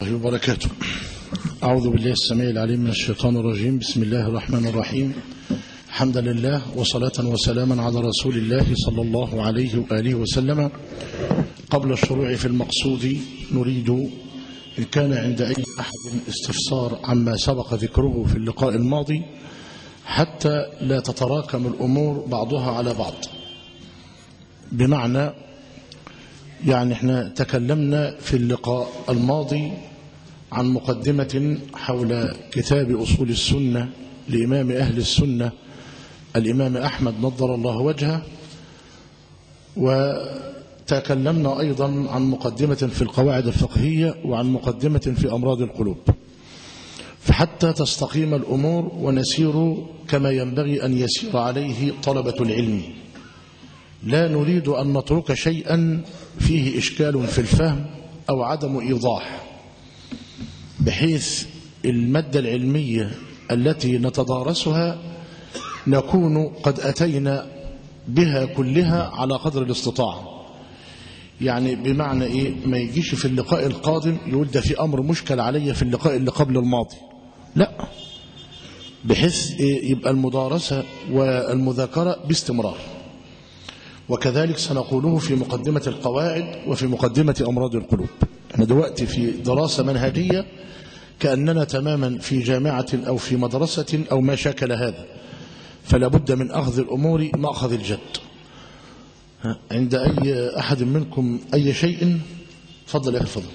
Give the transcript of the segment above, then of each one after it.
الله وبركاته أعوذ بالله السميع العليم من الشيطان الرجيم بسم الله الرحمن الرحيم حمدا لله وصلاة وسلاما على رسول الله صلى الله عليه وآله وسلم قبل الشروع في المقصود نريد إن كان عند أي أحد استفسار عما سبق ذكره في اللقاء الماضي حتى لا تتراكم الأمور بعضها على بعض بمعنى يعني احنا تكلمنا في اللقاء الماضي عن مقدمة حول كتاب أصول السنة لإمام أهل السنة الإمام أحمد نضر الله وجهه وتكلمنا أيضا عن مقدمة في القواعد الفقهية وعن مقدمة في أمراض القلوب فحتى تستقيم الأمور ونسير كما ينبغي أن يسير عليه طلبة العلم لا نريد أن نترك شيئا فيه إشكال في الفهم أو عدم إيضاح بحيث المادة العلمية التي نتدارسها نكون قد أتينا بها كلها على قدر الاستطاعة يعني بمعنى إيه ما يجيش في اللقاء القادم يقول ده في أمر مشكل علي في اللقاء اللي قبل الماضي لا بحيث إيه يبقى المدارسة والمذاكرة باستمرار وكذلك سنقوله في مقدمة القواعد وفي مقدمة أمراض القلوب احنا دلوقتي في دراسة منهجية كأننا تماما في جامعة أو في مدرسة أو ما شاكل هذا فلا بد من أخذ الأمور مأخذ الجد عند أي أحد منكم أي شيء فضل يا فضل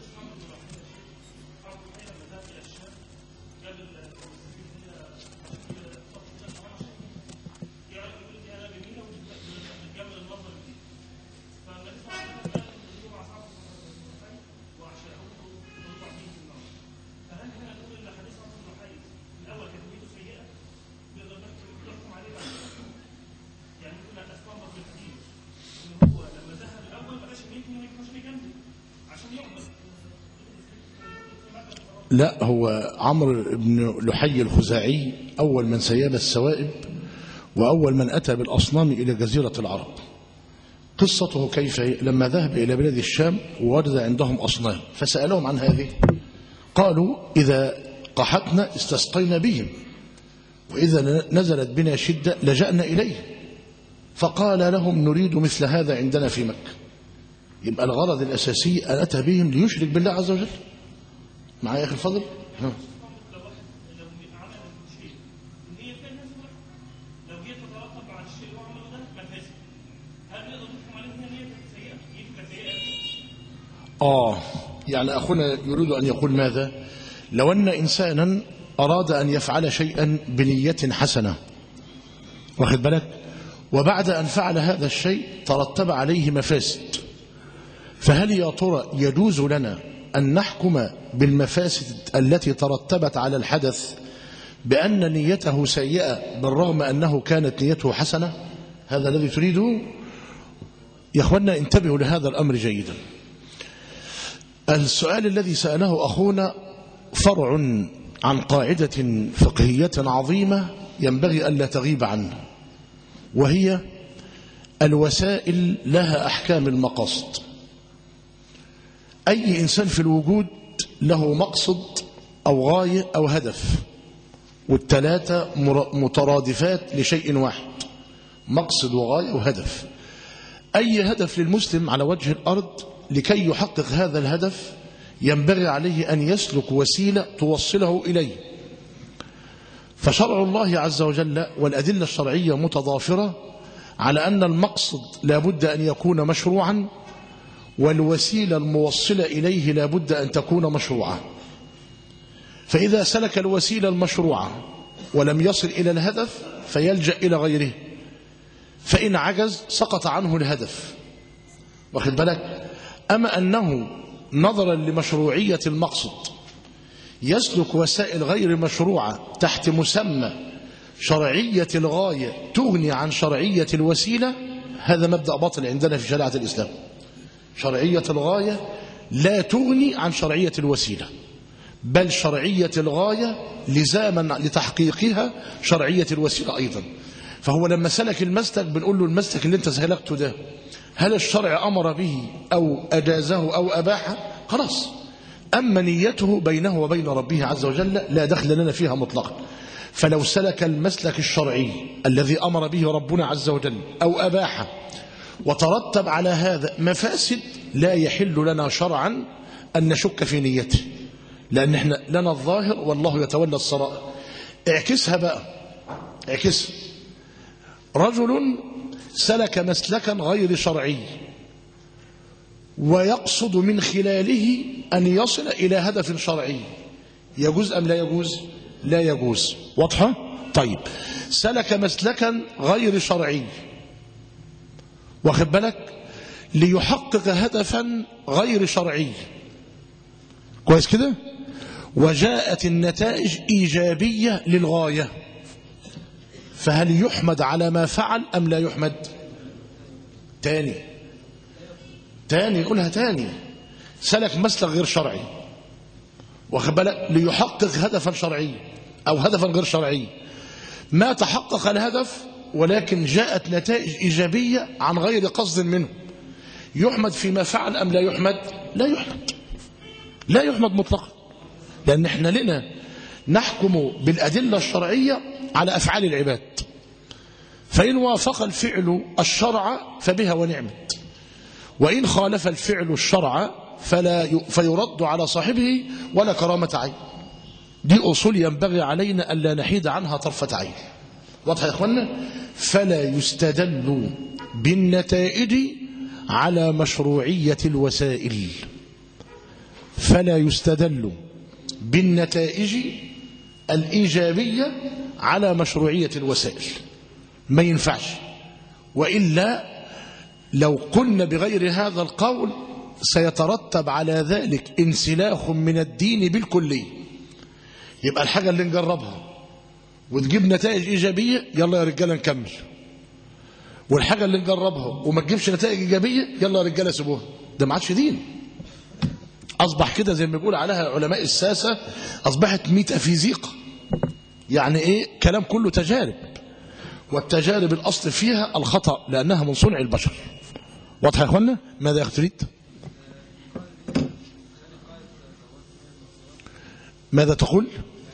لا هو عمرو بن لحي الخزاعي أول من سيال السوائب وأول من أتى بالأصنام إلى جزيرة العرب قصته كيف لما ذهب إلى بلاد الشام ووجد عندهم أصنام فسألهم عن هذه قالوا إذا قحطنا استسقينا بهم وإذا نزلت بنا شدة لجأنا إليه فقال لهم نريد مثل هذا عندنا في مكة يبقى الغرض الأساسي أن أتى بهم ليشرك بالله عز وجل معايا يا أخي الفضل ها. آه يعني أخونا يريد أن يقول ماذا لو أن إنسانا أراد أن يفعل شيئا بنية حسنة واخد بالك وبعد أن فعل هذا الشيء ترتب عليه مفاسد فهل يا ترى يجوز لنا أن نحكم بالمفاسد التي ترتبت على الحدث بأن نيته سيئة بالرغم أنه كانت نيته حسنة هذا الذي تريده يا أخوانا انتبهوا لهذا الأمر جيدا السؤال الذي سأله أخونا فرع عن قاعدة فقهية عظيمة ينبغي ألا تغيب عنه وهي الوسائل لها أحكام المقاصد أي إنسان في الوجود له مقصد أو غاية أو هدف والثلاثة مترادفات لشيء واحد مقصد وغاية وهدف أي هدف للمسلم على وجه الأرض لكي يحقق هذا الهدف ينبغي عليه أن يسلك وسيلة توصله إليه فشرع الله عز وجل والأدلة الشرعية متضافرة على أن المقصد لابد أن يكون مشروعا والوسيلة الموصلة إليه لابد أن تكون مشروعة فإذا سلك الوسيلة المشروعة ولم يصل إلى الهدف فيلجأ إلى غيره فإن عجز سقط عنه الهدف واخد بالك أما أنه نظرا لمشروعية المقصد يسلك وسائل غير مشروعة تحت مسمى شرعية الغاية تغني عن شرعية الوسيلة هذا مبدأ باطل عندنا في شريعة الإسلام شرعية الغاية لا تغني عن شرعية الوسيلة بل شرعية الغاية لزاما لتحقيقها شرعية الوسيلة أيضا فهو لما سلك المسلك بنقول له المسلك اللي انت سلكته ده هل الشرع أمر به أو أجازه أو أباحه خلاص أما نيته بينه وبين ربه عز وجل لا دخل لنا فيها مطلقا فلو سلك المسلك الشرعي الذي أمر به ربنا عز وجل أو أباحه وترتب على هذا مفاسد لا يحل لنا شرعا أن نشك في نيته لأن احنا لنا الظاهر والله يتولى السرائر اعكسها بقى اعكسها رجل سلك مسلكا غير شرعي ويقصد من خلاله أن يصل إلى هدف شرعي يجوز أم لا يجوز لا يجوز واضحة طيب سلك مسلكا غير شرعي واخد بالك ليحقق هدفا غير شرعي كويس كده وجاءت النتائج إيجابية للغاية فهل يحمد على ما فعل أم لا يحمد تاني تاني يقولها تاني سلك مسلك غير شرعي واخد بالك ليحقق هدفا شرعيا أو هدفا غير شرعي ما تحقق الهدف ولكن جاءت نتائج إيجابية عن غير قصد منه يحمد فيما فعل أم لا يحمد لا يحمد لا يحمد مطلقا لأن احنا لنا نحكم بالأدلة الشرعية على أفعال العباد فإن وافق الفعل الشرع فبها ونعمت وإن خالف الفعل الشرع فلا فيرد على صاحبه ولا كرامة عين دي أصول ينبغي علينا ألا نحيد عنها طرفة عين واضح يا إخوانا فلا يستدل بالنتائج على مشروعية الوسائل فلا يستدل بالنتائج الإيجابية على مشروعية الوسائل ما ينفعش وإلا لو قلنا بغير هذا القول سيترتب على ذلك انسلاخ من الدين بالكلية يبقى الحاجة اللي نجربها وتجيب نتائج إيجابية يلا يا رجالة نكمل والحاجة اللي نجربها وما تجيبش نتائج إيجابية يلا يا رجالة سيبوها ده ما عادش دين أصبح كده زي ما بيقول عليها علماء الساسة أصبحت ميتافيزيقا يعني إيه كلام كله تجارب والتجارب الأصل فيها الخطأ لأنها من صنع البشر واضح يا أخوانا ماذا يا تريد ماذا تقول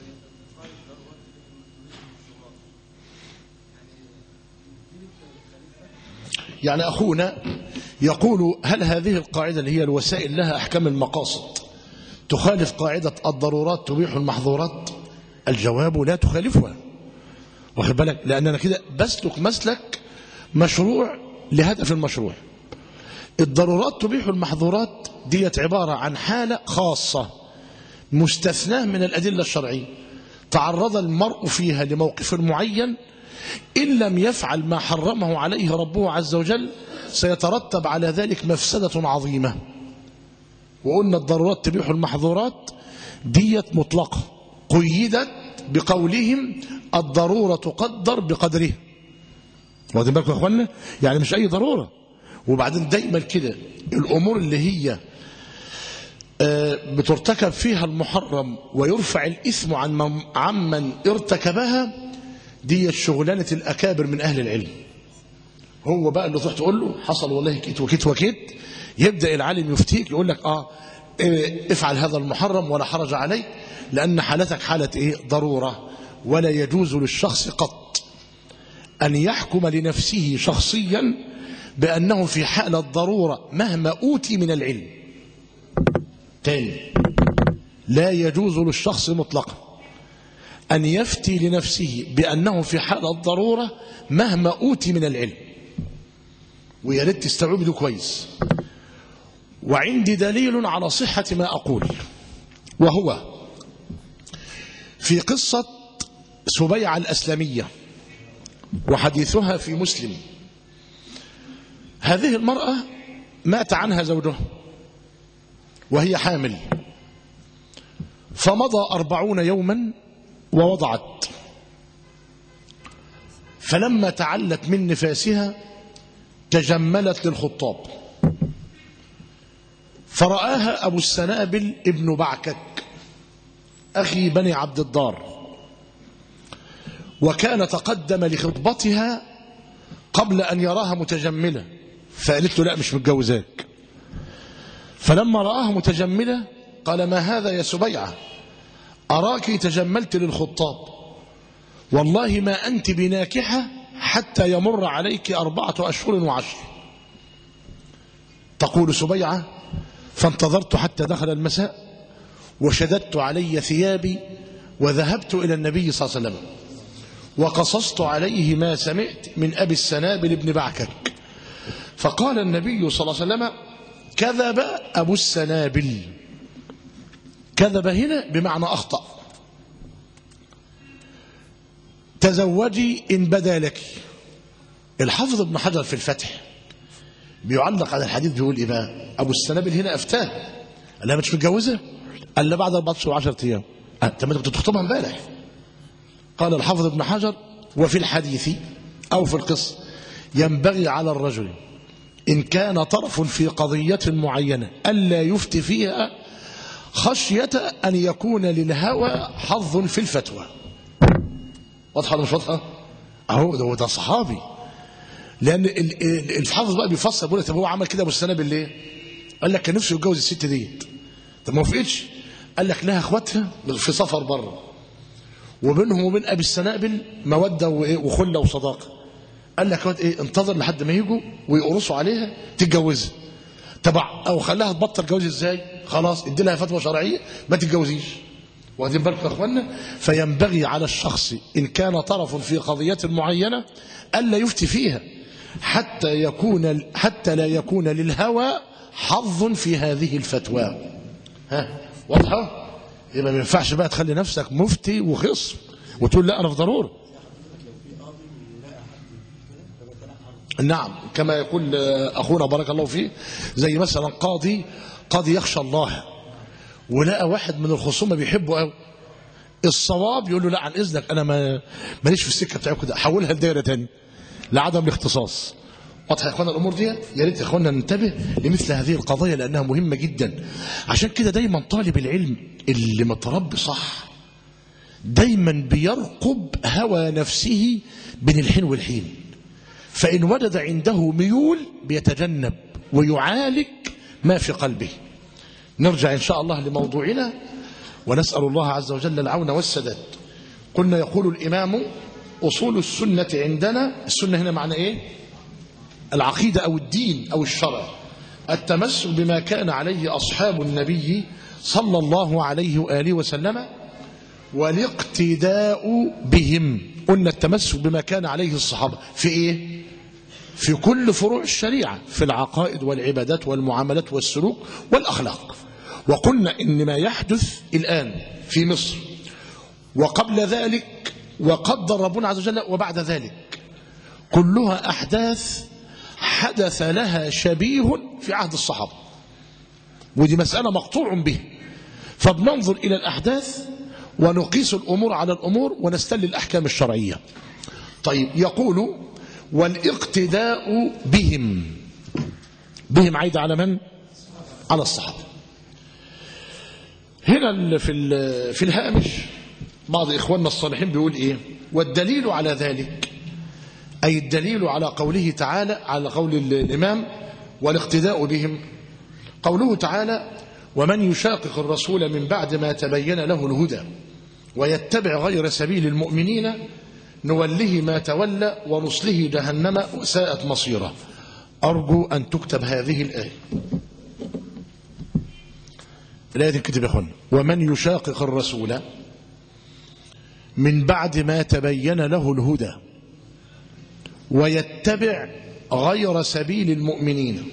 يعني أخونا يقول هل هذه القاعدة اللي هي الوسائل لها أحكام المقاصد تخالف قاعدة الضرورات تبيح المحظورات الجواب لا تخالفها واخد بالك لأن أنا كده بسلك مسلك مشروع لهدف المشروع الضرورات تبيح المحظورات ديت عبارة عن حالة خاصة مستثناه من الأدلة الشرعية تعرض المرء فيها لموقف معين إن لم يفعل ما حرمه عليه ربه عز وجل سيترتب على ذلك مفسدة عظيمة وقلنا الضرورات تبيح المحظورات ديت مطلقة قيدت بقولهم الضرورة تقدر بقدرها واخدين بالكم يا اخوانا يعني مش اي ضروره وبعدين دايما كده الامور اللي هي بترتكب فيها المحرم ويرفع الاثم عن من عمن ارتكبها دي شغلانه الاكابر من اهل العلم هو بقى اللي تروح تقول له حصل والله كيت وكيت وكيت يبدا العالم يفتيك يقول لك اه افعل هذا المحرم ولا حرج عليك لان حالتك حاله ايه ضروره ولا يجوز للشخص قط أن يحكم لنفسه شخصيا بأنه في حالة ضرورة مهما أوتي من العلم تاني لا يجوز للشخص مطلقا أن يفتي لنفسه بأنه في حالة ضرورة مهما أوتي من العلم ويا ريت تستوعب ده كويس وعندي دليل على صحة ما أقول وهو في قصة سبيعة الأسلمية وحديثها في مسلم هذه المرأة مات عنها زوجها وهي حامل فمضى أربعون يوما ووضعت فلما تعلت من نفاسها تجملت للخطاب فرآها أبو السنابل ابن بعكك أخي بني عبد الدار وكان تقدم لخطبتها قبل أن يراها متجملة فقالت له لا مش متجوزاك فلما رآها متجملة قال ما هذا يا سبيعة أراك تجملت للخطاب والله ما أنت بناكحة حتى يمر عليك أربعة أشهر وعشر تقول سبيعة فانتظرت حتى دخل المساء وشددت علي ثيابي وذهبت إلى النبي صلى الله عليه وسلم وقصصت عليه ما سمعت من أبي السنابل بن بعكك فقال النبي صلى الله عليه وسلم كذب أبو السنابل كذب هنا بمعنى أخطأ تزوجي إن بدا لك الحافظ ابن حجر في الفتح بيعلق على الحديث بيقول إيه بقى أبو السنابل هنا أفتاه قال لها مش متجوزة قال لها بعد 14 10 أيام أنت ما كنت تخطبها امبارح قال الحافظ ابن حجر وفي الحديث أو في القصة ينبغي على الرجل إن كان طرف في قضية معينة ألا يفتي فيها خشية أن يكون للهوى حظ في الفتوى واضحة ولا مش واضحة؟ أهو ده, ده صحابي لأن ال- ال- الحافظ بقى بيفسر بيقول لك طب هو عمل كده أبو السنابل ليه؟ قال لك كان نفسه يتجوز الست ديت طب ما وافقتش قال لك لها اخواتها في سفر بره وبينهم وبين ابي السنابل موده وإيه؟ وخله وصداقه قال لك واد ايه انتظر لحد ما يجوا ويقرصوا عليها تتجوزها تبع او خلاها تبطل جواز ازاي خلاص ادي لها فتوى شرعيه ما تتجوزيش واخدين بالكم يا اخوانا فينبغي على الشخص ان كان طرف في قضيه معينه الا يفتي فيها حتى يكون حتى لا يكون للهوى حظ في هذه الفتوى ها واضحه يبقى ما ينفعش بقى تخلي نفسك مفتي وخصم وتقول لا انا في ضروره نعم كما يقول اخونا بارك الله فيه زي مثلا قاضي قاضي يخشى الله ولقى واحد من الخصوم بيحبه قوي الصواب يقول له لا عن اذنك انا ما ماليش في السكه بتاعك كده حولها لدايره تاني لعدم الاختصاص واضحه يا اخوانا الامور دي يا ريت يا اخوانا ننتبه لمثل هذه القضايا لانها مهمه جدا عشان كده دايما طالب العلم اللي متربي صح دايما بيرقب هوى نفسه بين الحين والحين فإن وجد عنده ميول بيتجنب ويعالج ما في قلبه نرجع إن شاء الله لموضوعنا ونسأل الله عز وجل العون والسداد قلنا يقول الإمام أصول السنة عندنا السنة هنا معنى إيه العقيدة أو الدين أو الشرع التمسك بما كان عليه أصحاب النبي صلى الله عليه وآله وسلم والاقتداء بهم قلنا التمسك بما كان عليه الصحابة في إيه في كل فروع الشريعة في العقائد والعبادات والمعاملات والسلوك والأخلاق وقلنا إن ما يحدث الآن في مصر وقبل ذلك وقدر ربنا عز وجل وبعد ذلك كلها أحداث حدث لها شبيه في عهد الصحابة ودي مسألة مقطوع به فبننظر إلى الأحداث ونقيس الأمور على الأمور ونستل الأحكام الشرعية طيب يقول والاقتداء بهم بهم عايد على من؟ على الصحابة هنا في في الهامش بعض إخواننا الصالحين بيقول إيه والدليل على ذلك أي الدليل على قوله تعالى على قول الإمام والاقتداء بهم قوله تعالى ومن يشاقق الرسول من بعد ما تبين له الهدى ويتبع غير سبيل المؤمنين نوله ما تولى ونصله جهنم وساءت مصيره أرجو أن تكتب هذه الآية الآية تكتب يا أخوان ومن يشاقق الرسول من بعد ما تبين له الهدى ويتبع غير سبيل المؤمنين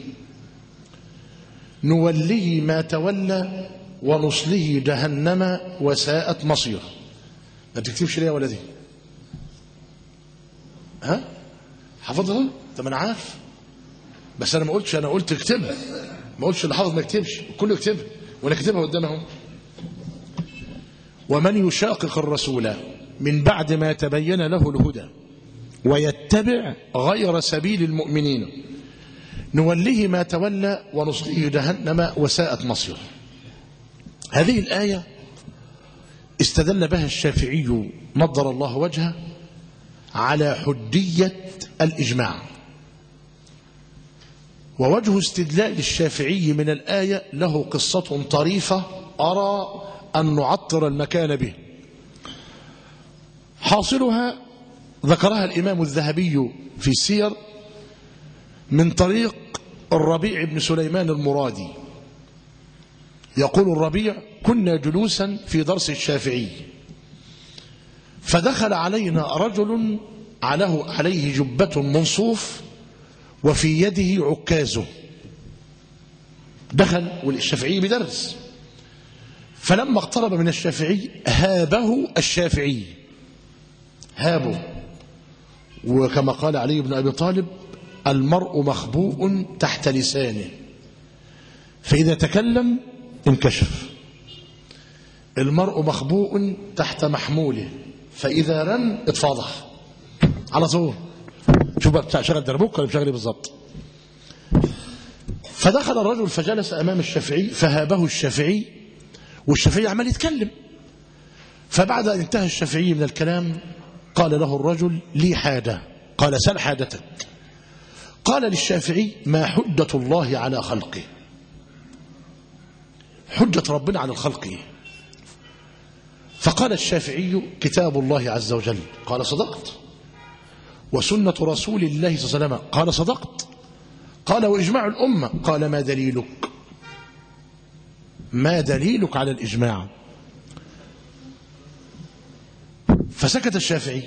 نوله ما تولى ونصله جهنم وساءت مصيره ما بتكتبش ليه يا ولدي ها حافظها طب انا عارف بس انا ما قلتش انا قلت اكتبها ما قلتش اللي حافظ ما يكتبش كله يكتبها وانا كاتبها قدامهم ومن يشاقق الرسول من بعد ما تبين له الهدى ويتبع غير سبيل المؤمنين نوله ما تولى ونصله جهنم وساءت مصيره هذه الآية استدل بها الشافعي نضر الله وجهه على حجية الإجماع ووجه استدلال الشافعي من الآية له قصة طريفة أرى أن نعطر المكان به حاصلها ذكرها الإمام الذهبي في السير من طريق الربيع بن سليمان المرادي يقول الربيع كنا جلوسا في درس الشافعي فدخل علينا رجل عليه, عليه جبة من صوف وفي يده عكازه دخل والشافعي بدرس فلما اقترب من الشافعي هابه الشافعي هابه وكما قال علي بن أبي طالب المرء مخبوء تحت لسانه فإذا تكلم انكشف المرء مخبوء تحت محموله فإذا رن اتفضح على طول شوف بقى شغل دربوك ولا بشغل ايه بالظبط فدخل الرجل فجلس أمام الشافعي فهابه الشافعي والشافعي عمال يتكلم فبعد أن انتهى الشافعي من الكلام قال له الرجل لي حاجة قال سل حاجتك قال للشافعي ما حجة الله على خلقه حجة ربنا على الخلق إيه؟ فقال الشافعي كتاب الله عز وجل قال صدقت وسنة رسول الله صلى الله عليه وسلم قال صدقت قال وإجماع الأمة قال ما دليلك ما دليلك على الإجماع فسكت الشافعي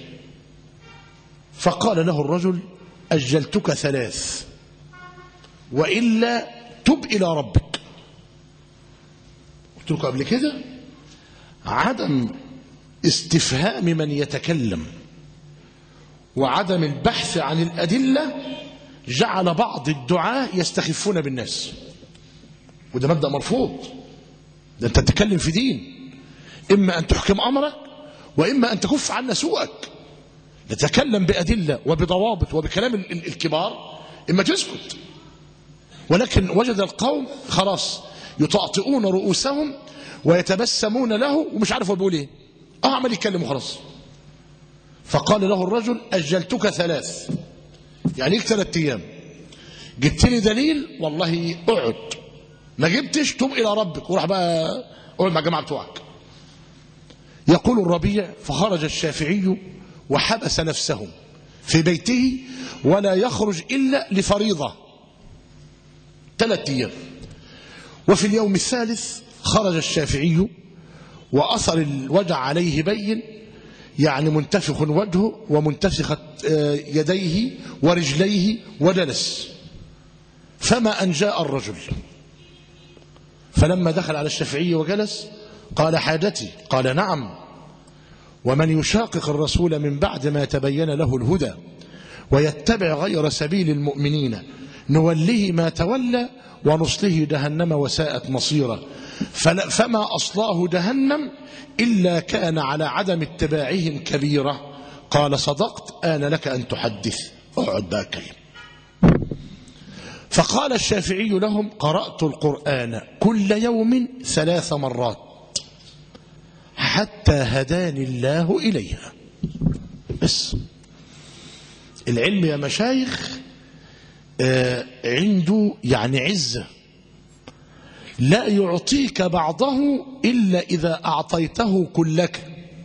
فقال له الرجل أجلتك ثلاث وإلا تب إلى ربك قلت لكم قبل كده عدم استفهام من يتكلم وعدم البحث عن الأدلة جعل بعض الدعاة يستخفون بالناس وده مبدأ مرفوض ده أنت تتكلم في دين إما أن تحكم أمرك وإما أن تكف عنا سوءك نتكلم بأدلة وبضوابط وبكلام ال- ال- الكبار إما تسكت ولكن وجد القوم خلاص يطأطئون رؤوسهم ويتبسمون له ومش عارف هو بيقول ايه اه عمال يتكلم وخلاص فقال له الرجل أجلتك ثلاث يعني ليك ثلاث أيام جبت لي دليل والله اقعد ما جبتش توب إلى ربك وراح بقى اقعد مع الجماعة بتوعك يقول الربيع فخرج الشافعي وحبس نفسه في بيته ولا يخرج إلا لفريضة ثلاث أيام وفي اليوم الثالث خرج الشافعي وأثر الوجع عليه بين يعني منتفخ وجهه ومنتفخت آه، يديه ورجليه وجلس فما أن جاء الرجل فلما دخل على الشافعي وجلس قال حاجتي قال نعم ومن يشاقق الرسول من بعد ما تبين له الهدى ويتبع غير سبيل المؤمنين نوله ما تولى ونصله جهنم وساءت مصيرا فلا- فما أصلاه جهنم إلا كان على عدم اتباعهم كبيرة قال صدقت آن لك أن تحدث اقعد بقى اتكلم فقال الشافعي لهم قرأت القرآن كل يوم ثلاث مرات حتى هداني الله إليها بس العلم يا مشايخ آه، عنده يعني عزة لا يعطيك بعضه إلا إذا أعطيته كلك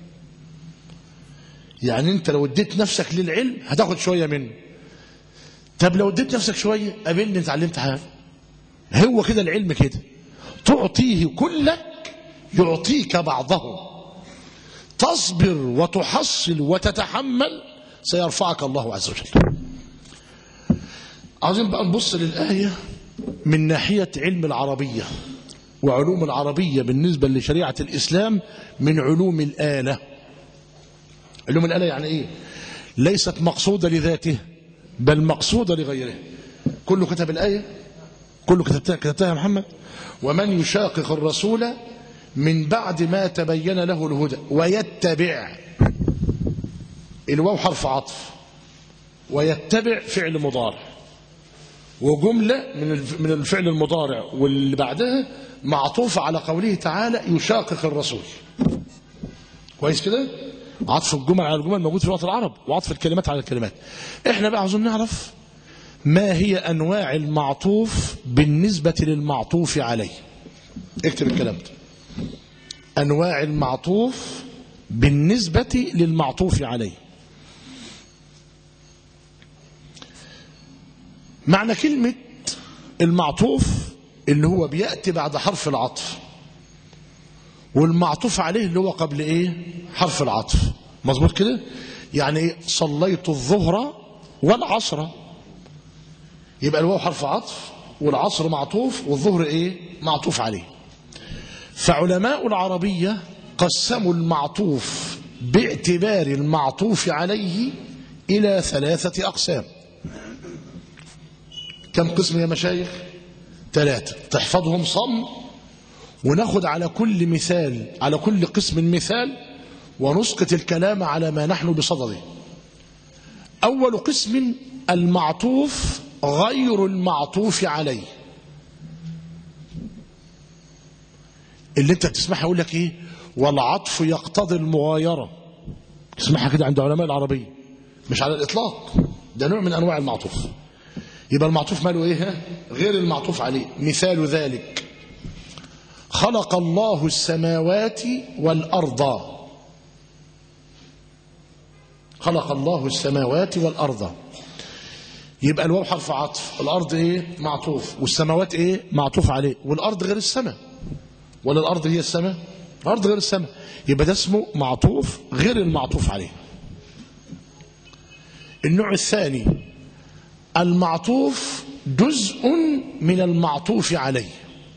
يعني أنت لو اديت نفسك للعلم هتاخد شوية منه طب لو اديت نفسك شوية قابلني اتعلمت حاجة هو كده العلم كده تعطيه كلك يعطيك بعضه تصبر وتحصل وتتحمل سيرفعك الله عز وجل عايزين بقى نبص للآية من ناحية علم العربية وعلوم العربية بالنسبة لشريعة الإسلام من علوم الآلة علوم الآلة يعني إيه ليست مقصودة لذاته بل مقصودة لغيره كله كتب الآية كله كتبتها كتبتها يا محمد ومن يشاقق الرسول من بعد ما تبين له الهدى ويتبع الواو حرف عطف ويتبع فعل مضارع وجملة من الف- من الفعل المضارع واللي بعدها معطوفة على قوله تعالى يشاقق الرسول كويس كده عطف الجمل على الجمل موجود في لغة العرب وعطف الكلمات على الكلمات احنا بقى عاوزين نعرف ما هي أنواع المعطوف بالنسبة للمعطوف عليه اكتب الكلام ده أنواع المعطوف بالنسبة للمعطوف عليه معنى كلمة المعطوف اللي هو بيأتي بعد حرف العطف والمعطوف عليه اللي هو قبل ايه حرف العطف مظبوط كده يعني ايه صليت الظهر والعصر يبقى الواو حرف عطف والعصر معطوف والظهر ايه معطوف عليه فعلماء العربية قسموا المعطوف باعتبار المعطوف عليه إلى ثلاثة أقسام كم قسم يا مشايخ ثلاثة تحفظهم صم وناخد على كل مثال على كل قسم مثال ونسقط الكلام على ما نحن بصدده أول قسم المعطوف غير المعطوف عليه اللي انت بتسمعها يقول لك ايه والعطف يقتضي المغايرة تسمعها كده عند علماء العربية مش على الإطلاق ده نوع من أنواع المعطوف يبقى المعطوف ماله ايه ها؟ غير المعطوف عليه مثال ذلك خلق الله السماوات والأرض خلق الله السماوات والأرض يبقى الواو حرف عطف الأرض ايه معطوف والسماوات ايه معطوف عليه والأرض غير السماء ولا الأرض هي السماء الأرض غير السماء يبقى ده اسمه معطوف غير المعطوف عليه النوع الثاني المعطوف جزء من المعطوف عليه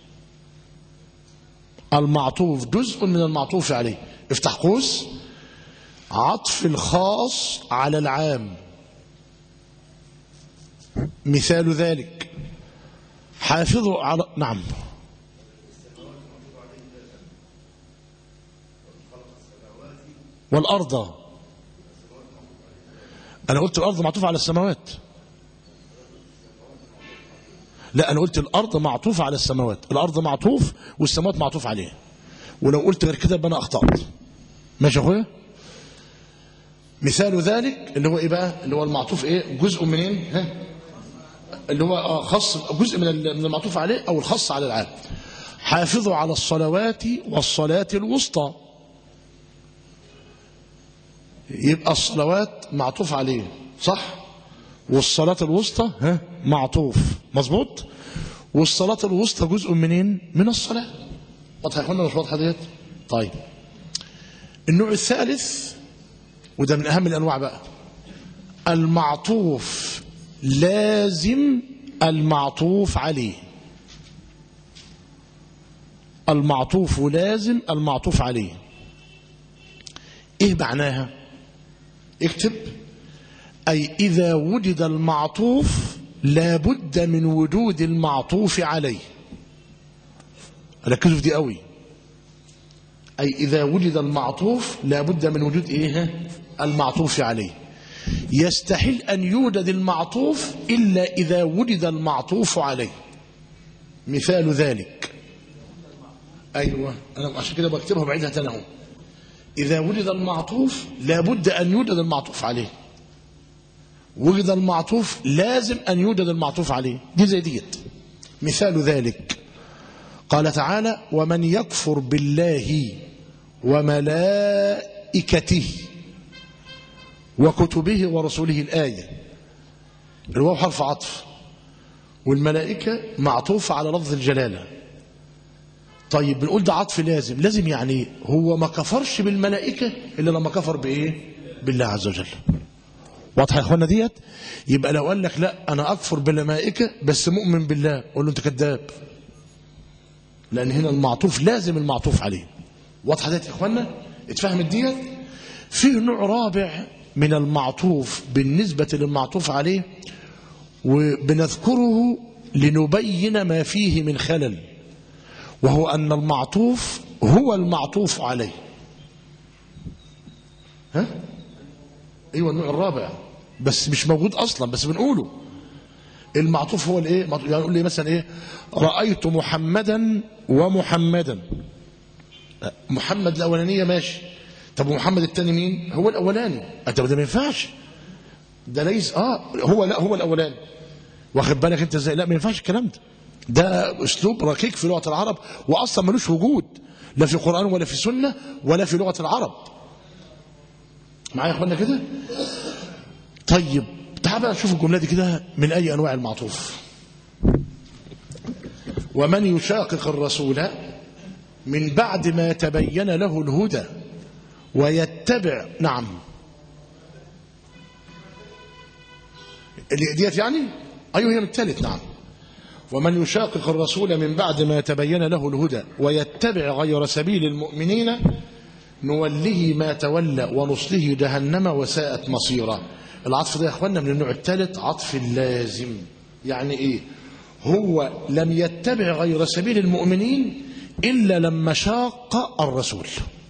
المعطوف جزء من المعطوف عليه افتح قوس عطف الخاص على العام مثال ذلك حافظوا على نعم والأرض أنا قلت الأرض معطوفة على السماوات لا أنا قلت الأرض معطوفة على السماوات الأرض معطوف والسماوات معطوف عليه ولو قلت غير كده يبقى أنا أخطأت ماشي يا أخويا مثال ذلك اللي هو إيه بقى اللي هو المعطوف إيه جزء منين ها اللي هو آه خاص جزء من من المعطوف عليه أو الخاص على العام حافظوا على الصلوات والصلاة الوسطى يبقى الصلوات معطوف عليه صح والصلاة الوسطى ها معطوف مظبوط والصلاة الوسطى جزء منين من الصلاة واضحة يا اخوانا مش واضحة ديت طيب النوع الثالث وده من أهم الأنواع بقى المعطوف لازم المعطوف عليه المعطوف لازم المعطوف عليه ايه معناها اكتب أي إذا وجد المعطوف لابد من وجود المعطوف عليه ركزوا في دي قوي أي إذا وجد المعطوف لابد من وجود إيه المعطوف عليه يستحيل أن يوجد المعطوف إلا إذا وجد المعطوف عليه مثال ذلك أيوة أنا عشان كده بكتبها بعيدها تاني اهو إذا وجد المعطوف لابد أن يوجد المعطوف عليه وجد المعطوف لازم أن يوجد المعطوف عليه دي زي ديت مثال ذلك قال تعالى ومن يكفر بالله وملائكته وكتبه ورسوله الآية الواو حرف عطف والملائكة معطوفة على لفظ الجلالة طيب بنقول ده عطف لازم لازم يعني هو ما كفرش بالملائكة إلا لما كفر بإيه بالله عز وجل واضحة يا اخوانا ديت يبقى لو قال لك لا انا اكفر بالملائكه بس مؤمن بالله قول له انت كذاب لان هنا المعطوف لازم المعطوف عليه واضحه ديت يا اخوانا اتفهمت ديت في نوع رابع من المعطوف بالنسبه للمعطوف عليه وبنذكره لنبين ما فيه من خلل وهو ان المعطوف هو المعطوف عليه ها ايوه النوع الرابع بس مش موجود اصلا بس بنقوله المعطوف هو الايه يعني يقول لي مثلا ايه رايت محمدا ومحمدا محمد الاولانيه ماشي طب ومحمد الثاني مين هو الاولاني انت ده ما ينفعش ده ليس اه هو لا هو الاولاني واخد بالك انت ازاي لا ما ينفعش الكلام ده ده اسلوب ركيك في لغه العرب واصلا ملوش وجود لا في قرآن ولا في سنة ولا في لغة العرب معايا يا اخوانا كده طيب تعال بقى نشوف الجملة دي كده من أي أنواع المعطوف ومن يشاقق الرسول من بعد ما تبين له الهدى ويتبع نعم اللي ديت يعني أيوه هي من الثالث نعم ومن يشاقق الرسول من بعد ما تبين له الهدى ويتبع غير سبيل المؤمنين نوله ما تولى ونصله جهنم وساءت مصيرا العطف ده يا اخوانا من النوع الثالث عطف اللازم يعني ايه هو لم يتبع غير سبيل المؤمنين الا لما شاق الرسول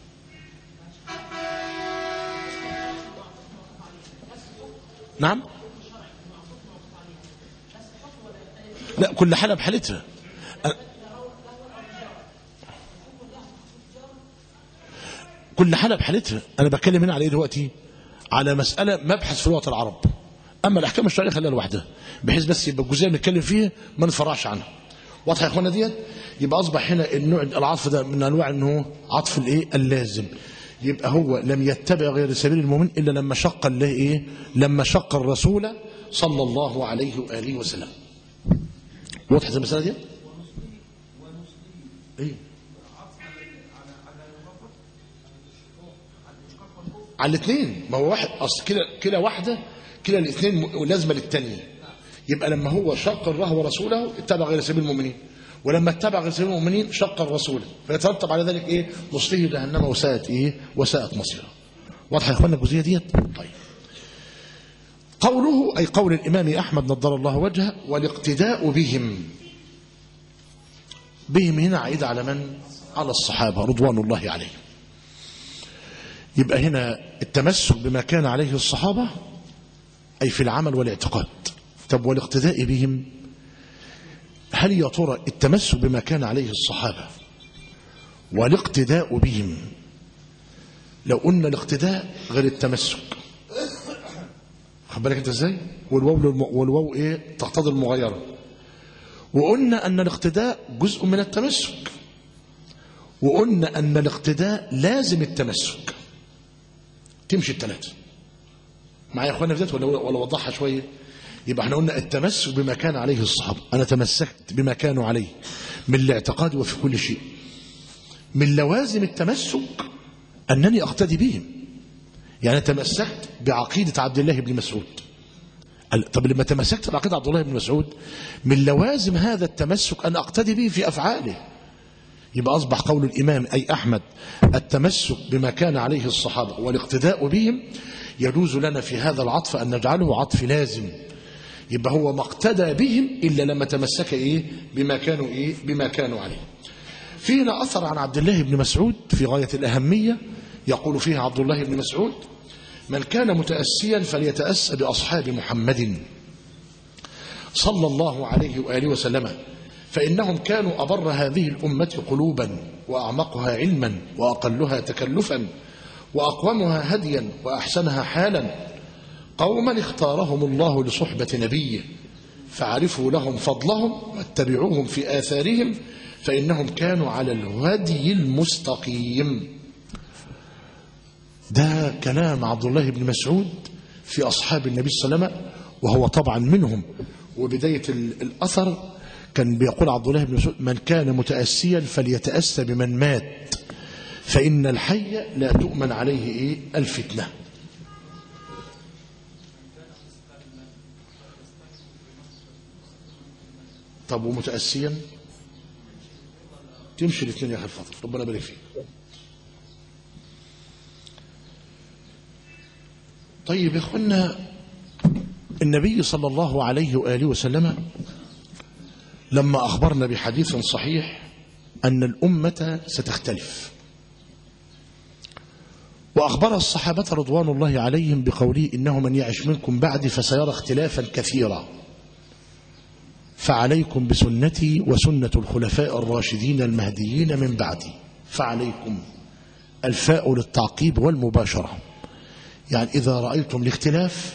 نعم لا كل حالة بحالتها كل حالة بحالتها أنا بتكلم هنا على إيه دلوقتي على مسألة مبحث في لغة العرب أما الأحكام الشرعية خليها لوحدها بحيث بس يبقى الجزئية اللي بنتكلم فيها ما نتفرعش عنها واضحة يا إخوانا ديت يبقى أصبح هنا النوع العطف ده من أنواع إنه عطف الإيه اللازم يبقى هو لم يتبع غير سبيل المؤمن إلا لما شق الله إيه لما شق الرسول صلى الله عليه وآله وسلم وضحت المسألة دي؟ ايه على الاثنين ما هو واحد اصل كده كده واحده كده الاثنين لازمه للثانيه يبقى لما هو شق الله ورسوله اتبع غير سبيل المؤمنين ولما اتبع غير سبيل المؤمنين شق الرسول فيترتب على ذلك ايه نصله جهنم وساءت ايه وساءت مصيره واضحه يا اخوانا الجزئيه ديت طيب قوله أي قول الإمام أحمد نضر الله وجهه والاقتداء بهم بهم هنا عيد على من؟ على الصحابة رضوان الله عليهم يبقى هنا التمسك بما كان عليه الصحابة أي في العمل والاعتقاد طب والاقتداء بهم هل يا ترى التمسك بما كان عليه الصحابة والاقتداء بهم لو قلنا الاقتداء غير التمسك خد بالك انت ازاي والواو والواو ايه تقتضي المغايره وقلنا ان الاقتداء جزء من التمسك وقلنا ان الاقتداء لازم التمسك تمشي الثلاثه معايا يا اخوانا في ولا ولا وضحها شويه يبقى احنا قلنا التمسك بما كان عليه الصحابه انا تمسكت بما كانوا عليه من الاعتقاد وفي كل شيء من لوازم التمسك انني اقتدي بهم يعني تمسكت بعقيدة عبد الله بن مسعود طب لما تمسكت بعقيدة عبد الله بن مسعود من لوازم هذا التمسك أن أقتدي به في أفعاله يبقى أصبح قول الإمام أي أحمد التمسك بما كان عليه الصحابة والاقتداء بهم يجوز لنا في هذا العطف أن نجعله عطف لازم يبقى هو ما اقتدى بهم إلا لما تمسك إيه بما كانوا إيه بما كانوا عليه فينا أثر عن عبد الله بن مسعود في غاية الأهمية يقول فيها عبد الله بن مسعود من كان متأسيا فليتأسى بأصحاب محمد صلى الله عليه وآله وسلم فإنهم كانوا أبر هذه الأمة قلوبا وأعمقها علما وأقلها تكلفا وأقومها هديا وأحسنها حالا قوما اختارهم الله لصحبة نبيه فعرفوا لهم فضلهم واتبعوهم في آثارهم فإنهم كانوا على الهدي المستقيم ده كلام عبد الله بن مسعود في أصحاب النبي صلى الله عليه وسلم وهو طبعا منهم وبداية الأثر كان بيقول عبد الله بن مسعود من كان متأسيا فليتأسى بمن مات فإن الحي لا تؤمن عليه إيه الفتنة طب ومتأسيا تمشي الاثنين يا أخي الفضل ربنا يبارك فيك طيب يا اخوانا النبي صلى الله عليه وآله وسلم لما أخبرنا بحديث صحيح أن الأمة ستختلف وأخبر الصحابة رضوان الله عليهم بقوله إنه من يعش منكم بعد فسيرى اختلافا كثيرا فعليكم بسنتي وسنة الخلفاء الراشدين المهديين من بعدي فعليكم الفاء للتعقيب والمباشرة يعني إذا رأيتم الاختلاف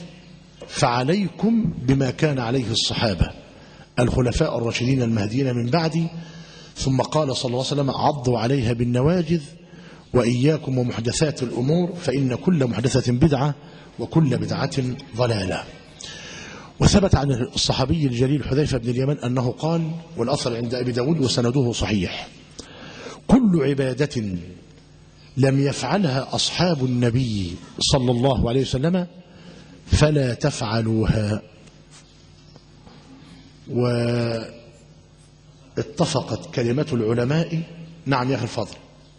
فعليكم بما كان عليه الصحابة الخلفاء الراشدين المهديين من بعدي ثم قال صلى الله عليه وسلم عضوا عليها بالنواجذ وإياكم ومحدثات الأمور فإن كل محدثة بدعة وكل بدعة ضلالة وثبت عن الصحابي الجليل حذيفة بن اليمن أنه قال والأثر عند أبي داود وسنده صحيح كل عبادة لم يفعلها أصحاب النبي صلى الله عليه وسلم فلا تفعلوها واتفقت كلمة العلماء نعم يا أخي الفاضل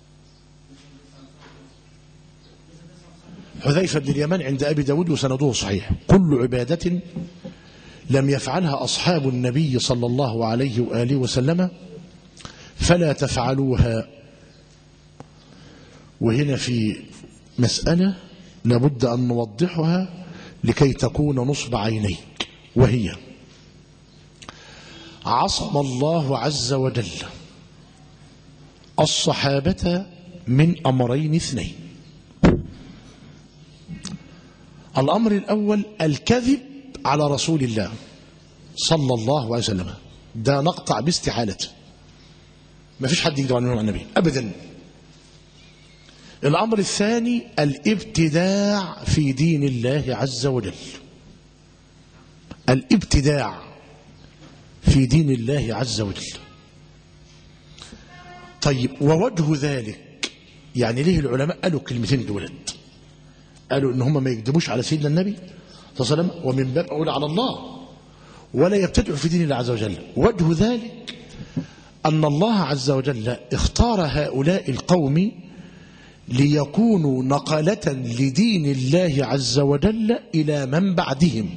حذيفة بن اليمن عند أبي داود وسنده صحيح كل عبادة لم يفعلها أصحاب النبي صلى الله عليه وآله وسلم فلا تفعلوها وهنا في مسألة لابد أن نوضحها لكي تكون نصب عينيك وهي عصم الله عز وجل الصحابة من أمرين اثنين الأمر الأول الكذب على رسول الله صلى الله عليه وسلم ده نقطع باستحالته ما فيش حد يقدر عنه النبي أبدا الأمر الثاني الابتداع في دين الله عز وجل الابتداع في دين الله عز وجل طيب ووجه ذلك يعني ليه العلماء قالوا الكلمتين دولت قالوا ان هم ما يكذبوش على سيدنا النبي صلى الله عليه وسلم ومن باب اولى على الله ولا يبتدعوا في دين الله عز وجل وجه ذلك ان الله عز وجل اختار هؤلاء القوم ليكونوا نقلة لدين الله عز وجل إلى من بعدهم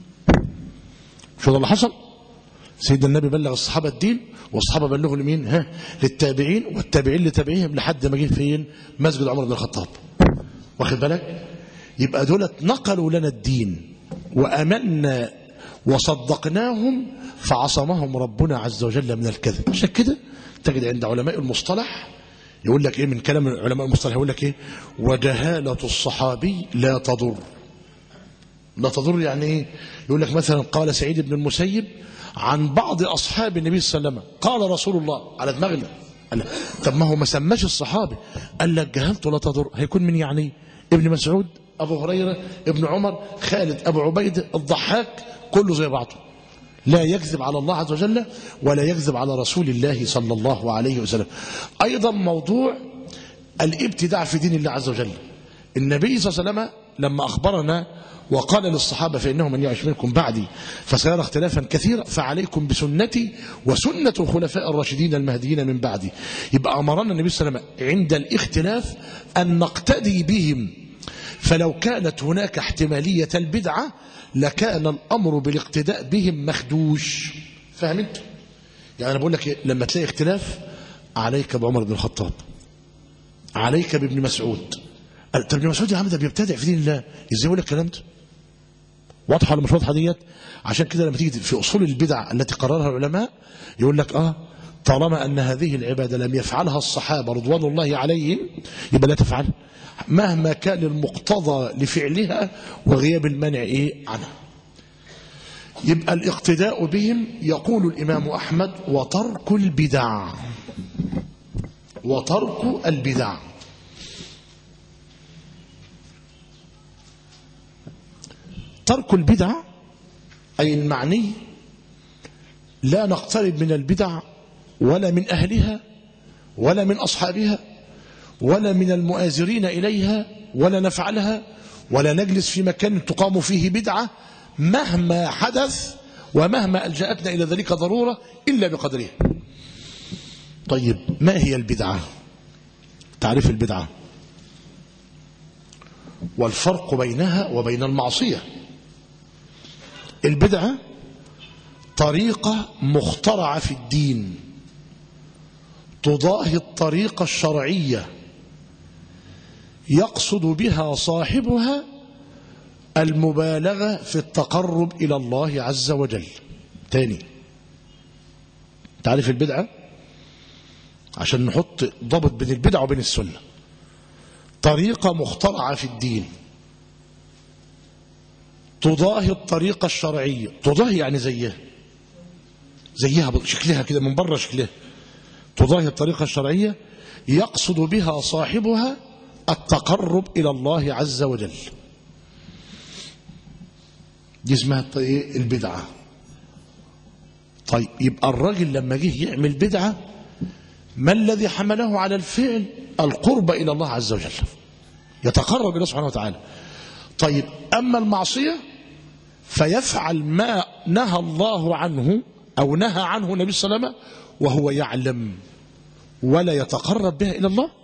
شو ده اللي حصل سيدنا النبي بلغ الصحابة الدين والصحابة بلغوا لمين ها للتابعين والتابعين لتابعيهم لحد ما جه فين مسجد عمر بن الخطاب واخد بالك يبقى دولت نقلوا لنا الدين وأمنا وصدقناهم فعصمهم ربنا عز وجل من الكذب عشان كده تجد عند علماء المصطلح يقول لك ايه من كلام علماء المصطلح يقول لك ايه وجهالة الصحابي لا تضر لا تضر يعني ايه يقول لك مثلا قال سعيد بن المسيب عن بعض اصحاب النبي صلى الله عليه وسلم قال رسول الله على دماغنا قال طب ما هو ما سماش الصحابي قال لك جهالته لا تضر هيكون من يعني ابن مسعود ابو هريره ابن عمر خالد ابو عبيده الضحاك كله زي بعضه لا يكذب على الله عز وجل ولا يكذب على رسول الله صلى الله عليه وسلم أيضا موضوع الابتداع في دين الله عز وجل النبي صلى الله عليه وسلم لما أخبرنا وقال للصحابة فإنه من يعيش منكم بعدي فسيرى اختلافا كثيرا فعليكم بسنتي وسنة الخلفاء الراشدين المهديين من بعدي يبقى أمرنا النبي صلى الله عليه وسلم عند الاختلاف أن نقتدي بهم فلو كانت هناك احتمالية البدعة لكان الأمر بالاقتداء بهم مخدوش فاهم انت يعني أنا بقول لك إيه؟ لما تلاقي اختلاف عليك بعمر بن الخطاب عليك بابن مسعود قال طب ابن مسعود يا عم ده بيبتدع في دين الله ازاي يقول لك الكلام ده واضحه ولا مش واضحه ديت عشان كده لما تيجي في اصول البدع التي قررها العلماء يقول لك اه طالما ان هذه العباده لم يفعلها الصحابه رضوان الله عليهم يبقى لا تفعلها مهما كان المقتضى لفعلها وغياب المنع ايه عنها يبقى الاقتداء بهم يقول الامام احمد وترك البدع وترك البدع ترك البدع أي المعني لا نقترب من البدع ولا من أهلها ولا من أصحابها ولا من المؤازرين إليها ولا نفعلها ولا نجلس في مكان تقام فيه بدعة مهما حدث ومهما ألجأتنا إلى ذلك ضرورة إلا بقدرها طيب ما هي البدعة تعريف البدعة والفرق بينها وبين المعصية البدعة طريقة مخترعة في الدين تضاهي الطريقة الشرعية يقصد بها صاحبها المبالغة في التقرب إلى الله عز وجل تاني تعرف البدعة عشان نحط ضبط بين البدعة وبين السنة طريقة مخترعة في الدين تضاهي الطريقة الشرعية تضاهي يعني زيها زيها شكلها كده من بره شكلها تضاهي الطريقة الشرعية يقصد بها صاحبها التقرب إلى الله عز وجل دي اسمها الط- إيه؟ البدعة طيب يبقى الراجل لما جه يعمل بدعة ما الذي حمله على الفعل القرب إلى الله عز وجل يتقرب إلى الله سبحانه وتعالى طيب أما المعصية فيفعل ما نهى الله عنه أو نهى عنه النبي صلى الله عليه وسلم وهو يعلم ولا يتقرب بها إلى الله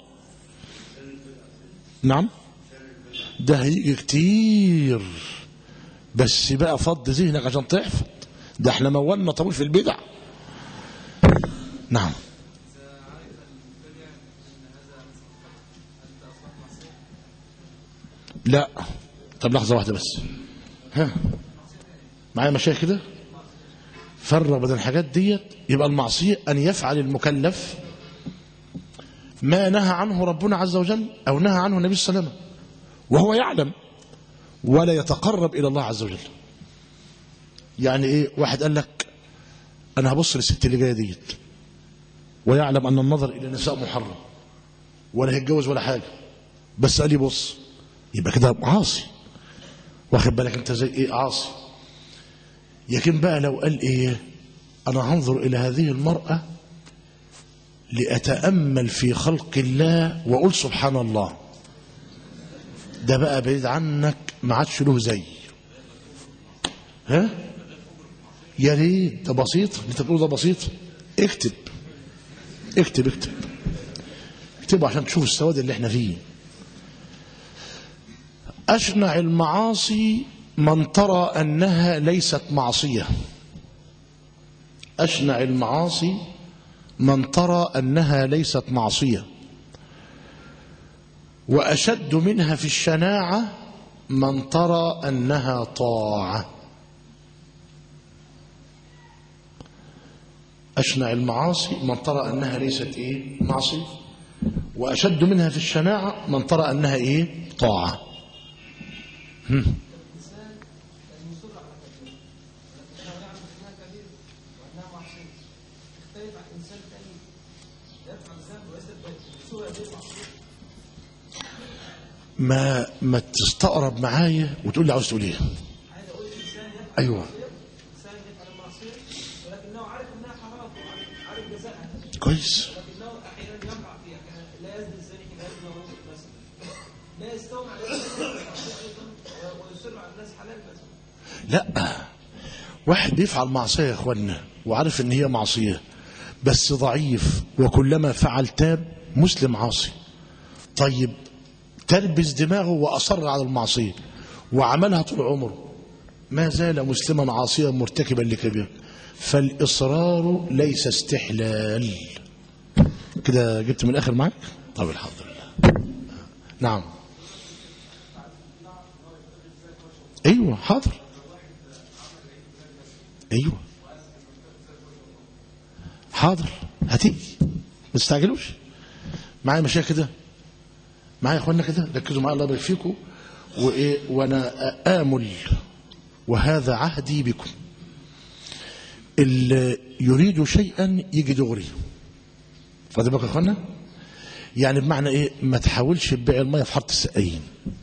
نعم ده هيجي كتير بس بقى فض ذهنك عشان تحفظ ده احنا مولنا طويل في البدع نعم لا طب لحظة واحدة بس ها معايا مشايخ كده فرق بين الحاجات ديت يبقى المعصية أن يفعل المكلف ما نهى عنه ربنا عز وجل أو نهى عنه النبي صلى الله عليه وسلم وهو يعلم ولا يتقرب إلى الله عز وجل يعني إيه واحد قال لك أنا هبص للست اللي جاية ديت ويعلم أن النظر إلى النساء محرم ولا هيتجوز ولا حاجة بس قال لي بص يبقى كده عاصي واخد بالك انت زي ايه عاصي لكن بقى لو قال ايه انا هنظر الى هذه المرأة لأتأمل في خلق الله وأقول سبحان الله ده بقى بعيد عنك ما عادش له زي ها يا ريت ده بسيط انت بتقول ده بسيط اكتب اكتب اكتب اكتبه عشان تشوف السواد اللي احنا فيه أشنع المعاصي من ترى أنها ليست معصية أشنع المعاصي من ترى أنها ليست معصية وأشد منها في الشناعة من ترى أنها طاعة أشنع المعاصي من ترى أنها ليست إيه معصية وأشد منها في الشناعة من ترى أنها إيه طاعة ما ما تستقرب معايا وتقول لي عاوز تقول ايه ايوه ولكنه عارف انها حرام وعارف عارف جزاءها كويس لكنه احيانا يقع فيها كان لا يزني الزاني كما يزني الرجل مثلا لا يستوعب على المعصيه ايضا ويصر على الناس حلال مثلا لا واحد بيفعل معصيه يا اخوانا وعارف ان هي معصيه بس ضعيف وكلما فعل تاب مسلم عاصي طيب تلبس دماغه واصر على المعصيه وعملها طول عمره ما زال مسلما عاصيا مرتكبا لكبير فالاصرار ليس استحلال كده جبت من الاخر معاك طب الحمد لله نعم ايوه حاضر ايوه حاضر هتيجي ما تستعجلوش معايا مشايخ كده معايا يا اخوانا كده ركزوا معايا الله يبارك فيكم وايه وانا امل وهذا عهدي بكم اللي يريد شيئا يجي دغري فاضي بالك يا اخوانا يعني بمعنى ايه ما تحاولش تبيع الميه في حاره السقايين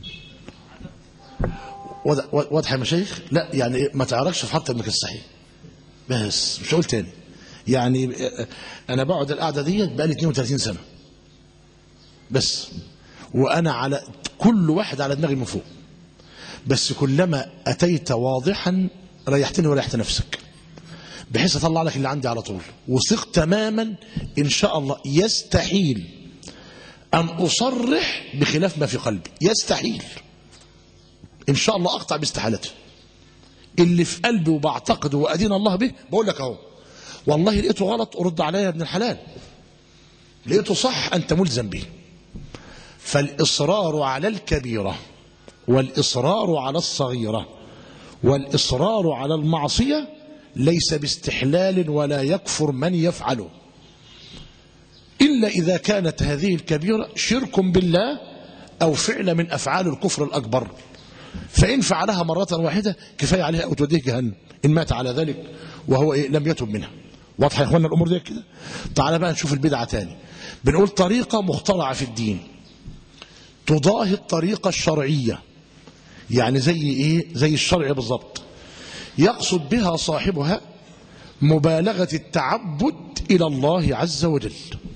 واضح واضح يا مشايخ لا يعني إيه ما تعرفش في حاره المكسحين بس مش هقول تاني يعني انا بقعد القعده ديت بقالي 32 سنه بس وانا على كل واحد على دماغي من فوق بس كلما اتيت واضحا ريحتني وريحت نفسك بحيث اطلع لك اللي عندي على طول وثق تماما ان شاء الله يستحيل ان اصرح بخلاف ما في قلبي يستحيل ان شاء الله اقطع باستحالته اللي في قلبي وبعتقده وادين الله به بقول لك اهو والله لقيته غلط ارد عليا يا ابن الحلال لقيته صح انت ملزم به فالاصرار على الكبيره والاصرار على الصغيره والاصرار على المعصيه ليس باستحلال ولا يكفر من يفعله الا اذا كانت هذه الكبيره شرك بالله او فعل من افعال الكفر الاكبر فإن فعلها مرة واحدة كفاية عليها أو توديه جهنم إن مات على ذلك وهو إيه لم يتب منها واضحه يا اخوانا الامور دي كده تعالى بقى نشوف البدعه تاني بنقول طريقه مخترعه في الدين تضاهي الطريقه الشرعيه يعني زي ايه زي الشرع بالظبط يقصد بها صاحبها مبالغه التعبد الى الله عز وجل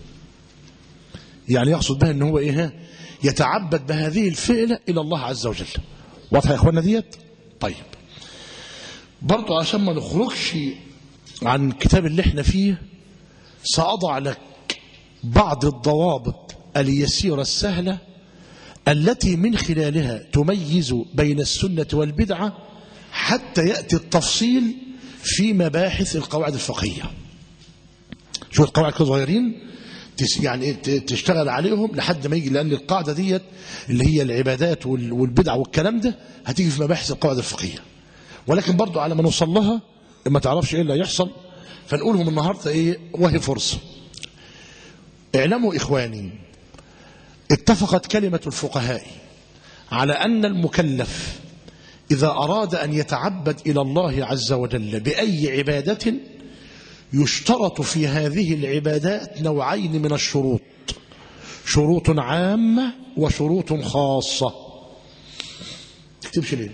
يعني يقصد بها ان هو ايه يتعبد بهذه الفعله الى الله عز وجل واضحه يا اخوانا ديت طيب برضو عشان ما نخرجش عن الكتاب اللي احنا فيه سأضع لك بعض الضوابط اليسيرة السهلة التي من خلالها تميز بين السنة والبدعة حتى يأتي التفصيل في مباحث القواعد الفقهية شو القواعد كده صغيرين تس- يعني ت- تشتغل عليهم لحد ما يجي لأن القاعدة ديت اللي هي العبادات وال- والبدع والكلام ده هتيجي في مباحث القواعد الفقهية ولكن برضو على ما نوصل لها ما تعرفش ايه اللي هيحصل فنقولهم النهارده ايه وهي فرصه اعلموا اخواني اتفقت كلمه الفقهاء على ان المكلف اذا اراد ان يتعبد الى الله عز وجل باي عباده يشترط في هذه العبادات نوعين من الشروط شروط عامه وشروط خاصه تكتبش ليه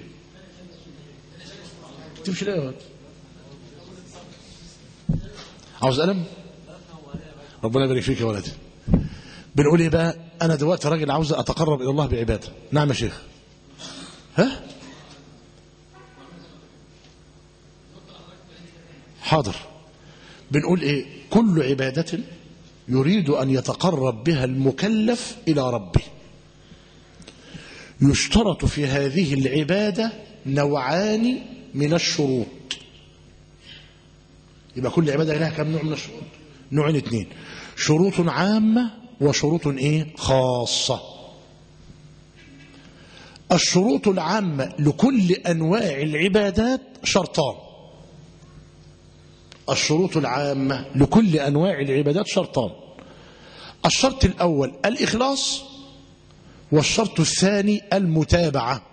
تكتبش ليه يا ولد؟ عاوز قلم ربنا يبارك فيك يا ولدي بنقول ايه بقى انا دلوقتي راجل عاوز اتقرب الى الله بعباده نعم يا شيخ ها حاضر بنقول ايه كل عباده يريد ان يتقرب بها المكلف الى ربه يشترط في هذه العباده نوعان من الشروط يبقى كل عبادة لها كم نوع من الشروط نوعين اثنين شروط عامة وشروط ايه خاصة الشروط العامة لكل أنواع العبادات شرطان الشروط العامة لكل أنواع العبادات شرطان الشرط الأول الإخلاص والشرط الثاني المتابعة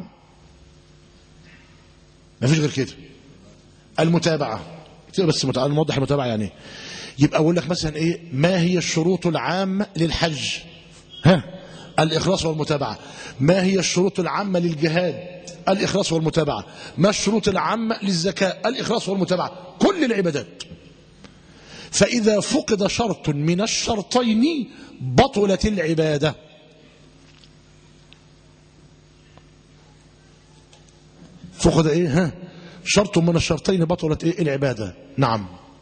ما فيش غير كده المتابعة كده بس متع- نوضح المتابعة يعني ايه يبقى أقول لك مثلا إيه ما هي الشروط العامة للحج ها الإخلاص والمتابعة ما هي الشروط العامة للجهاد الإخلاص والمتابعة ما الشروط العامة للزكاة الإخلاص والمتابعة كل العبادات فإذا فقد شرط من الشرطين بطلت العبادة فقد ايه ها شرط من الشرطين بطلت ايه العباده نعم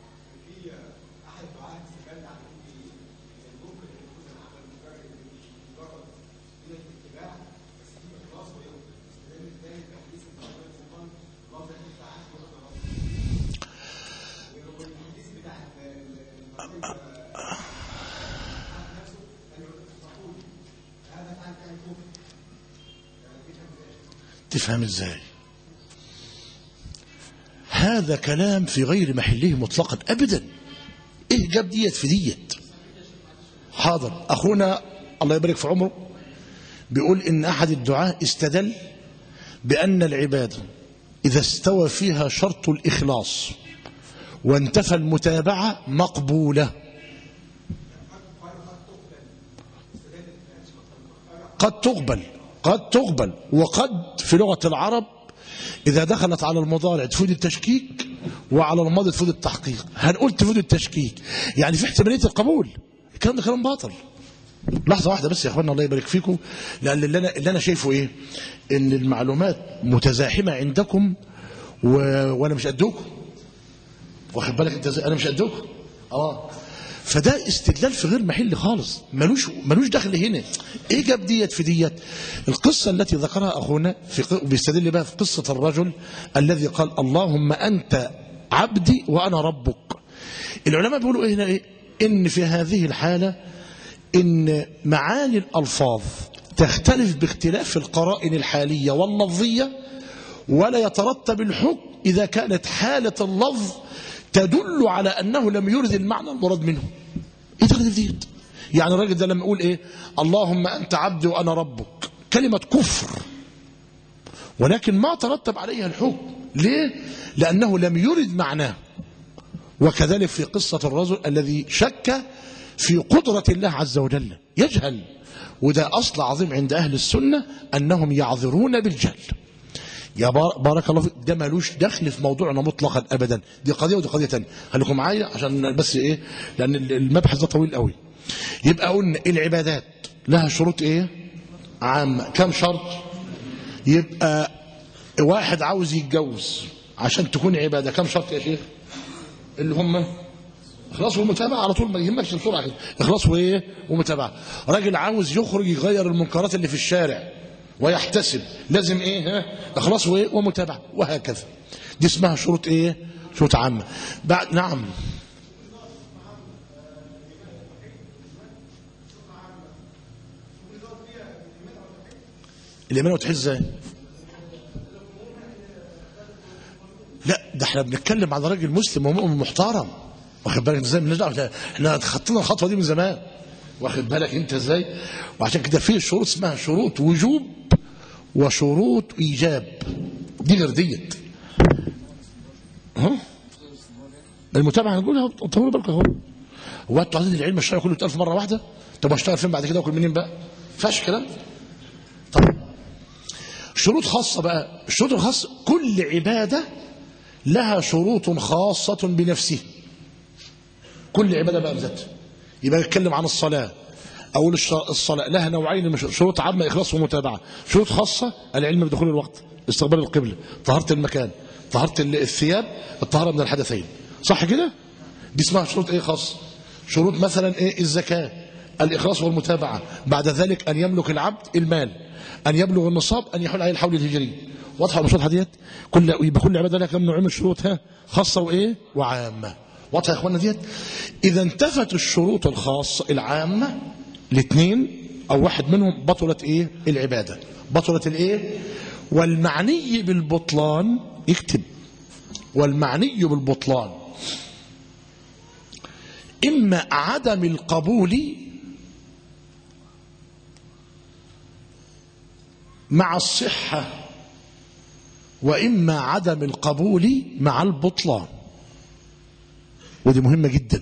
تفهم ازاي هذا كلام في غير محله مطلقا ابدا ايه جاب ديت في ديت حاضر اخونا الله يبارك في عمره بيقول ان احد الدعاة استدل بان العباده اذا استوى فيها شرط الاخلاص وانتفى المتابعه مقبوله قد تقبل قد تقبل وقد في لغه العرب إذا دخلت على المضارع تفيد التشكيك وعلى الماضي تفيد التحقيق هنقول تفيد التشكيك يعني في احتمالية القبول الكلام ده كلام باطل لحظة واحدة بس يا اخوانا الله يبارك فيكم لأن اللي أنا, اللي أنا شايفه إيه إن المعلومات متزاحمة عندكم و... وأنا مش قدكم واخد بالك أنت إزاي؟ أنا مش قدكم أه فده استدلال في غير محل خالص ملوش ملوش دخل هنا ايه جاب ديت في ديت القصه التي ذكرها اخونا في ق- بيستدل بها في قصه الرجل الذي قال اللهم انت عبدي وانا ربك العلماء بيقولوا ايه هنا ايه ان في هذه الحاله ان معاني الالفاظ تختلف باختلاف القرائن الحاليه واللفظيه ولا يترتب الحكم اذا كانت حاله اللفظ تدل على انه لم يرد المعنى المراد منه ايه تقدر ديت يعني الراجل ده لما يقول ايه اللهم انت عبدي وانا ربك كلمه كفر ولكن ما ترتب عليها الحكم ليه لانه لم يرد معناه وكذلك في قصة الرجل الذي شك في قدرة الله عز وجل يجهل وده أصل عظيم عند أهل السنة أنهم يعذرون بالجهل يا بار- بارك الله فيك ده ملوش دخل في موضوعنا مطلقا ابدا دي قضيه ودي قضيه ثانيه خليكم معايا عشان بس ايه لان المبحث ده طويل قوي يبقى قلنا العبادات لها شروط ايه عامه كم شرط يبقى واحد عاوز يتجوز عشان تكون عباده كم شرط يا شيخ اللي هم اخلاص ومتابعه على طول ما يهمكش بسرعه كده اخلاص وايه ومتابعه راجل عاوز يخرج يغير المنكرات اللي في الشارع ويحتسب لازم ايه ها اخلاص وايه ومتابعه وهكذا دي اسمها شروط ايه شروط عامه بعد نعم الايمان والتوحيد ازاي لا ده احنا بنتكلم عن راجل مسلم ومؤمن محترم واخد بالك ازاي مالناش دعوه احنا خطينا الخطوه دي من زمان واخد بالك انت ازاي وعشان كده في شروط اسمها شروط وجوب وشروط ايجاب دي غير ديت ها المتابعه هنقولها طولوا بالك اهو هو انتوا عايزين العلم الشرعي كله يتقال في مره واحده طب اشتغل فين بعد كده واكل منين بقى فاش كلام طب شروط خاصه بقى الشروط الخاصه كل عباده لها شروط خاصه بنفسها كل عباده بقى بذاتها يبقى نتكلم عن الصلاه اقول الش- الصلاه لها نوعين من شروط عامه اخلاص ومتابعه شروط خاصه العلم بدخول الوقت استقبال القبله طهاره المكان طهاره ال- الثياب الطهاره من الحدثين صح كده دي اسمها شروط ايه خاصه شروط مثلا ايه الزكاه الاخلاص والمتابعه بعد ذلك ان يملك العبد المال ان يبلغ النصاب ان يحول عليه الحول الهجري واضحه ولا مش واضحه ديت كل يبقى كل عباده لها كم نوع من الشروط ها خاصه وايه وعامه واضحه يا اخوانا ديت اذا انتفت الشروط الخاصه العامه الاثنين او واحد منهم بطلت ايه العباده بطلت الايه والمعني بالبطلان يكتب والمعني بالبطلان اما عدم القبول مع الصحه واما عدم القبول مع البطلان ودي مهمه جدا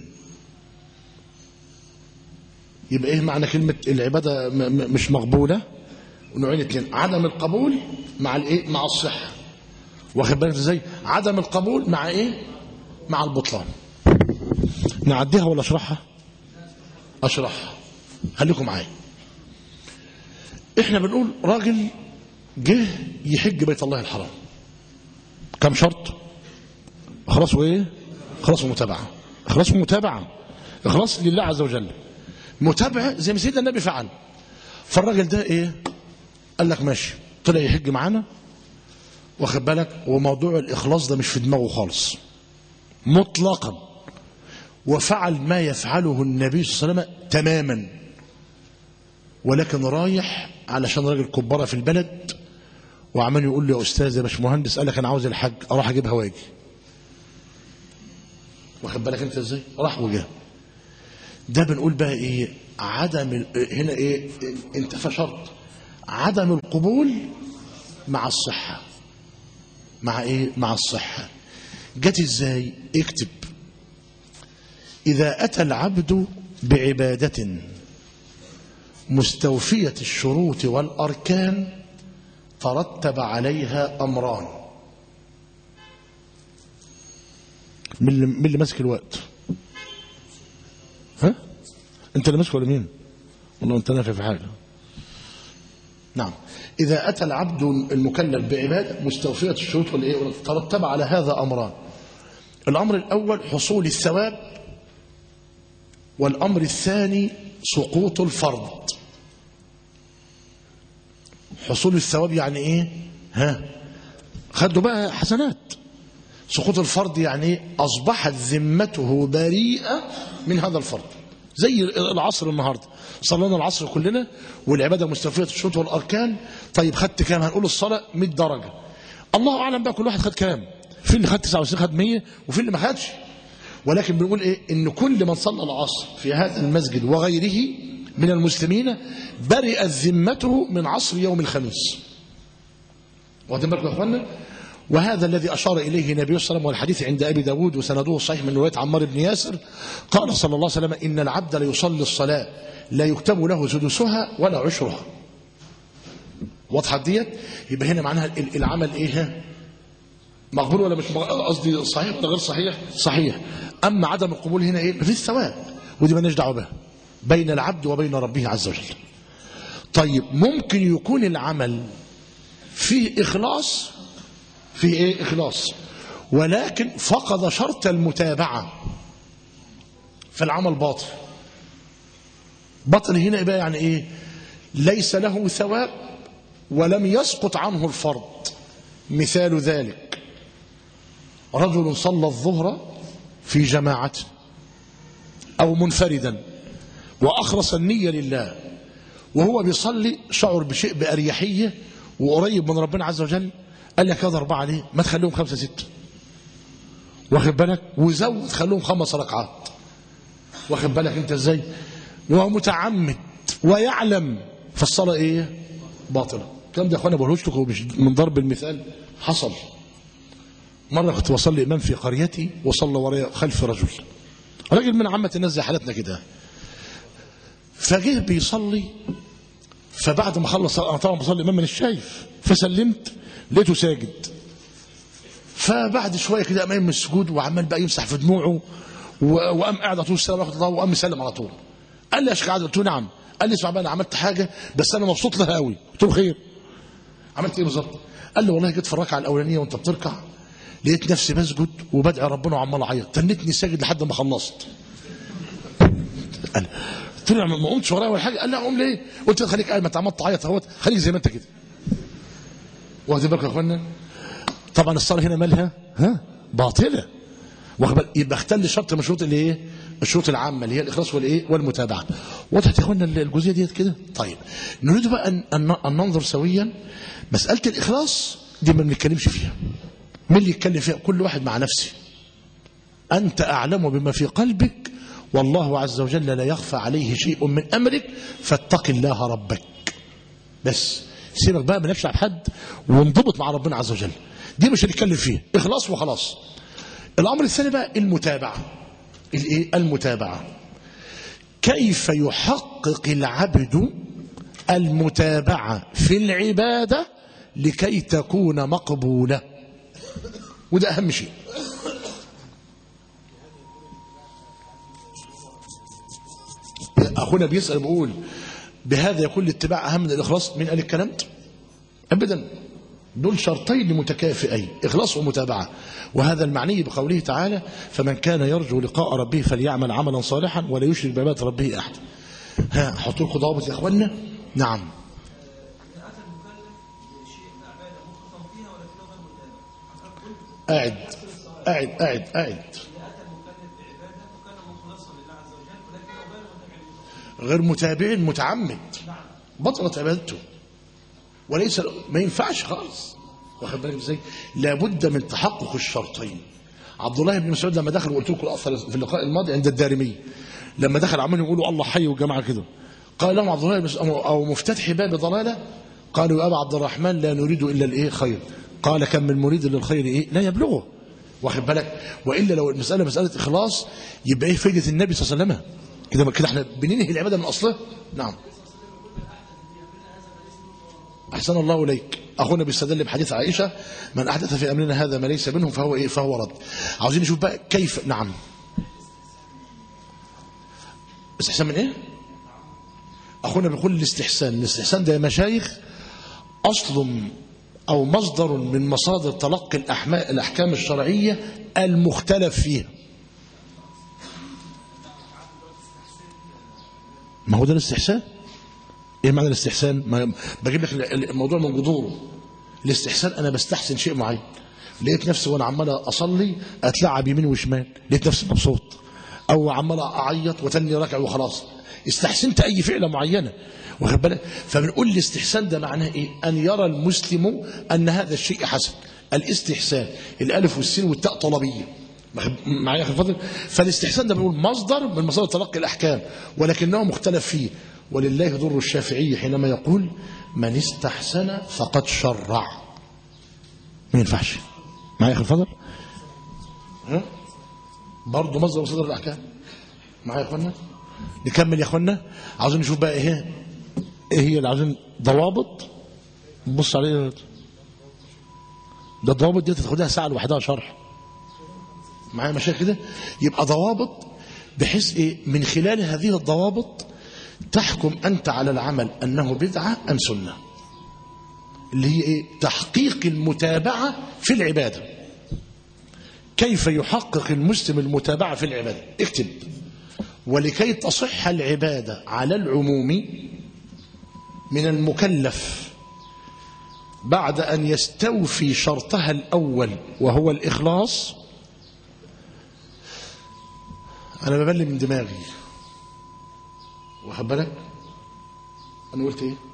يبقى ايه معنى كلمه العباده م- م- مش مقبوله نوعين اتنين عدم القبول مع الايه مع الصحه واخد بالك ازاي عدم القبول مع ايه مع البطلان نعديها ولا اشرحها اشرحها خليكم معايا احنا بنقول راجل جه يحج بيت الله الحرام كم شرط اخلاص وايه اخلاص ومتابعه اخلاص ومتابعه اخلاص لله عز وجل متابعه زي ما سيدنا النبي فعل فالراجل ده ايه قال لك ماشي طلع يحج معانا واخد بالك وموضوع الاخلاص ده مش في دماغه خالص مطلقا وفعل ما يفعله النبي صلى الله عليه وسلم تماما ولكن رايح علشان راجل كبارة في البلد وعمال يقول له يا استاذ يا باشمهندس قال لك انا عاوز الحج اروح اجيبها واجي واخد بالك انت ازاي راح وجه ده بنقول بقى ايه عدم ال- هنا ايه انتفى شرط عدم القبول مع الصحة مع ايه مع الصحة جت ازاي اكتب إذا أتى العبد بعبادة مستوفية الشروط والأركان ترتب عليها أمران من اللي, من اللي ماسك الوقت ها انت اللي ماسك ولا مين والله انت نافع في حاجه نعم إذا أتى العبد المكلف بعبادة مستوفية الشروط والإيه ترتب على هذا أمران الأمر الأول حصول الثواب والأمر الثاني سقوط الفرض حصول الثواب يعني إيه ها خدوا بقى حسنات سقوط الفرض يعني إيه؟ أصبحت ذمته بريئة من هذا الفرض زي العصر النهارده صلينا العصر كلنا والعباده مستوفيه الشروط والاركان طيب خدت كام هنقول الصلاه 100 درجه الله اعلم بقى كل واحد خد كام في اللي خد 99 خد 100 وفي اللي ما خدش ولكن بنقول ايه ان كل من صلى العصر في هذا المسجد وغيره من المسلمين برئت ذمته من عصر يوم الخميس واخدين بالكم يا اخوانا وهذا الذي أشار إليه النبي صلى الله عليه وسلم والحديث عند أبي داود وسنده صحيح من رواية عمار بن ياسر قال صلى الله عليه وسلم إن العبد ليصلي الصلاة لا يكتب له سدسها ولا عشرها واضحة ديت يبقى هنا معناها ال- العمل إيه مقبول ولا مش مق- قصدي صحيح ولا غير صحيح صحيح أما عدم القبول هنا إيه مفيش ثواب ودي مالناش دعوة بها بين العبد وبين ربه عز وجل طيب ممكن يكون العمل فيه إخلاص فيه إيه إخلاص ولكن فقد شرط المتابعة فالعمل باطل باطل هنا يبقى يعني إيه ليس له ثواب ولم يسقط عنه الفرض مثال ذلك رجل صلى الظهر في جماعة أو منفردا وأخلص النية لله وهو بيصلي شعر بشيء بأريحية وقريب من ربنا عز وجل قال لك هذا أربعة ليه ما تخليهم خمسة ستة واخد بالك وزود خليهم خمس ركعات واخد بالك انت ازاي وهو متعمد ويعلم فالصلاة ايه باطلة الكلام ده يا اخوانا بقولهوش لكم مش من ضرب المثال حصل مرة كنت بصلي إمام في قريتي وصلى ورايا خلف رجل راجل من عامة الناس زي حالتنا كده فجه بيصلي فبعد ما خلص انا طبعا بصلي امام من الشايف فسلمت لقيته ساجد فبعد شويه كده قام قايم من السجود وعمال بقى يمسح في دموعه و- وقام قاعد على طول السلام واخد الله وقام مسلم على طول قال لي يا شيخ عادل قلت له نعم قال لي اسمع بقى انا عملت حاجه بس انا مبسوط لها قوي قلت له خير عملت ايه بالظبط قال لي والله جيت في الركعه الاولانيه وانت بتركع لقيت نفسي بسجد وبدعي ربنا وعمال اعيط تنتني ساجد لحد ما خلصت قال قلت له ما قمتش ورايا ولا حاجه قال لا اقوم ليه قلت له خليك قاعد ما انت عمال تعيط اهوت خليك زي ما انت كده واخد بالك يا اخوانا طبعا الصلاه هنا مالها ها باطله واخد بالك يبقى اختل شرط من شروط الايه الشروط العامه اللي هي الاخلاص والايه والمتابعه وضحت يا اخوانا الجزئيه ديت كده طيب نريد بقى ان ان أن ننظر سويا مساله الاخلاص دي ما بنتكلمش فيها مين اللي يتكلم فيها كل واحد مع نفسه أنت أعلم بما في قلبك والله عز وجل لا يخفى عليه شيء من أمرك فاتق الله ربك بس سيبك بقى مالكش على حد وانضبط مع ربنا عز وجل دي مش هنتكلم فيها إخلاص وخلاص الأمر الثاني بقى المتابعة الإيه؟ المتابعة كيف يحقق العبد المتابعة في العبادة لكي تكون مقبولة وده أهم شيء أخونا بيسأل بيقول بهذا يكون الاتباع أهم من الإخلاص من قال الكلام ده؟ أبدا دول شرطين متكافئين إخلاص ومتابعة وهذا المعني بقوله تعالى فمن كان يرجو لقاء ربه فليعمل عملا صالحا ولا يشرك بعبادة ربه أحد ها حط لكم ضوابط يا إخوانا نعم إن أتى المكلف بشيء من عبادة مخلصا فيها ولكنه غير متابع حضرتك قلت قاعد قاعد قاعد قاعد إن أتى المكلف بعبادة وكان مخلصا لله عز وجل ولكنه غير متابع للمخلص غير متابع متعمد بطلت عبادته وليس ما ينفعش خالص واخد بالك ازاي لابد من تحقق الشرطين عبد الله بن مسعود لما دخل وقلت لكم الاثر في اللقاء الماضي عند الدارمي لما دخل عمالين يقولوا الله حي والجماعه كده قال لهم عبد الله بن مسعود او مفتتح باب ضلاله قالوا يا ابا عبد الرحمن لا نريد الا الايه خير قال كم من مريد للخير ايه لا يبلغه واخد بالك والا لو المساله مساله اخلاص يبقى ايه فائده النبي صلى الله عليه وسلم كده كده احنا بننهي العباده من اصلها نعم أحسن الله إليك أخونا بيستدل بحديث عائشة من أحدث في أمرنا هذا ما ليس منه فهو إيه فهو رد عاوزين نشوف بقى كيف نعم استحسان من إيه أخونا بيقول الاستحسان الاستحسان ده يا مشايخ أصل أو مصدر من مصادر تلقي الأحما- الأحكام الشرعية المختلف فيها ما هو ده الاستحسان ايه معنى الاستحسان ما بجيب لك الموضوع من جذوره الاستحسان انا بستحسن شيء معين لقيت نفسي وانا عمال اصلي اتلعب يمين وشمال لقيت نفسي مبسوط او عمال اعيط وتني ركع وخلاص استحسنت اي فعله معينه واخد بالك فبنقول الاستحسان ده معناه ايه ان يرى المسلم ان هذا الشيء حسن الاستحسان الالف والسين والتاء طلبيه معايا يا اخي الفاضل فالاستحسان ده بنقول مصدر من مصادر تلقي الاحكام ولكنه مختلف فيه ولله ضر الشافعي حينما يقول من استحسن فقد شرع ما ينفعش معايا يا اخي الفضل ها برضه مصدر مصدر الاحكام معايا يا اخوانا نكمل يا اخوانا عاوزين نشوف بقى ايه ايه هي اللي عاوزين ضوابط بص عليه ده الضوابط دي تاخدها ساعه لوحدها شرح معايا مشاكل كده يبقى ضوابط بحيث ايه من خلال هذه الضوابط تحكم انت على العمل انه بدعه ام سنه اللي هي ايه تحقيق المتابعه في العباده كيف يحقق المسلم المتابعه في العباده اكتب ولكي تصح العباده على العموم من المكلف بعد ان يستوفي شرطها الاول وهو الاخلاص انا ببلي من دماغي واخد بالك انا قلت ايه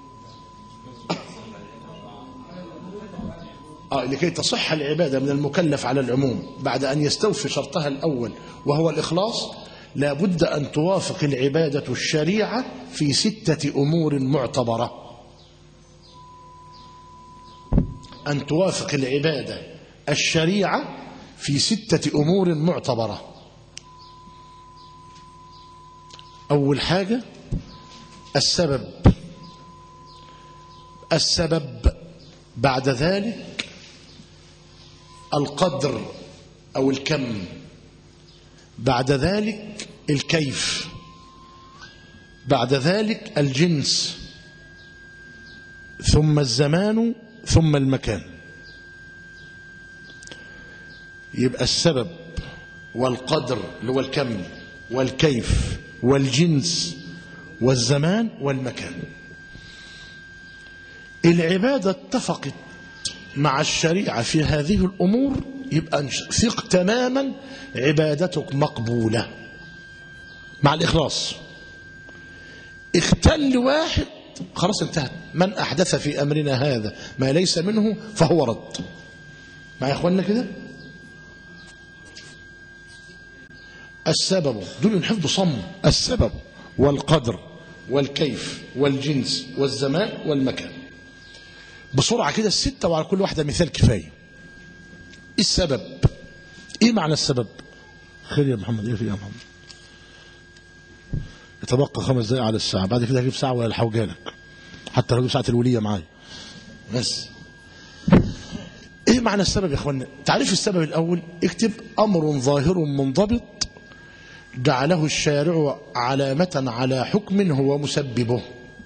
آه لكي تصح العبادة من المكلف على العموم بعد أن يستوفي شرطها الأول وهو الإخلاص لا بد أن توافق العبادة الشريعة في ستة أمور معتبرة أن توافق العبادة الشريعة في ستة أمور معتبرة أول حاجة السبب السبب بعد ذلك القدر أو الكم بعد ذلك الكيف بعد ذلك الجنس ثم الزمان ثم المكان يبقى السبب والقدر اللي هو الكم والكيف والجنس والزمان والمكان العبادة اتفقت مع الشريعة في هذه الأمور يبقى ثق تماما عبادتك مقبولة مع الإخلاص اختل واحد خلاص انتهت من أحدث في أمرنا هذا ما ليس منه فهو رد مع يا إخواننا كده السبب دول الحفظ صم السبب والقدر والكيف والجنس والزمان والمكان بسرعة كده الستة وعلى كل واحدة مثال كفاية السبب ايه معنى السبب خير يا محمد ايه في يا محمد يتبقى خمس دقايق على الساعة بعد كده هجيب ساعة ولا الحوجانك حتى لو ساعة الولية معايا بس ايه معنى السبب يا اخوانا تعريف السبب الاول اكتب امر ظاهر منضبط جعله الشارع علامة على حكم هو مسببه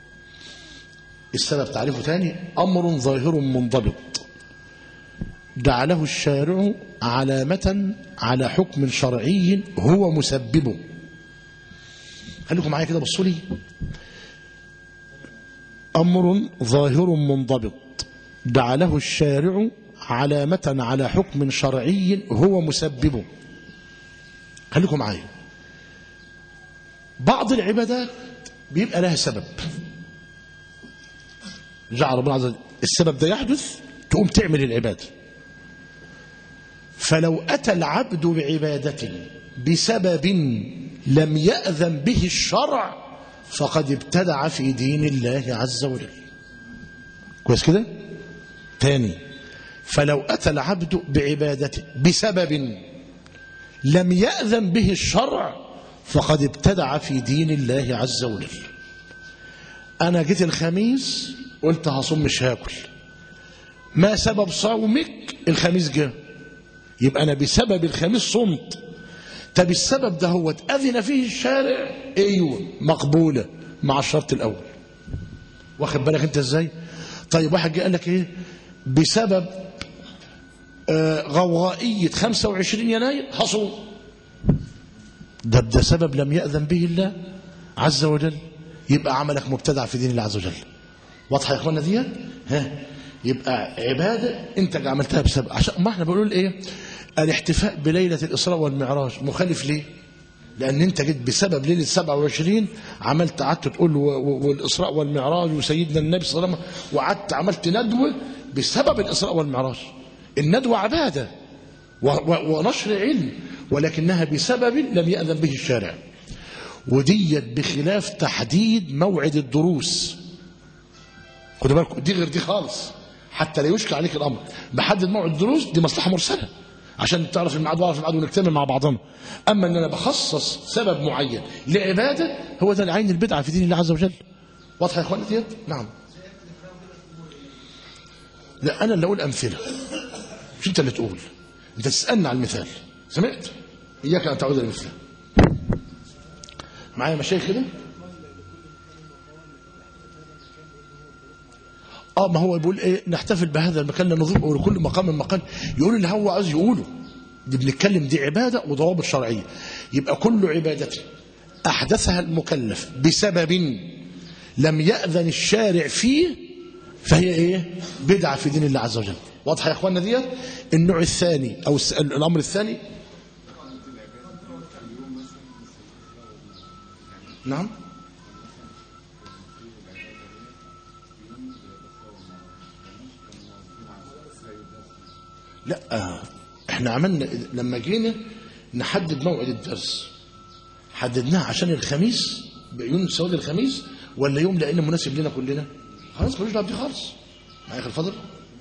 السبب تعريفه ثاني أمر ظاهر منضبط جعله الشارع علامة على حكم شرعي هو مسببه خليكم معايا كده بصوا لي أمر ظاهر منضبط جعله الشارع علامة على حكم شرعي هو مسببه خليكم معايا بعض العبادات بيبقى لها سبب جعل ربنا عز وجل السبب ده يحدث تقوم تعمل العبادة فلو أتى العبد بعبادة بسبب لم يأذن به الشرع فقد ابتدع في دين الله عز وجل كويس كده تاني فلو أتى العبد بعبادة بسبب لم يأذن به الشرع فقد ابتدع في دين الله عز وجل أنا جيت الخميس قلت هصوم مش هاكل ما سبب صومك الخميس جه يبقى أنا بسبب الخميس صمت طب السبب ده هو أذن فيه الشارع ايوه مقبولة مع الشرط الأول واخد بالك انت ازاي طيب واحد جه قال لك ايه بسبب آه غوغائية 25 يناير هصوم ده ده سبب لم يأذن به الله عز وجل يبقى عملك مبتدع في دين الله عز وجل واضحه يا اخوانا دي ها يبقى عباده انت عملتها بسبب عشان ما احنا بنقول ايه الاحتفاء بليله الاسراء والمعراج مخالف ليه لان انت جيت بسبب ليله 27 عملت قعدت تقول والاسراء والمعراج وسيدنا النبي صلى الله عليه وسلم وقعدت عملت ندوه بسبب الاسراء والمعراج الندوه عباده ونشر علم ولكنها بسبب لم يأذن به الشارع وديت بخلاف تحديد موعد الدروس خدوا بالكم دي غير دي خالص حتى لا يشكل عليك الامر بحدد موعد الدروس دي مصلحه مرسله عشان تعرف الميعاد واعرف الميعاد ونجتمع مع بعضنا اما ان انا بخصص سبب معين لعباده هو ده العين البدعه في دين الله عز وجل واضحه يا اخواني ديت نعم لا انا اللي اقول امثله مش انت اللي تقول انت تسالني على المثال سمعت اياك ان تعود لمثله معايا مشايخ كده اه ما هو بيقول ايه نحتفل بهذا المكان لنظم ولكل مقام مقال يقول اللي هو عايز يقوله دي بنتكلم دي عباده وضوابط شرعيه يبقى كل عباده احدثها المكلف بسبب لم ياذن الشارع فيه فهي ايه بدعه في دين الله عز وجل واضحه يا اخواننا ديت النوع الثاني او الس- الامر الثاني نعم لا آه، احنا عملنا لما جينا نحدد موعد الدرس حددناه عشان الخميس يوم سواد الخميس ولا يوم لان مناسب لنا كلنا خلاص ملوش دعوه بدي خالص معايا اخي الفضل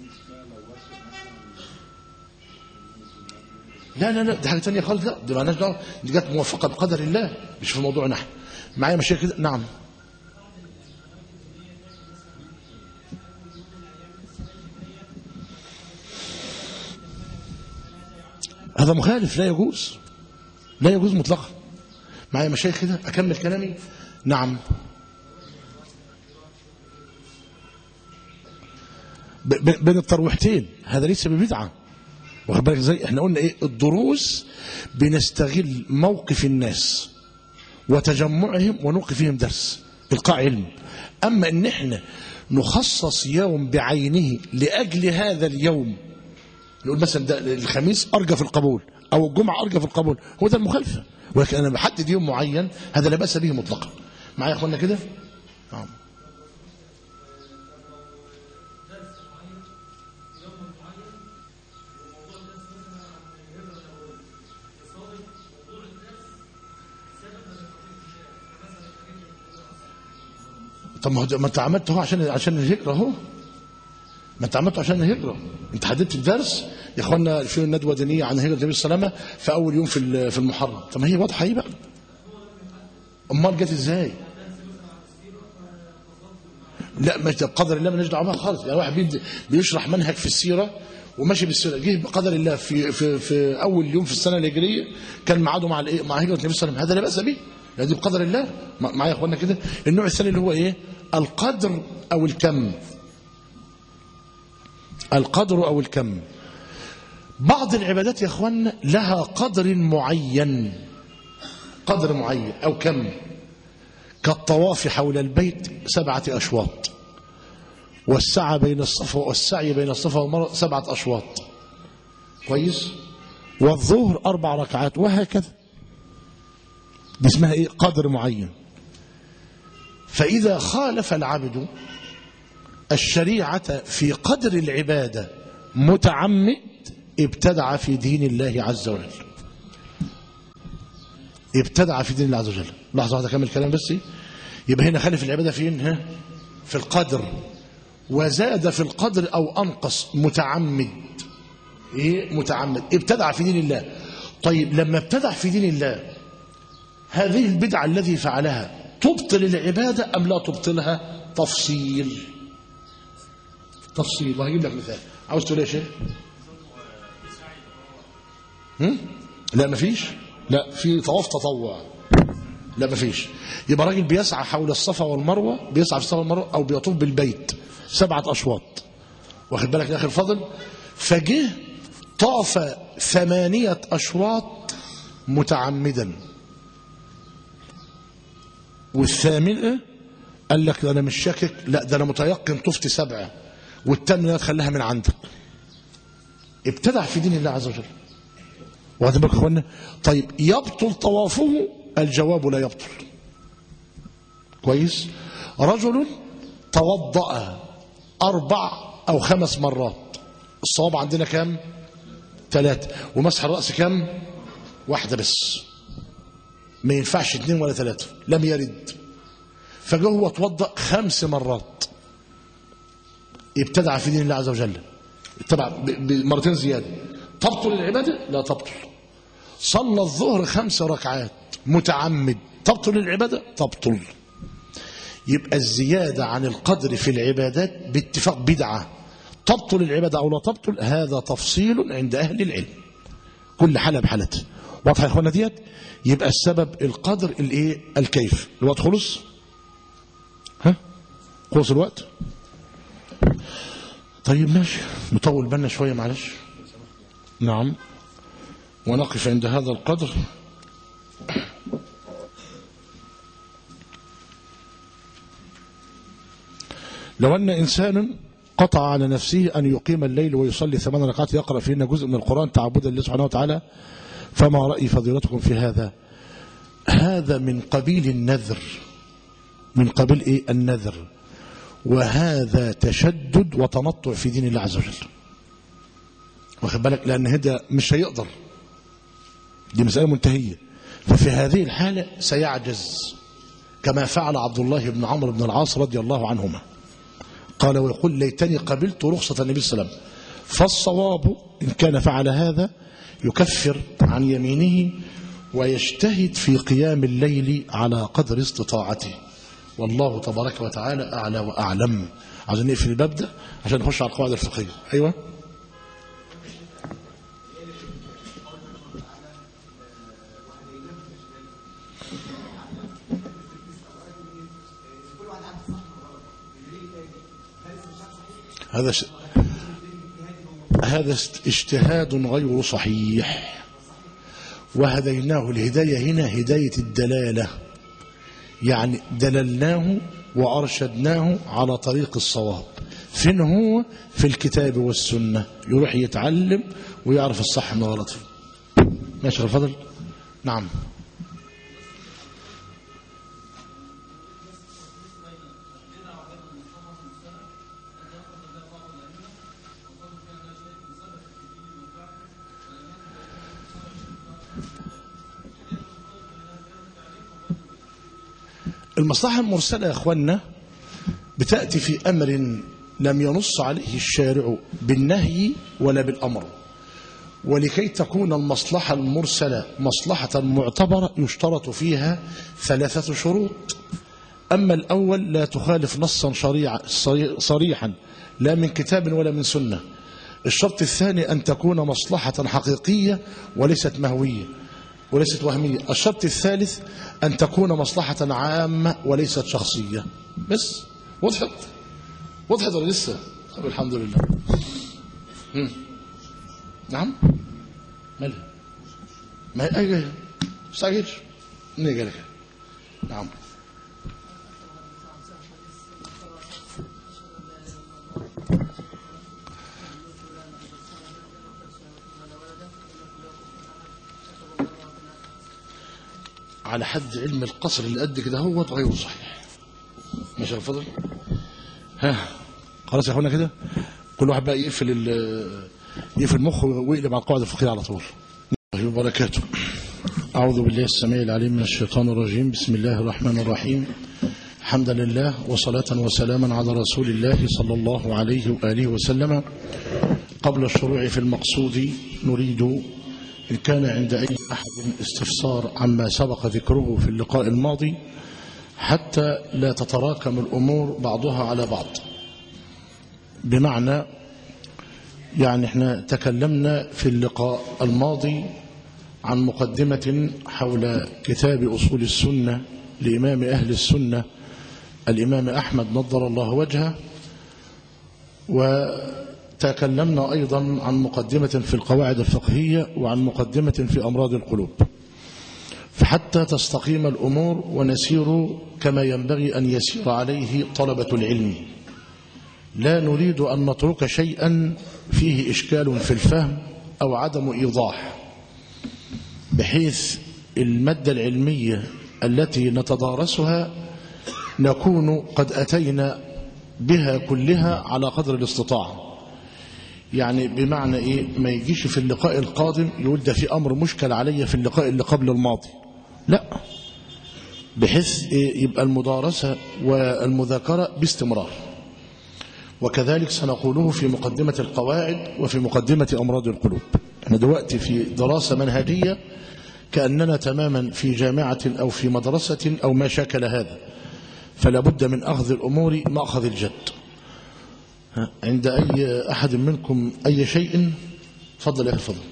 لا لا لا دي حاجه ثانيه خالص لا دي مالناش دعوه دي جت موافقه بقدر الله مش في موضوعنا احنا معايا مشاكل كده نعم هذا مخالف لا يجوز لا يجوز مطلقا معايا مشايخ كده اكمل كلامي نعم ب- ب- بين الترويحتين هذا ليس ببدعه واخد بالك ازاي احنا قلنا ايه الدروس بنستغل موقف الناس وتجمعهم ونلقي فيهم درس القاء علم اما ان احنا نخصص يوم بعينه لاجل هذا اليوم نقول مثلا ده الخميس ارجى في القبول او الجمعه ارجى في القبول هو ده المخالفه ولكن انا بحدد يوم معين هذا لا باس به مطلقا معايا يا اخوانا كده نعم طب ما هو ده- ما انت عملته اهو عشان عشان الهجره اهو ما انت عملته عشان الهجره انت حددت الدرس يا اخوانا في ندوه دينيه عن هجره النبي السلامه في اول يوم في ال- في المحرم طب ما هي واضحه ايه بقى امال جت ازاي لا مش ده بقدر الله مالناش دعوه بها خالص يعني واحد بيبدأ بيشرح منهج في السيره وماشي بالسيره جه بقدر الله في في في اول يوم في السنه الهجريه كان ميعاده مع الايه مع هجره النبي صلى الله عليه وسلم هذا لا باس به يعني دي بقدر الله مع- معايا يا اخوانا كده النوع الثاني اللي هو ايه القدر او الكم القدر او الكم بعض العبادات يا اخوانا لها قدر معين قدر معين او كم كالطواف حول البيت سبعة أشواط والسعي بين الصفا والسعي بين الصفا والمروة سبعة أشواط كويس والظهر أربع ركعات وهكذا دي اسمها إيه قدر معين فإذا خالف العبد الشريعة في قدر العبادة متعمد ابتدع في دين الله عز وجل ابتدع في دين الله عز وجل لحظة واحدة كمل الكلام بس يبقى هنا خالف العبادة فين ها في القدر وزاد في القدر أو أنقص متعمد إيه متعمد ابتدع في دين الله طيب لما ابتدع في دين الله هذه البدعة الذي فعلها تبطل العبادة أم لا تبطلها تفصيل تفصيل وهجيب لك مثال عاوز تقول ايه يا شيخ هم؟ لا مفيش لا في طواف تطوع لا مفيش يبقى راجل بيسعى حول الصفا والمروه بيسعى في الصفا والمروه او بيطوف بالبيت سبعه اشواط واخد بالك يا اخي الفضل فجه طاف ثمانيه اشواط متعمدا والثامنه قال لك ده انا مش شاكك لا ده انا متيقن طفت سبعه والثامنه تخليها من عندك ابتدع في دين الله عز وجل واخد بالك يا اخوانا طيب يبطل طوافه الجواب لا يبطل كويس رجل توضأ أربع أو خمس مرات الصواب عندنا كام ثلاثة ومسح الرأس كام واحدة بس ما ينفعش اثنين ولا ثلاثة لم يرد فجاه هو توضأ خمس مرات ابتدع في دين الله عز وجل اتبع ب- بمرتين زيادة تبطل العبادة لا تبطل صلى الظهر خمس ركعات متعمد تبطل العبادة تبطل يبقى الزيادة عن القدر في العبادات باتفاق بدعة تبطل العبادة أو لا تبطل هذا تفصيل عند أهل العلم كل حالة بحالتها واضحة يا إخوانا ديت يبقى السبب القدر الايه الكيف الوقت خلص ها خلص الوقت طيب ماشي نطول بالنا شوية معلش نعم ونقف عند هذا القدر لو أن إنسانا قطع على نفسه أن يقيم الليل ويصلي ثمان ركعات يقرأ فيهن جزء من القرآن تعبدا لله سبحانه وتعالى فما رأي فضيلتكم في هذا هذا من قبيل النذر من قبيل إيه النذر وهذا تشدد وتنطع في دين الله عز وجل واخد بالك لأن هذا مش هيقدر دي مسألة منتهية ففي هذه الحالة سيعجز كما فعل عبد الله بن عمرو بن العاص رضي الله عنهما قال ويقول ليتني قبلت رخصة النبي صلى الله عليه وسلم فالصواب إن كان فعل هذا يكفر عن يمينه ويجتهد في قيام الليل على قدر استطاعته والله تبارك وتعالى أعلى وأعلم عايزين نقفل الباب ده عشان نخش على القواعد الفقهية أيوة هذا ش... هذا است- اجتهاد غير صحيح وهديناه الهداية هنا هداية الدلالة يعني دللناه وأرشدناه على طريق الصواب فين هو في الكتاب والسنة يروح يتعلم ويعرف الصح من الغلط ماشي يا الفضل نعم المصلحة المرسلة يا أخوانا بتأتي في أمر لم ينص عليه الشارع بالنهي ولا بالأمر ولكي تكون المصلحة المرسلة مصلحة معتبرة يشترط فيها ثلاثة شروط أما الأول لا تخالف نصا شريعا صري- صريحا لا من كتاب ولا من سنة الشرط الثاني أن تكون مصلحة حقيقية وليست مهوية وليست وهمية الشرط الثالث أن تكون مصلحة عامة وليست شخصية بس وضحت وضحت ولا لسه طب الحمد لله مم. نعم مالها ما هي أي استعجلش منين جالك نعم على حد علم القصر اللي قد كده هو غير صحيح ماشي يا فضل ها خلاص يا اخوانا كده كل واحد بقى يقفل ال- يقفل مخه ويقلب على القواعد الفقهيه على طول الله وبركاته أعوذ بالله السميع العليم من الشيطان الرجيم بسم الله الرحمن الرحيم حمدا لله وصلاة وسلاما على رسول الله صلى الله عليه وآله وسلم قبل الشروع في المقصود نريد إن كان عند أي أحد استفسار عما سبق ذكره في اللقاء الماضي حتى لا تتراكم الأمور بعضها على بعض بمعنى يعني احنا تكلمنا في اللقاء الماضي عن مقدمة حول كتاب أصول السنة لإمام أهل السنة الإمام أحمد نضر الله وجهه وتكلمنا أيضا عن مقدمة في القواعد الفقهية وعن مقدمة في أمراض القلوب فحتى تستقيم الأمور ونسير كما ينبغي أن يسير عليه طلبة العلم لا نريد أن نترك شيئا فيه إشكال في الفهم أو عدم إيضاح بحيث المادة العلمية التي نتدارسها نكون قد أتينا بها كلها على قدر الاستطاعة يعني بمعنى إيه ما يجيش في اللقاء القادم يقول ده في أمر مشكل علي في اللقاء اللي قبل الماضي لا بحيث إيه يبقى المدارسة والمذاكرة باستمرار وكذلك سنقوله في مقدمة القواعد وفي مقدمة أمراض القلوب احنا دلوقتي في دراسة منهجية كأننا تماما في جامعة أو في مدرسة أو ما شاكل هذا فلا بد من أخذ الأمور مأخذ الجد ها، عند أي أحد منكم أي شيء تفضل يا أخي تفضل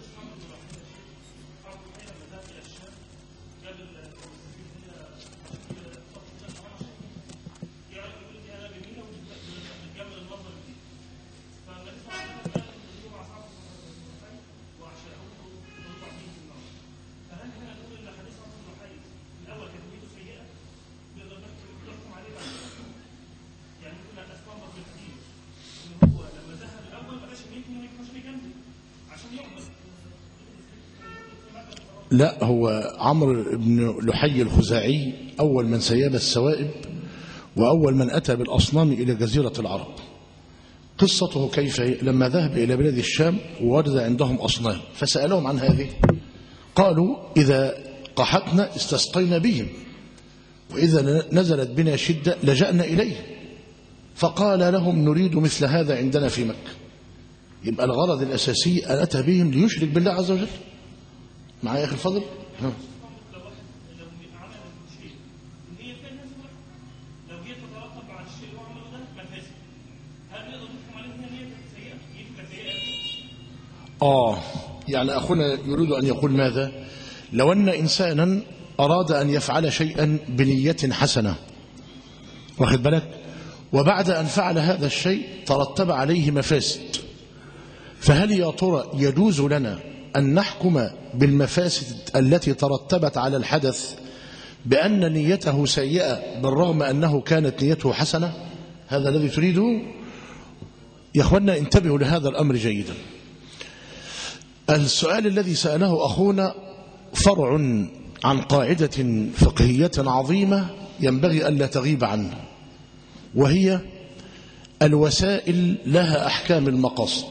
لا هو عمرو بن لحي الخزاعي أول من سيب السوائب وأول من أتى بالأصنام إلى جزيرة العرب قصته كيف هي؟ لما ذهب إلى بلاد الشام ووجد عندهم أصنام فسألهم عن هذه قالوا إذا قحطنا استسقينا بهم وإذا نزلت بنا شدة لجأنا إليه فقال لهم نريد مثل هذا عندنا في مكة يبقى الغرض الأساسي أن أتى بهم ليشرك بالله عز وجل معايا يا أخي الفضل ها. آه يعني أخونا يريد أن يقول ماذا لو أن إنسانا أراد أن يفعل شيئا بنية حسنة واخد بالك وبعد أن فعل هذا الشيء ترتب عليه مفاسد فهل يا ترى يجوز لنا أن نحكم بالمفاسد التي ترتبت على الحدث بأن نيته سيئة بالرغم أنه كانت نيته حسنة هذا الذي تريده يا أخوانا انتبهوا لهذا الأمر جيدا السؤال الذي سأله أخونا فرع عن قاعدة فقهية عظيمة ينبغي ألا تغيب عنه وهي الوسائل لها أحكام المقاصد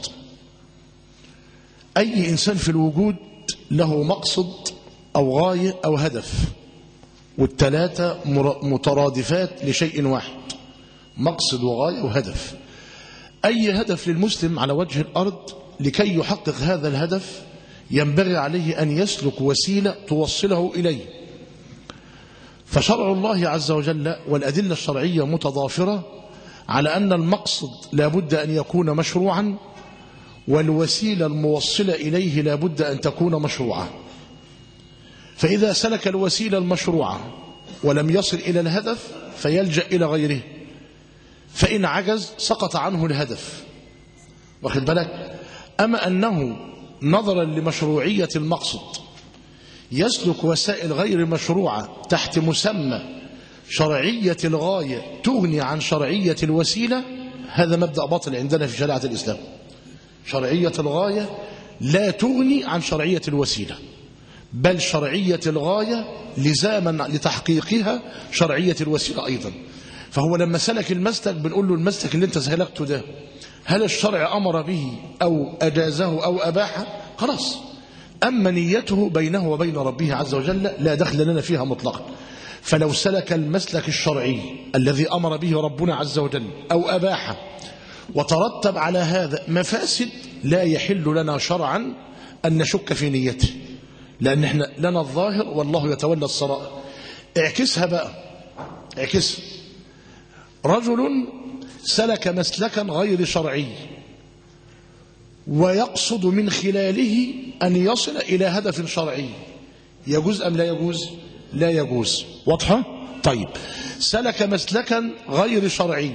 أي إنسان في الوجود له مقصد أو غاية أو هدف والثلاثة مترادفات لشيء واحد مقصد وغاية وهدف أي هدف للمسلم على وجه الأرض لكي يحقق هذا الهدف ينبغي عليه أن يسلك وسيلة توصله إليه فشرع الله عز وجل والأدلة الشرعية متضافرة على أن المقصد لابد أن يكون مشروعا والوسيلة الموصلة إليه لابد أن تكون مشروعة فإذا سلك الوسيلة المشروعة ولم يصل إلى الهدف فيلجأ إلى غيره فإن عجز سقط عنه الهدف واخد بالك أما أنه نظرا لمشروعية المقصد يسلك وسائل غير مشروعة تحت مسمى شرعية الغاية تغني عن شرعية الوسيلة هذا مبدأ باطل عندنا في شريعة الإسلام شرعية الغاية لا تغني عن شرعية الوسيلة بل شرعية الغاية لزاما لتحقيقها شرعية الوسيلة أيضا فهو لما سلك المسلك بنقول له المسلك اللي انت سلكته ده هل الشرع أمر به أو أجازه أو أباحه خلاص أما نيته بينه وبين ربه عز وجل لا دخل لنا فيها مطلقا فلو سلك المسلك الشرعي الذي أمر به ربنا عز وجل أو أباحه وترتب على هذا مفاسد لا يحل لنا شرعا أن نشك في نيته لأن احنا لنا الظاهر والله يتولى السرائر اعكسها بقى اعكسها رجل سلك مسلكا غير شرعي ويقصد من خلاله أن يصل إلى هدف شرعي يجوز أم لا يجوز لا يجوز واضحة طيب سلك مسلكا غير شرعي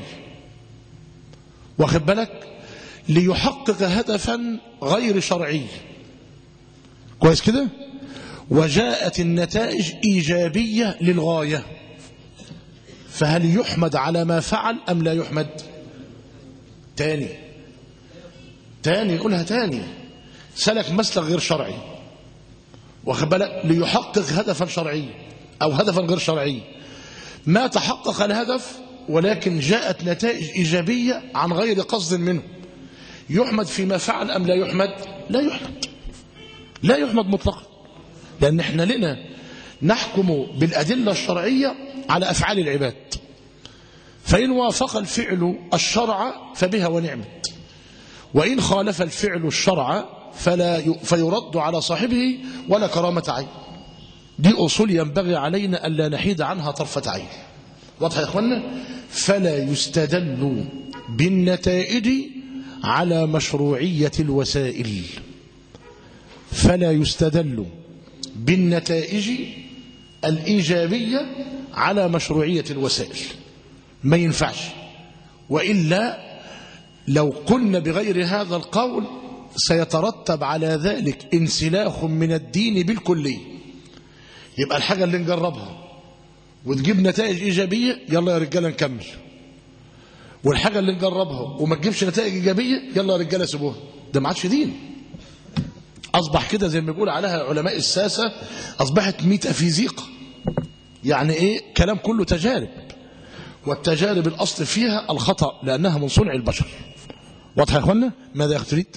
واخد بالك ليحقق هدفا غير شرعي كويس كده وجاءت النتائج إيجابية للغاية فهل يحمد على ما فعل أم لا يحمد تاني تاني يقولها تاني سلك مسلك غير شرعي واخد بالك ليحقق هدفا شرعيا أو هدفا غير شرعي ما تحقق الهدف ولكن جاءت نتائج إيجابية عن غير قصد منه يحمد فيما فعل أم لا يحمد لا يحمد لا يحمد مطلقا لأن احنا لنا نحكم بالأدلة الشرعية على أفعال العباد فإن وافق الفعل الشرع فبها ونعمت وإن خالف الفعل الشرع فلا ي... فيرد على صاحبه ولا كرامة عين دي أصول ينبغي علينا ألا نحيد عنها طرفة عين واضح يا إخوانا فلا يستدل بالنتائج على مشروعية الوسائل فلا يستدل بالنتائج الإيجابية على مشروعية الوسائل ما ينفعش وإلا لو قلنا بغير هذا القول سيترتب على ذلك انسلاخ من الدين بالكلية يبقى الحاجة اللي نجربها وتجيب نتائج إيجابية يلا يا رجالة نكمل والحاجة اللي نجربها وما تجيبش نتائج إيجابية يلا يا رجالة سيبوها ده ما عادش دين أصبح كده زي ما بيقول عليها علماء الساسة أصبحت ميتافيزيقا يعني إيه كلام كله تجارب والتجارب الأصل فيها الخطأ لأنها من صنع البشر واضح يا أخوانا ماذا يا أخ تريد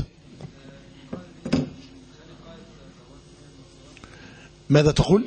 ماذا تقول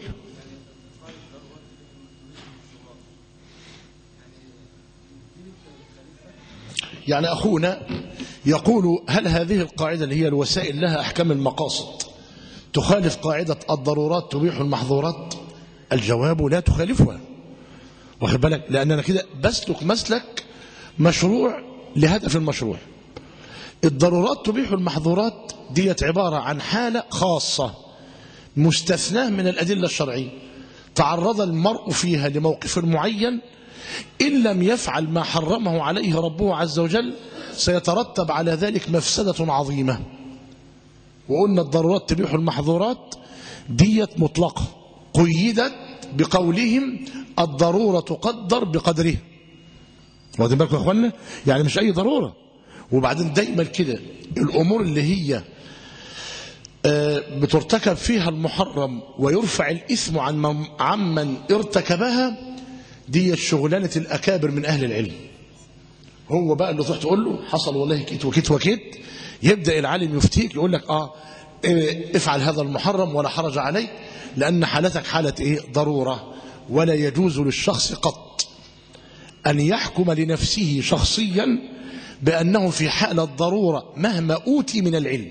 يعني أخونا يقول هل هذه القاعدة اللي هي الوسائل لها أحكام المقاصد تخالف قاعدة الضرورات تبيح المحظورات الجواب لا تخالفها واخد بالك لأننا كده بسلك مسلك مشروع لهدف المشروع الضرورات تبيح المحظورات ديت عبارة عن حالة خاصة مستثناة من الأدلة الشرعية تعرض المرء فيها لموقف معين إن لم يفعل ما حرمه عليه ربه عز وجل سيترتب على ذلك مفسدة عظيمة وقلنا الضرورات تبيح المحظورات ديت مطلقة قيدت بقولهم الضرورة تقدر بقدرها واخدين بالكم يا اخوانا يعني مش اي ضروره وبعدين دايما كده الامور اللي هي آه، بترتكب فيها المحرم ويرفع الاثم عن من عمن ارتكبها دي شغلانه الاكابر من اهل العلم هو بقى اللي تروح تقول له حصل والله كيت وكيت وكيت يبدا العالم يفتيك يقول لك اه إيه، افعل هذا المحرم ولا حرج عليك لان حالتك حاله ايه ضروره ولا يجوز للشخص قط أن يحكم لنفسه شخصيا بأنه في حالة ضرورة مهما أوتي من العلم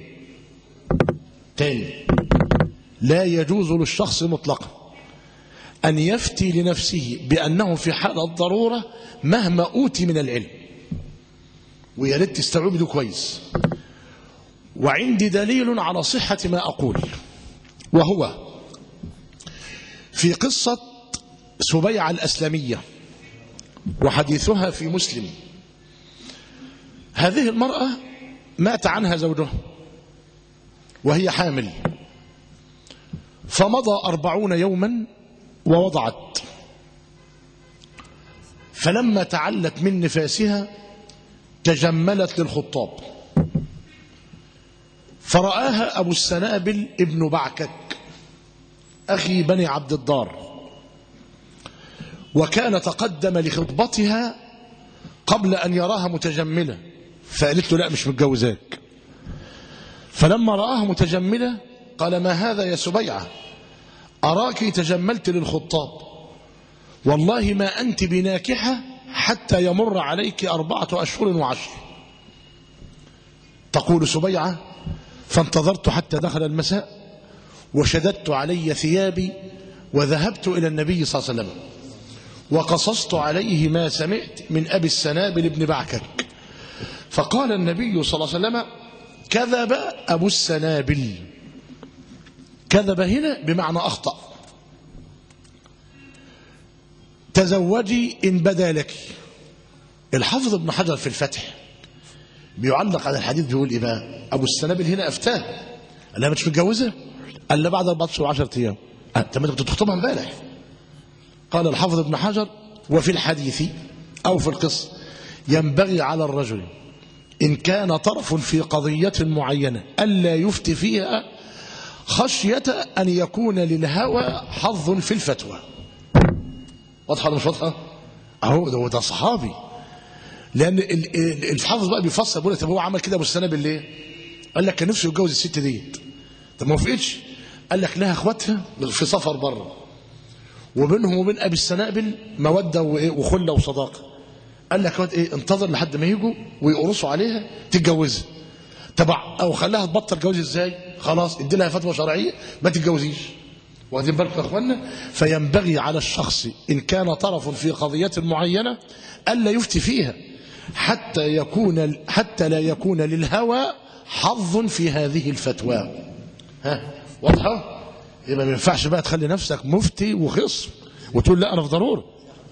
تاني لا يجوز للشخص مطلقا أن يفتي لنفسه بأنه في حالة ضرورة مهما أوتي من العلم ويا ريت تستوعب ده كويس وعندي دليل على صحة ما أقول وهو في قصة سبيعة الأسلمية وحديثها في مسلم هذه المرأة مات عنها زوجها وهي حامل فمضى أربعون يوما ووضعت فلما تعلت من نفاسها تجملت للخطاب فرآها أبو السنابل ابن بعكك أخي بني عبد الدار وكان تقدم لخطبتها قبل أن يراها متجملة فقالت له لا مش متجوزاك فلما رآها متجملة قال ما هذا يا سبيعة أراك تجملت للخطاب والله ما أنت بناكحة حتى يمر عليك أربعة أشهر وعشر تقول سبيعة فانتظرت حتى دخل المساء وشددت علي ثيابي وذهبت إلى النبي صلى الله عليه وسلم وقصصت عليه ما سمعت من أبي السنابل بن بعكك فقال النبي صلى الله عليه وسلم كذب أبو السنابل كذب هنا بمعنى أخطأ تزوجي إن بدا لك الحافظ ابن حجر في الفتح بيعلق على الحديث بيقول إيه بقى أبو السنابل هنا أفتاه قال لها مش متجوزة قال لها بعد 14 و10 أيام أنت ما كنت تخطبها امبارح قال الحافظ ابن حجر وفي الحديث أو في القصة ينبغي على الرجل إن كان طرف في قضية معينة ألا يفتي فيها خشية أن يكون للهوى حظ في الفتوى واضحة ولا مش واضحة؟ أهو ده, ده صحابي لأن ال- ال- الحافظ بقى بيفسر بيقول لك طب هو عمل كده أبو السنابل ليه؟ قال لك كان نفسه يتجوز الست ديت طب ما وافقتش قال لك لها اخواتها في سفر بره وبينهم وبين ابي السنابل موده وإيه؟ وخله وصداقه قال لك واد ايه انتظر لحد ما يجوا ويقرصوا عليها تتجوزها طبعا او خلاها تبطل جواز ازاي خلاص ادي لها فتوى شرعيه ما تتجوزيش واخدين بالكم يا اخوانا فينبغي على الشخص ان كان طرف في قضيه معينه الا يفتي فيها حتى يكون حتى لا يكون للهوى حظ في هذه الفتوى ها واضحه يبقى ما ينفعش بقى تخلي نفسك مفتي وخصم وتقول لا انا في ضروره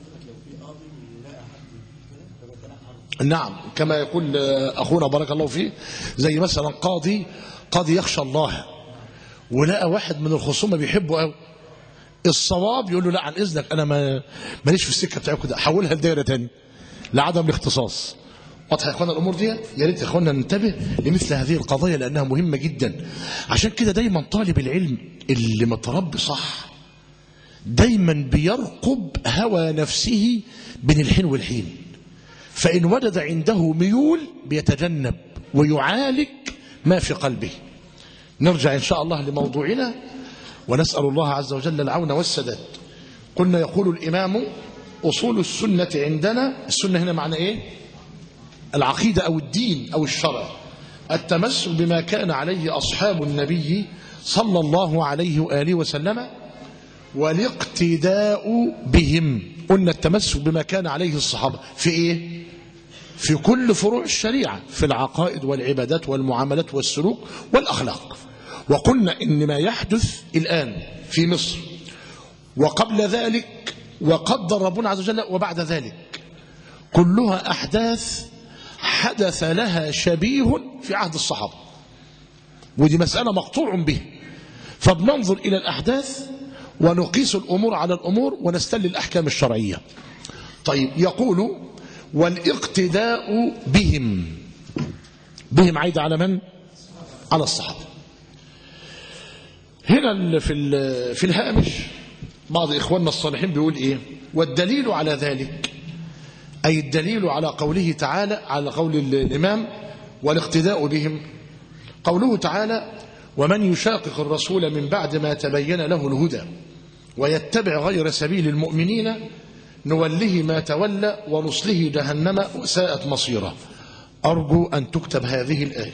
نعم كما يقول اخونا بارك الله فيه زي مثلا قاضي قاضي يخشى الله ولقى واحد من الخصوم بيحبه قوي الصواب يقول له لا عن اذنك انا ما ماليش في السكه بتاعكم ده حولها لدايره تاني لعدم الاختصاص واضحه يا اخوانا الامور دي يا ريت يا اخوانا ننتبه لمثل هذه القضايا لانها مهمه جدا عشان كده دايما طالب العلم اللي متربي صح دايما بيرقب هوى نفسه بين الحين والحين فإن وجد عنده ميول بيتجنب ويعالج ما في قلبه نرجع إن شاء الله لموضوعنا ونسأل الله عز وجل العون والسداد قلنا يقول الإمام أصول السنة عندنا السنة هنا معنى إيه العقيدة أو الدين أو الشرع التمسك بما كان عليه أصحاب النبي صلى الله عليه وآله وسلم والاقتداء بهم قلنا التمسك بما كان عليه الصحابة في إيه في كل فروع الشريعة في العقائد والعبادات والمعاملات والسلوك والأخلاق وقلنا إن ما يحدث الآن في مصر وقبل ذلك وقدر ربنا عز وجل وبعد ذلك كلها أحداث حدث لها شبيه في عهد الصحابة ودي مسألة مقطوع به فبننظر إلى الأحداث ونقيس الأمور على الأمور ونستل الأحكام الشرعية طيب يقول والاقتداء بهم بهم عايد على من على الصحابة هنا في في الهامش بعض إخواننا الصالحين بيقول إيه والدليل على ذلك أي الدليل على قوله تعالى على قول الإمام والاقتداء بهم قوله تعالى ومن يشاقق الرسول من بعد ما تبين له الهدى ويتبع غير سبيل المؤمنين نوله ما تولى ونصله جهنم وساءت مصيره أرجو أن تكتب هذه الآية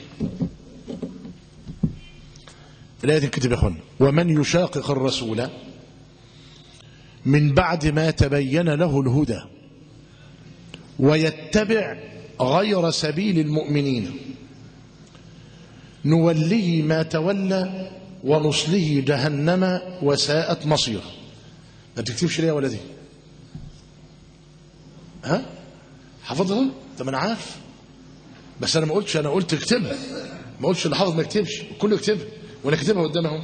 الآية تكتب يا أخوانا ومن يشاقق الرسول من بعد ما تبين له الهدى ويتبع غير سبيل المؤمنين نوله ما تولى ونصله جهنم وساءت مصيره ما تكتبش ليه يا ولدي ها حافظها طب انا عارف بس انا ما قلتش انا قلت اكتبها ما قلتش اللي حافظ ما يكتبش كله يكتبها وانا كاتبها قدامهم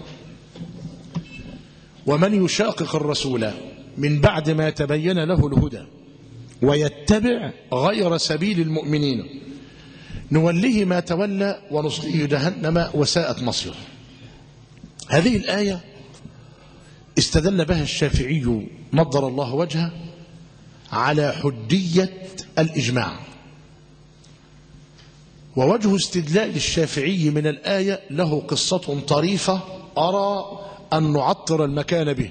ومن يشاقق الرسول من بعد ما تبين له الهدى ويتبع غير سبيل المؤمنين نوله ما تولى ونصله جهنم وساءت مصيره هذه الآية استدل بها الشافعي نضر الله وجهه على حجية الإجماع ووجه استدلال الشافعي من الآية له قصة طريفة أرى أن نعطر المكان به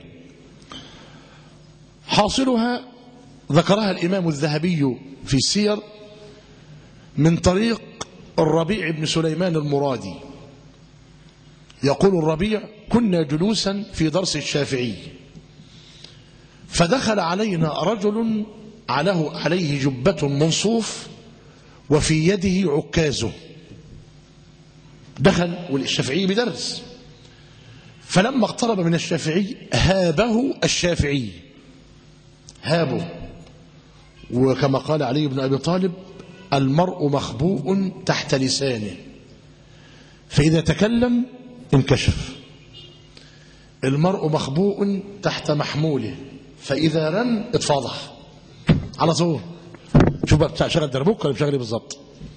حاصلها ذكرها الإمام الذهبي في السير من طريق الربيع بن سليمان المرادي يقول الربيع كنا جلوسا في درس الشافعي فدخل علينا رجل عليه, عليه جبة من صوف وفي يده عكازه دخل والشافعي بدرس فلما اقترب من الشافعي هابه الشافعي هابه وكما قال علي بن أبي طالب المرء مخبوء تحت لسانه فإذا تكلم انكشف المرء مخبوء تحت محموله فإذا رن اتفضح على طول شوف بقى بتاع شغل دربوك ولا بشغل بالظبط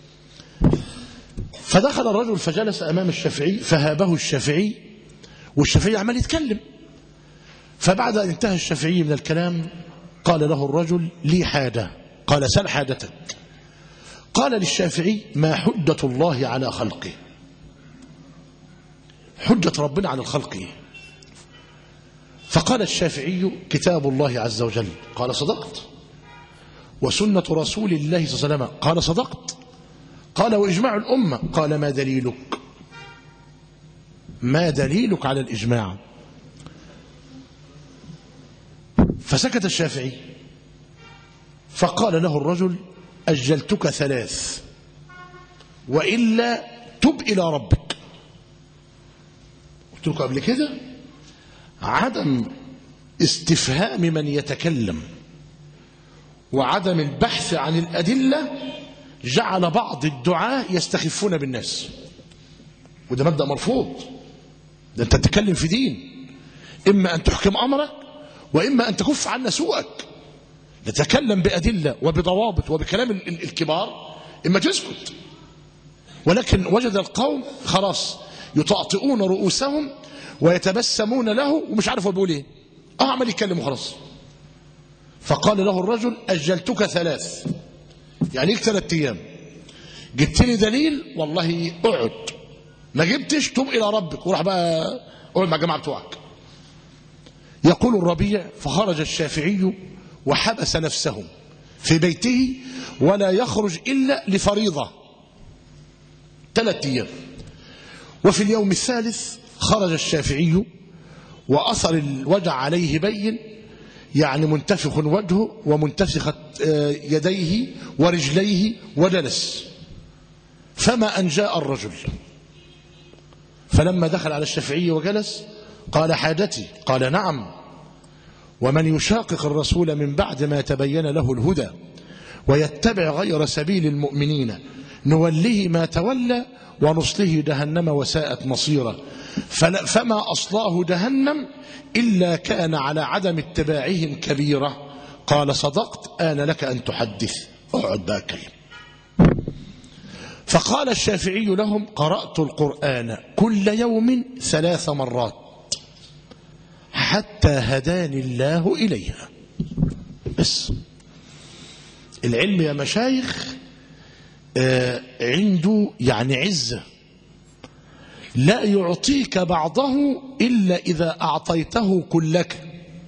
فدخل الرجل فجلس أمام الشافعي فهابه الشافعي والشافعي عمال يتكلم فبعد أن انتهى الشافعي من الكلام قال له الرجل لي حاجة قال سل حاجتك قال للشافعي ما حجة الله على خلقه حجة ربنا على الخلق فقال الشافعي كتاب الله عز وجل قال صدقت وسنة رسول الله صلى الله عليه وسلم قال صدقت قال وإجماع الأمة قال ما دليلك ما دليلك على الإجماع فسكت الشافعي فقال له الرجل أجلتك ثلاث وإلا تب إلى ربك قلت لكم قبل كده عدم استفهام من يتكلم وعدم البحث عن الأدلة جعل بعض الدعاة يستخفون بالناس وده مبدأ مرفوض ده أنت تتكلم في دين إما أن تحكم أمرك وإما أن تكف عنا سوءك نتكلم بأدلة وبضوابط وبكلام ال- ال- الكبار إما تسكت ولكن وجد القوم خلاص يطأطئون رؤوسهم ويتبسمون له ومش عارف هو بيقول ايه اه عمال يتكلم وخلاص فقال له الرجل أجلتك ثلاث يعني ليك ثلاث أيام جبت لي دليل والله اقعد ما جبتش توب إلى ربك وراح بقى اقعد مع الجماعة بتوعك يقول الربيع فخرج الشافعي وحبس نفسه في بيته ولا يخرج إلا لفريضة ثلاث أيام وفي اليوم الثالث خرج الشافعي وأثر الوجع عليه بين يعني منتفخ وجهه ومنتفخت آه، يديه ورجليه وجلس فما أن جاء الرجل فلما دخل على الشافعي وجلس قال حاجتي قال نعم ومن يشاقق الرسول من بعد ما تبين له الهدى ويتبع غير سبيل المؤمنين نوله ما تولى ونصله جهنم وساءت مصيرا فلا- فما أصلاه جهنم إلا كان على عدم اتباعهم كبيرة قال صدقت آن لك أن تحدث اقعد بقى اتكلم فقال الشافعي لهم قرأت القرآن كل يوم ثلاث مرات حتى هداني الله إليها بس العلم يا مشايخ آه، عنده يعني عزة لا يعطيك بعضه إلا إذا أعطيته كلك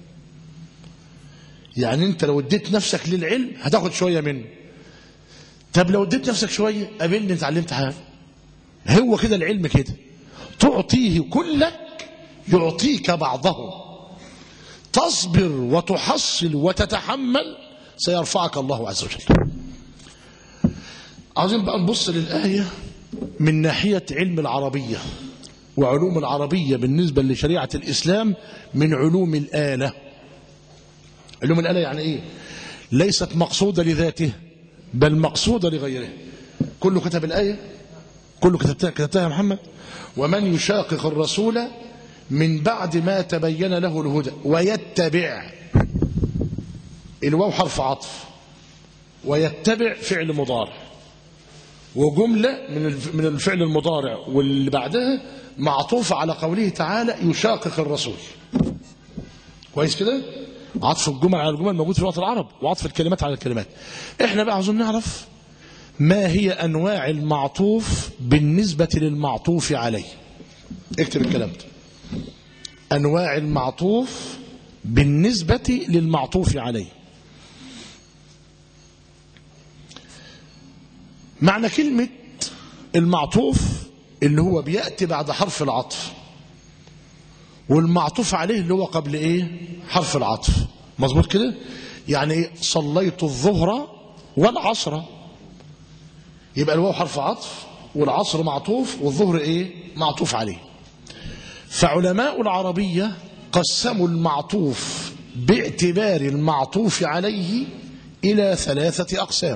يعني أنت لو اديت نفسك للعلم هتاخد شوية منه طب لو اديت نفسك شوية قابلني اتعلمت حاجة هو كده العلم كده تعطيه كلك يعطيك بعضه تصبر وتحصل وتتحمل سيرفعك الله عز وجل عايزين بقى نبص للآية من ناحية علم العربية وعلوم العربية بالنسبة لشريعة الإسلام من علوم الآلة علوم الآلة يعني إيه ليست مقصودة لذاته بل مقصودة لغيره كله كتب الآية كله كتبتها, كتبتها يا محمد ومن يشاقق الرسول من بعد ما تبين له الهدى ويتبع الواو حرف عطف ويتبع فعل مضارع وجملة من الف- من الفعل المضارع واللي بعدها معطوفة على قوله تعالى يشاقق الرسول كويس كده عطف الجمل على الجمل موجود في لغة العرب وعطف الكلمات على الكلمات احنا بقى عاوزين نعرف ما هي أنواع المعطوف بالنسبة للمعطوف عليه اكتب الكلام ده أنواع المعطوف بالنسبة للمعطوف عليه معنى كلمة المعطوف اللي هو بيأتي بعد حرف العطف والمعطوف عليه اللي هو قبل ايه حرف العطف مظبوط كده يعني إيه؟ صليت الظهر والعصر يبقى الواو حرف عطف والعصر معطوف والظهر ايه معطوف عليه فعلماء العربية قسموا المعطوف باعتبار المعطوف عليه إلى ثلاثة أقسام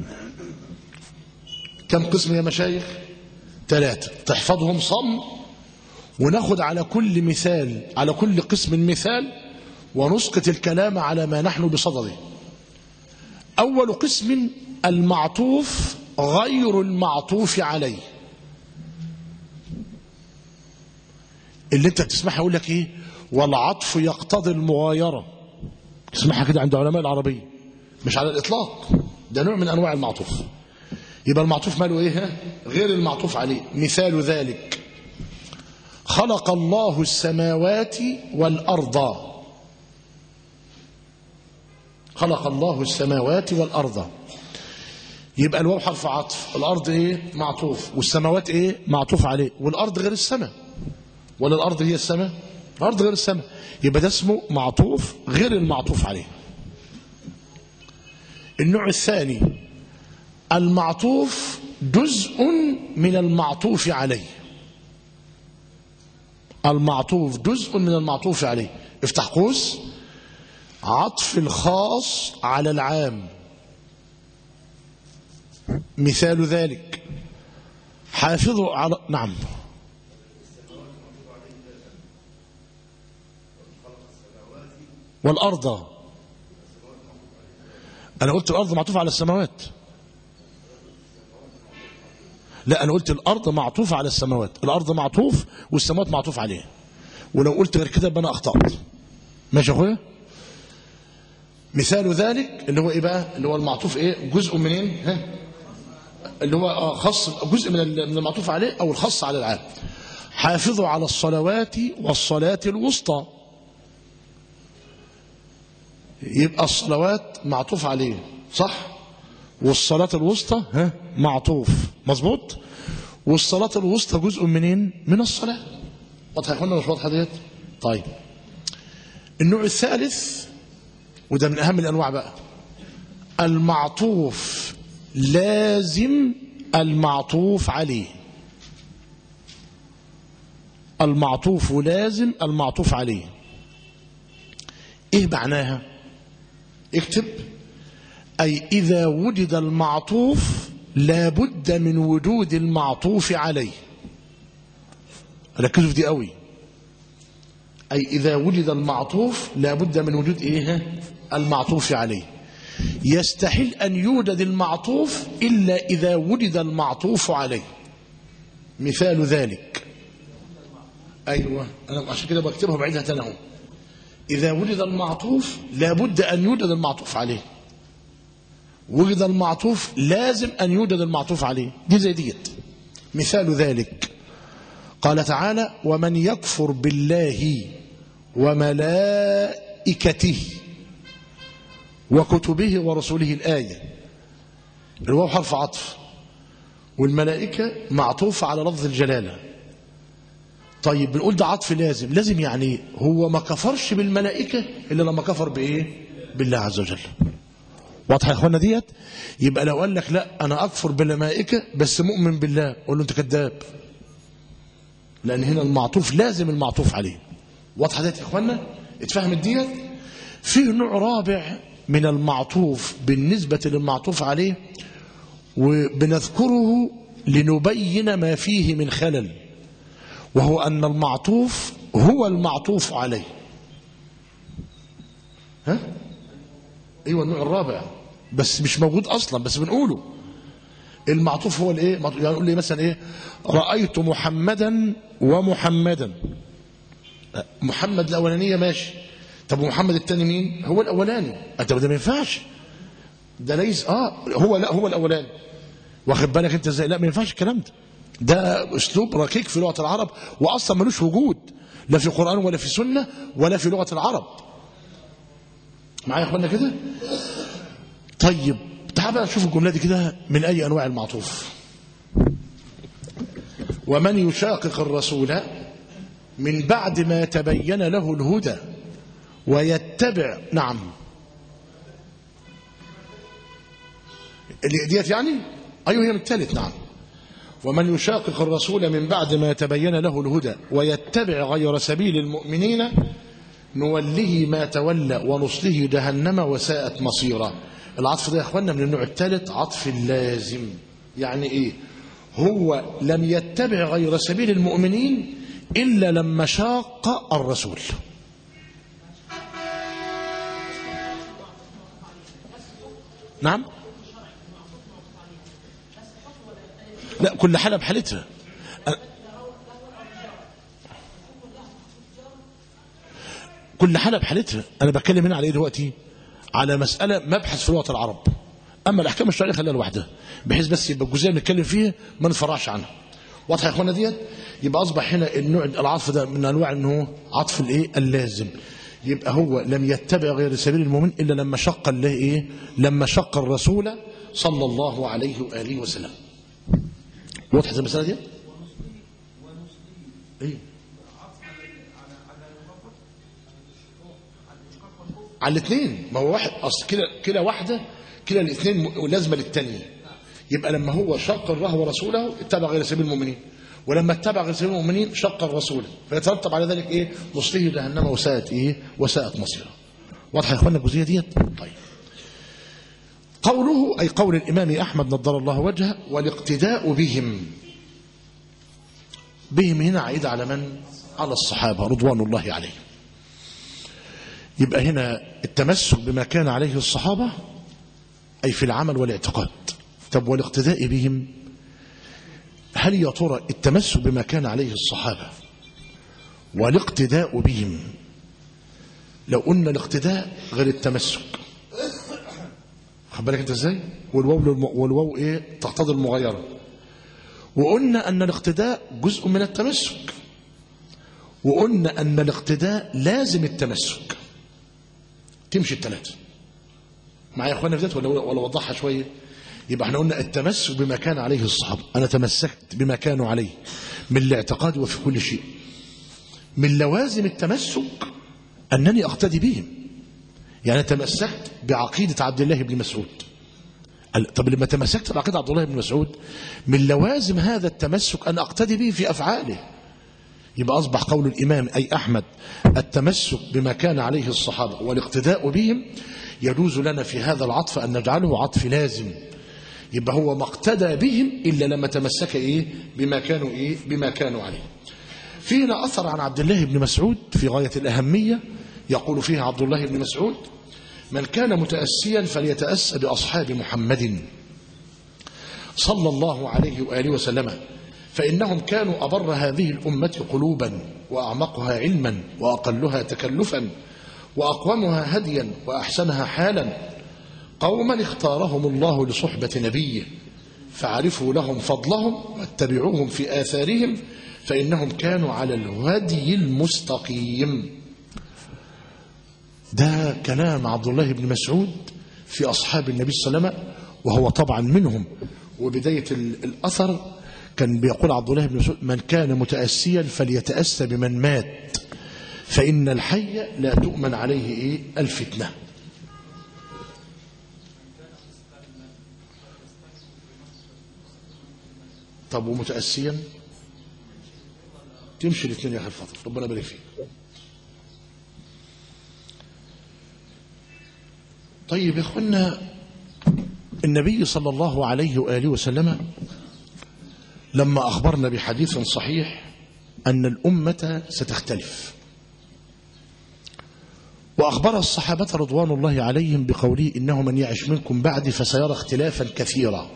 كم قسم يا مشايخ ثلاثة تحفظهم صم وناخد على كل مثال على كل قسم مثال ونسقط الكلام على ما نحن بصدده أول قسم المعطوف غير المعطوف عليه اللي انت بتسمعها يقول لك ايه والعطف يقتضي المغايرة تسمعها كده عند علماء العربية مش على الإطلاق ده نوع من أنواع المعطوف يبقى المعطوف ماله ايه ها؟ غير المعطوف عليه مثال ذلك خلق الله السماوات والأرض خلق الله السماوات والأرض يبقى الواو حرف عطف الأرض إيه معطوف والسماوات إيه معطوف عليه والأرض غير السماء ولا الأرض هي السماء الأرض غير السماء يبقى ده اسمه معطوف غير المعطوف عليه النوع الثاني المعطوف جزء من المعطوف عليه المعطوف جزء من المعطوف عليه افتح قوس عطف الخاص على العام مثال ذلك حافظوا على نعم والأرض أنا قلت الأرض معطوفة على السماوات لا أنا قلت الأرض معطوفة على السماوات الأرض معطوف والسماوات معطوف عليه ولو قلت غير كده يبقى أنا أخطأت ماشي يا أخويا مثال ذلك اللي هو إيه بقى اللي هو المعطوف إيه جزء منين ها اللي هو آه خاص جزء من ال- من المعطوف عليه أو الخاص على العام حافظوا على الصلوات والصلاة الوسطى يبقى الصلوات معطوف عليه صح والصلاة الوسطى ها معطوف مظبوط والصلاة الوسطى جزء منين من الصلاة واضحة يا اخوانا مش واضحة ديت طيب النوع الثالث وده من أهم الأنواع بقى المعطوف لازم المعطوف عليه المعطوف لازم المعطوف عليه ايه معناها اكتب أي إذا وجد المعطوف لابد من وجود المعطوف عليه ركزوا في دي قوي أي إذا وجد المعطوف لابد من وجود إيه المعطوف عليه يستحيل أن يوجد المعطوف إلا إذا وجد المعطوف عليه مثال ذلك أيوة أنا عشان كده بكتبها بعيدها تاني اهو إذا وجد المعطوف لابد أن يوجد المعطوف عليه وجد المعطوف لازم أن يوجد المعطوف عليه دي زي ديت مثال ذلك قال تعالى ومن يكفر بالله وملائكته وكتبه ورسوله الآية الواو حرف عطف والملائكة معطوفة على لفظ الجلالة طيب بنقول ده عطف لازم لازم يعني هو ما كفرش بالملائكة إلا لما كفر بإيه بالله عز وجل واضحة يا اخوانا ديت يبقى لو قال لك لا انا اكفر بالملائكه بس مؤمن بالله قول له انت كذاب لان هنا المعطوف لازم المعطوف عليه واضحه ديت يا اخوانا اتفهمت ديت في نوع رابع من المعطوف بالنسبه للمعطوف عليه وبنذكره لنبين ما فيه من خلل وهو ان المعطوف هو المعطوف عليه ها ايوه النوع الرابع بس مش موجود اصلا بس بنقوله المعطوف هو الايه يعني يقول لي مثلا ايه رايت محمدا ومحمدا محمد الاولانيه ماشي طب ومحمد الثاني مين هو الاولاني انت ده ما ينفعش ده ليس اه هو لا هو الاولاني واخد بالك انت ازاي لا ما ينفعش الكلام ده ده اسلوب ركيك في لغه العرب واصلا ملوش وجود لا في قران ولا في سنه ولا في لغه العرب معايا يا اخوانا كده طيب تعال بقى نشوف الجمله دي كده من اي انواع المعطوف ومن يشاقق الرسول من بعد ما تبين له الهدى ويتبع نعم اللي ديت يعني ايوه هي من الثالث نعم ومن يشاقق الرسول من بعد ما تبين له الهدى ويتبع غير سبيل المؤمنين نوله ما تولى ونصله جهنم وساءت مصيرا العطف ده يا اخوانا من النوع الثالث عطف اللازم يعني ايه هو لم يتبع غير سبيل المؤمنين الا لما شاق الرسول نعم لا كل حالة بحالتها كل حالة بحالتها أنا بتكلم هنا على إيه دلوقتي على مسألة مبحث في لغة العرب أما الأحكام الشرعية خليها لوحدها بحيث بس يبقى الجزئية اللي بنتكلم فيها ما نفرعش عنها واضحة يا إخوانا ديت يبقى أصبح هنا النوع العطف ده من أنواع إنه عطف الإيه اللازم يبقى هو لم يتبع غير سبيل المؤمن إلا لما شق الله إيه لما شق الرسول صلى الله عليه وآله وسلم وضحت المسألة دي إيه على الاثنين ما هو واحد اصل كده كده واحده كده الاثنين م- لازمه للثانيه يبقى لما هو شق الله ورسوله اتبع غير سبيل المؤمنين ولما اتبع غير سبيل المؤمنين شق الرسول فيترتب على ذلك ايه نصله جهنم وساءت ايه وساءت مصيره واضحه يا اخوانا الجزئيه ديت طيب قوله اي قول الامام احمد نضر الله وجهه والاقتداء بهم بهم هنا عائد على من على الصحابه رضوان الله عليهم يبقى هنا التمسك بما كان عليه الصحابة أي في العمل والاعتقاد طب والاقتداء بهم هل يا ترى التمسك بما كان عليه الصحابة والاقتداء بهم لو قلنا الاقتداء غير التمسك خد بالك انت ازاي والواو للم... والواو ايه تقتضي المغايره وقلنا ان الاقتداء جزء من التمسك وقلنا ان الاقتداء لازم التمسك تمشي الثلاثه معايا يا اخوانا في ذات ولا ولا اوضحها شويه يبقى احنا قلنا التمسك بما كان عليه الصحابه انا تمسكت بما كانوا عليه من الاعتقاد وفي كل شيء من لوازم التمسك انني اقتدي بهم يعني تمسكت بعقيده عبد الله بن مسعود قال- طب لما تمسكت بعقيده عبد الله بن مسعود من لوازم هذا التمسك ان اقتدي به في افعاله يبقى أصبح قول الإمام أي أحمد التمسك بما كان عليه الصحابة والاقتداء بهم يجوز لنا في هذا العطف أن نجعله عطف لازم يبقى هو ما اقتدى بهم إلا لما تمسك إيه بما كانوا إيه بما كانوا عليه في هنا أثر عن عبد الله بن مسعود في غاية الأهمية يقول فيها عبد الله بن مسعود من كان متأسيا فليتأسى بأصحاب محمد صلى الله عليه وآله وسلم فإنهم كانوا أبر هذه الأمة قلوبا وأعمقها علما وأقلها تكلفا وأقومها هديا وأحسنها حالا قوما اختارهم الله لصحبة نبيه فعرفوا لهم فضلهم واتبعوهم في آثارهم فإنهم كانوا على الهدي المستقيم ده كلام عبد الله بن مسعود في أصحاب النبي صلى الله عليه وسلم وهو طبعا منهم وبداية ال- الأثر كان بيقول عبد الله بن مسعود من كان متأسيا فليتأسى بمن مات فإن الحي لا تؤمن عليه إيه الفتنة طب ومتأسيا تمشي الاثنين يا أخي الفضل ربنا يبارك فيك طيب يا اخوانا النبي صلى الله عليه وآله وسلم لما أخبرنا بحديث صحيح أن الأمة ستختلف وأخبر الصحابة رضوان الله عليهم بقوله إنه من يعش منكم بعدي فسيرى اختلافا كثيرا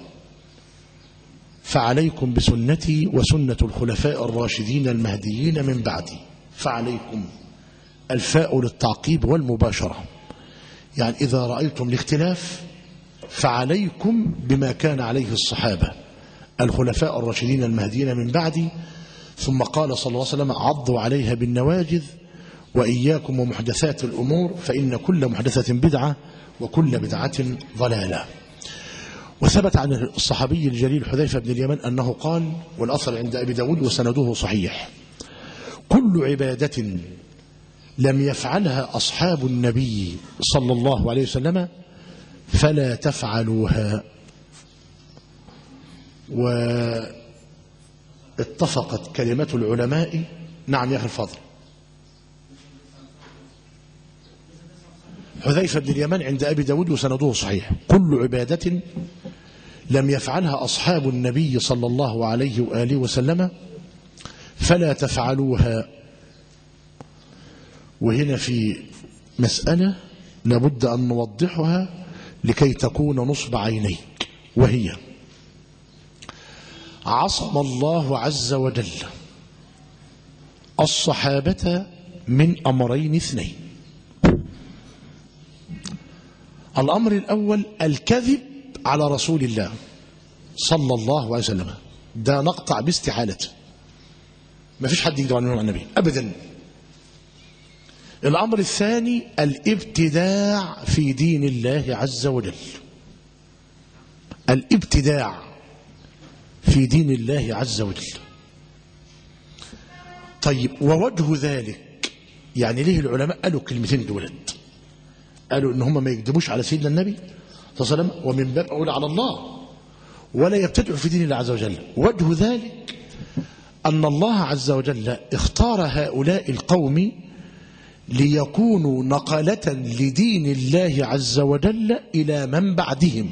فعليكم بسنتي وسنة الخلفاء الراشدين المهديين من بعدي فعليكم الفاء للتعقيب والمباشرة يعني إذا رأيتم الاختلاف فعليكم بما كان عليه الصحابة الخلفاء الراشدين المهديين من بعدي ثم قال صلى الله عليه وسلم عضوا عليها بالنواجذ وإياكم ومحدثات الأمور فإن كل محدثة بدعة وكل بدعة ضلالة وثبت عن الصحابي الجليل حذيفة بن اليمن أنه قال والأثر عند أبي داود وسنده صحيح كل عبادة لم يفعلها أصحاب النبي صلى الله عليه وسلم فلا تفعلوها واتفقت كلمة العلماء نعم يا أخي الفضل حذيفة بن اليمن عند أبي داود وسنده صحيح كل عبادة لم يفعلها أصحاب النبي صلى الله عليه وآله وسلم فلا تفعلوها وهنا في مسألة لابد أن نوضحها لكي تكون نصب عينيك وهي عصم الله عز وجل الصحابة من أمرين اثنين الأمر الأول الكذب على رسول الله صلى الله عليه وسلم ده نقطع باستحالته ما فيش حد يكذب على النبي أبدا الأمر الثاني الابتداع في دين الله عز وجل الابتداع في دين الله عز وجل طيب ووجه ذلك يعني ليه العلماء قالوا كلمتين دولت قالوا ان هم ما يكذبوش على سيدنا النبي صلى الله عليه وسلم ومن باب اولى على الله ولا يبتدعوا في دين الله عز وجل وجه ذلك ان الله عز وجل اختار هؤلاء القوم ليكونوا نقلة لدين الله عز وجل إلى من بعدهم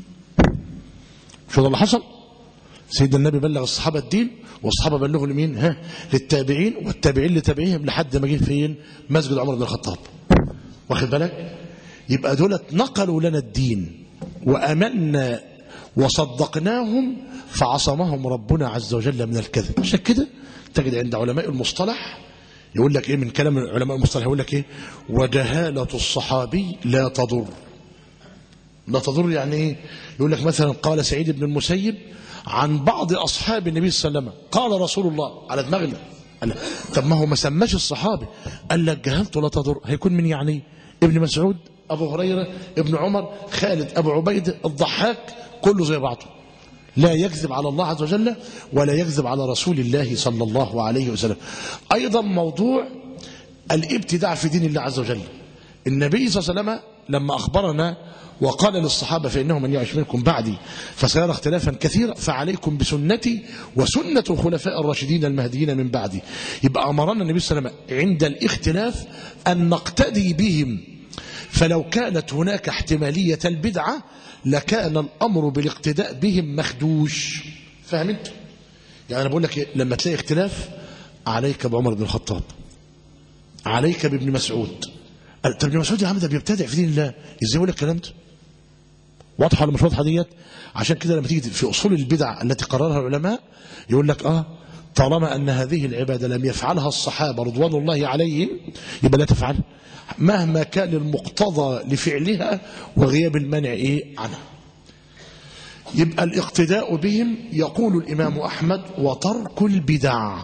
شو ده اللي حصل سيدنا النبي بلغ الصحابة الدين والصحابة بلغوا لمين ها للتابعين والتابعين لتابعيهم لحد ما جه فين مسجد عمر بن الخطاب واخد بالك يبقى دولت نقلوا لنا الدين وأمنا وصدقناهم فعصمهم ربنا عز وجل من الكذب عشان كده تجد عند علماء المصطلح يقول لك ايه من كلام علماء المصطلح يقول لك ايه وجهالة الصحابي لا تضر لا تضر يعني ايه يقول لك مثلا قال سعيد بن المسيب عن بعض اصحاب النبي صلى الله عليه وسلم قال رسول الله على دماغنا قال لك، طب ما هو ما سماش الصحابي قال لك جهالته لا تضر هيكون من يعني ابن مسعود ابو هريره ابن عمر خالد ابو عبيده الضحاك كله زي بعضه لا يكذب على الله عز وجل ولا يكذب على رسول الله صلى الله عليه وسلم أيضا موضوع الابتداع في دين الله عز وجل النبي صلى الله عليه وسلم لما أخبرنا وقال للصحابة فإنه من يعش منكم بعدي فسيرى اختلافا كثيرا فعليكم بسنتي وسنة الخلفاء الراشدين المهديين من بعدي يبقى أمرنا النبي صلى الله عليه وسلم عند الاختلاف أن نقتدي بهم فلو كانت هناك احتمالية البدعة لكان الأمر بالاقتداء بهم مخدوش فاهم انت؟ يعني أنا بقول لك إيه؟ لما تلاقي اختلاف عليك بعمر بن الخطاب عليك بابن مسعود قال، طب ابن مسعود يا عم ده بيبتدع في دين الله ازاي يقول لك الكلام ده؟ واضحه ولا مش واضحه ديت؟ عشان كده لما تيجي في اصول البدع التي قررها العلماء يقول لك اه طالما ان هذه العباده لم يفعلها الصحابه رضوان الله عليهم يبقى لا تفعلها مهما كان المقتضى لفعلها وغياب المنع ايه عنها يبقى الاقتداء بهم يقول الامام احمد وترك البدع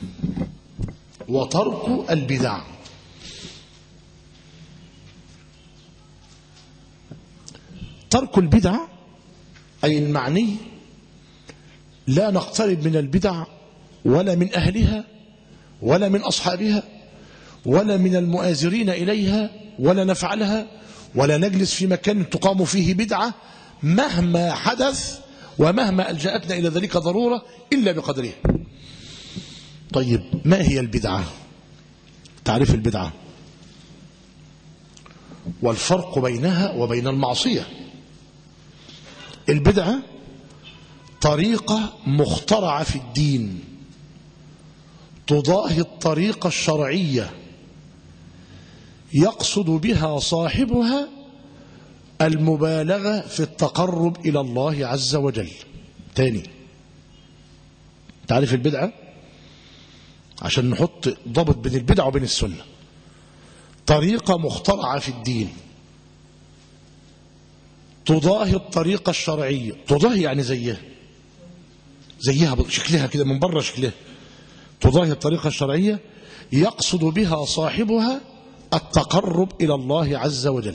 وترك البدع ترك البدع أي المعني لا نقترب من البدع ولا من أهلها ولا من أصحابها ولا من المؤازرين إليها ولا نفعلها ولا نجلس في مكان تقام فيه بدعة مهما حدث ومهما ألجأتنا إلى ذلك ضرورة إلا بقدرها طيب ما هي البدعة تعريف البدعة والفرق بينها وبين المعصية البدعة طريقة مخترعة في الدين تضاهي الطريقة الشرعية يقصد بها صاحبها المبالغة في التقرب إلى الله عز وجل تاني تعرف البدعة عشان نحط ضبط بين البدعة وبين السنة طريقة مخترعة في الدين تضاهي الطريقة الشرعية تضاهي يعني زيها زيها شكلها كده من بره شكلها تضاهي الطريقة الشرعية يقصد بها صاحبها التقرب إلى الله عز وجل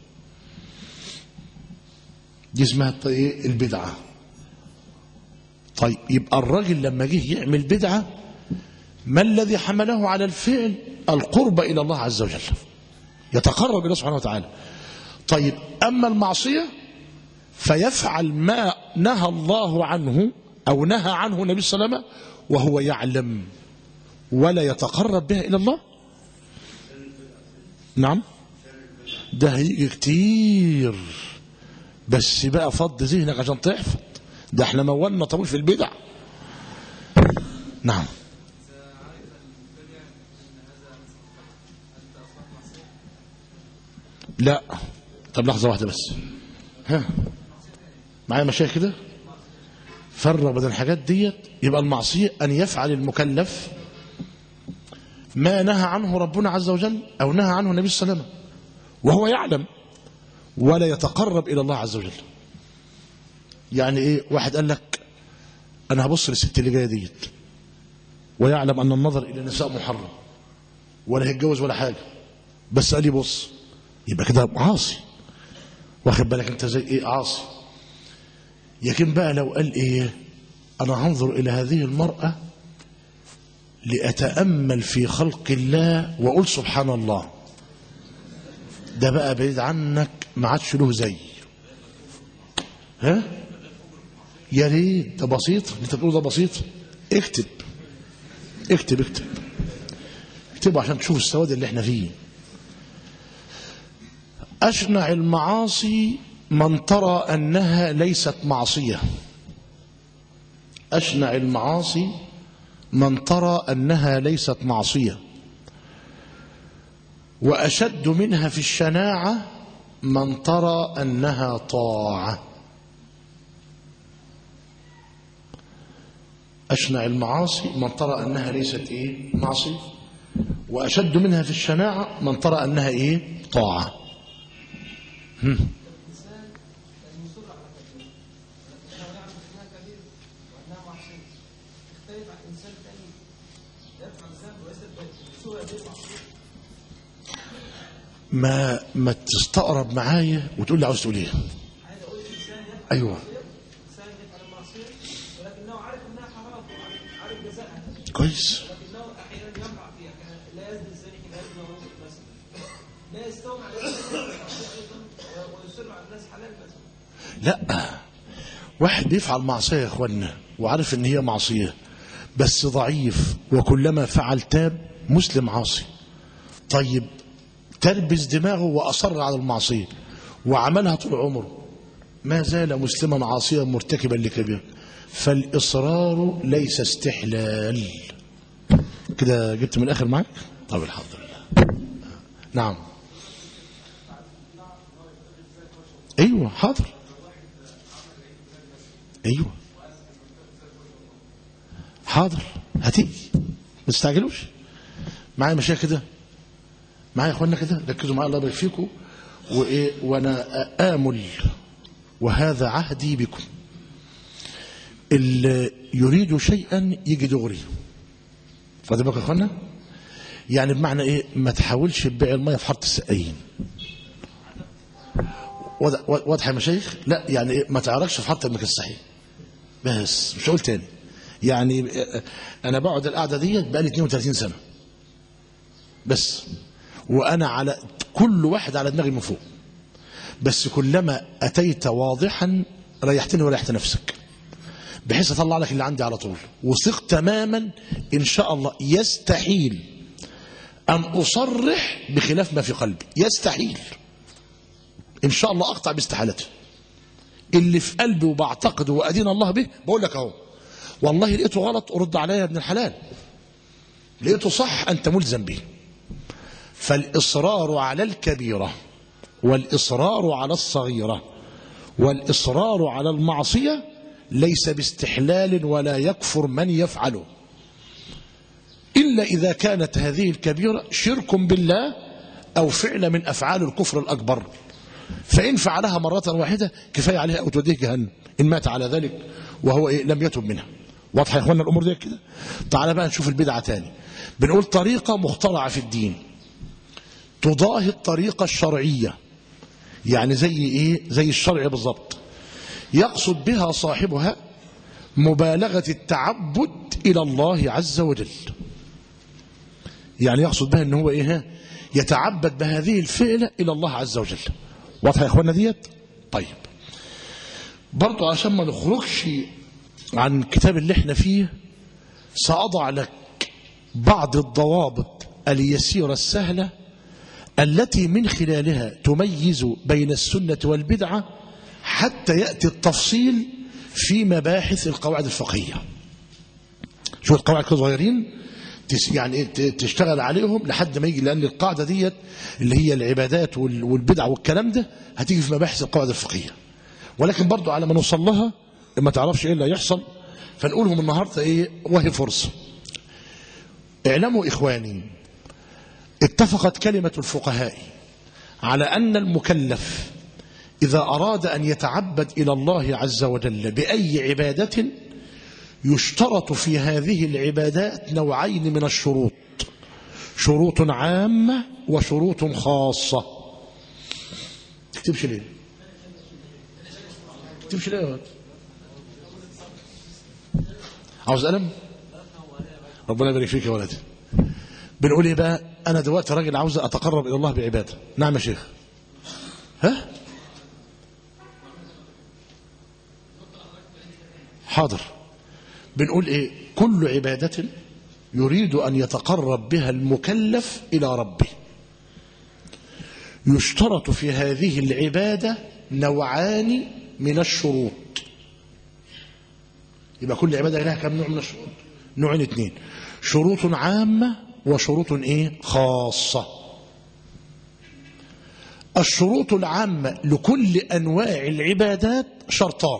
دي اسمها الط- إيه؟ البدعة طيب يبقى الراجل لما جه يعمل بدعة ما الذي حمله على الفعل القرب إلى الله عز وجل يتقرب إلى الله سبحانه وتعالى طيب أما المعصية فيفعل ما نهى الله عنه أو نهى عنه النبي صلى الله عليه وسلم وهو يعلم ولا يتقرب بها إلى الله نعم ده هيجي كتير بس بقى فض ذهنك عشان تحفظ ده احنا مولنا طويل في البدع نعم لا طب لحظة واحدة بس ها معايا مشايخ كده فرق بين الحاجات ديت يبقى المعصية أن يفعل المكلف ما نهى عنه ربنا عز وجل أو نهى عنه النبي صلى الله عليه وسلم وهو يعلم ولا يتقرب إلى الله عز وجل يعني إيه واحد قال لك أنا هبص للست اللي جاية ديت ويعلم أن النظر إلى النساء محرم ولا هيتجوز ولا حاجة بس قال لي بص يبقى كده عاصي واخد بالك انت زي ايه عاصي لكن بقى لو قال ايه انا هنظر الى هذه المرأة لأتأمل في خلق الله وأقول سبحان الله ده بقى بعيد عنك ما عادش له زي ها يا ريت ده بسيط اللي انت بتقول ده بسيط اكتب اكتب اكتب اكتبه عشان تشوف السواد اللي احنا فيه أشنع المعاصي من ترى أنها ليست معصية أشنع المعاصي من ترى أنها ليست معصية وأشد منها في الشناعة من ترى أنها طاعة أشنع المعاصي من ترى أنها ليست إيه معصية وأشد منها في الشناعة من ترى أنها إيه طاعة الإنسان المصر على كبير لكنه يعرف أنها كبير وأنها معصية يختلف عن إنسان ثاني يفعل ذنب وليس بصورة غير معصية ما ما تستقرب معايا وتقول لي عاوز تقول ايه عايز أقول إنسان يفعل ايوه إنسان يفعل المعصية ولكنه عارف أنها حرام وعارف عارف جزاءها كويس لكنه أحيانا يقع فيها كان لا يزني الزاني كما يزني الرجل مثلا لا يستوعب على المعصية أيضا ويصر على الناس حلال مثلا لا واحد بيفعل معصية يا اخوانا وعارف ان هي معصية بس ضعيف وكلما فعل تاب مسلم عاصي طيب تربس دماغه وأصر على المعصية وعملها طول عمره ما زال مسلما عاصيا مرتكبا لكبير فالإصرار ليس استحلال كده جبت من الآخر معاك طب الحمد لله نعم ايوه حاضر ايوه حاضر هتيجي ما تستعجلوش معايا مشايخ كده معايا يا اخوانا كده ركزوا معايا الله يبارك فيكم وايه وانا امل وهذا عهدي بكم اللي يريد شيئا يجي دغري فاضي بالك يا اخوانا يعني بمعنى ايه ما تحاولش تبيع الميه في حاره السقايين واضح واضح يا مشايخ لا يعني إيه ما تعرفش في حاره المكسحين بس مش هقول تاني يعني آه، انا بقعد القعده ديت بقالي 32 سنه بس وانا على كل واحد على دماغي من فوق بس كلما اتيت واضحا ريحتني وريحت نفسك بحيث اطلع لك اللي عندي على طول وثق تماما ان شاء الله يستحيل ان اصرح بخلاف ما في قلبي يستحيل ان شاء الله اقطع باستحالته اللي في قلبي وبعتقده وادين الله به بقول لك اهو والله لقيته غلط ارد عليا يا ابن الحلال لقيته صح انت ملزم به فالاصرار على الكبيره والاصرار على الصغيره والاصرار على المعصيه ليس باستحلال ولا يكفر من يفعله الا اذا كانت هذه الكبيره شرك بالله او فعل من افعال الكفر الاكبر فإن فعلها مرة واحدة كفاية عليها أو توديه جهنم إن مات على ذلك وهو إيه لم يتب منها واضحة يا إخوانا الأمور دي كده تعالى بقى نشوف البدعة تاني بنقول طريقة مخترعة في الدين تضاهي الطريقة الشرعية يعني زي إيه زي الشرع بالضبط يقصد بها صاحبها مبالغة التعبد إلى الله عز وجل يعني يقصد بها ان هو ايه يتعبد بهذه الفعلة الى الله عز وجل واضحه يا اخوانا ديت طيب برضو عشان ما نخرجش عن الكتاب اللي احنا فيه سأضع لك بعض الضوابط اليسيرة السهلة التي من خلالها تميز بين السنة والبدعة حتى يأتي التفصيل في مباحث القواعد الفقهية شوية قواعد كده صغيرين تس- يعني إيه ت- تشتغل عليهم لحد ما يجي لان القاعده ديت اللي هي العبادات وال- والبدع والكلام ده هتيجي في مباحث القواعد الفقهيه ولكن برضو على ما نوصل لها ما تعرفش ايه اللي هيحصل فنقولهم النهارده ايه وهي فرصه اعلموا اخواني اتفقت كلمه الفقهاء على ان المكلف اذا اراد ان يتعبد الى الله عز وجل باي عباده يشترط في هذه العبادات نوعين من الشروط شروط عامة وشروط خاصة تكتبش ليه تكتبش ليه يا ولد؟ عاوز قلم ربنا يبارك فيك يا ولدي بنقول ايه بقى انا دلوقتي راجل عاوز اتقرب الى الله بعباده نعم يا شيخ ها حاضر بنقول ايه كل عبادة يريد ان يتقرب بها المكلف الى ربه يشترط في هذه العبادة نوعان من الشروط يبقى كل عبادة لها كم نوع من الشروط نوعين اثنين شروط عامة وشروط ايه خاصة الشروط العامة لكل أنواع العبادات شرطان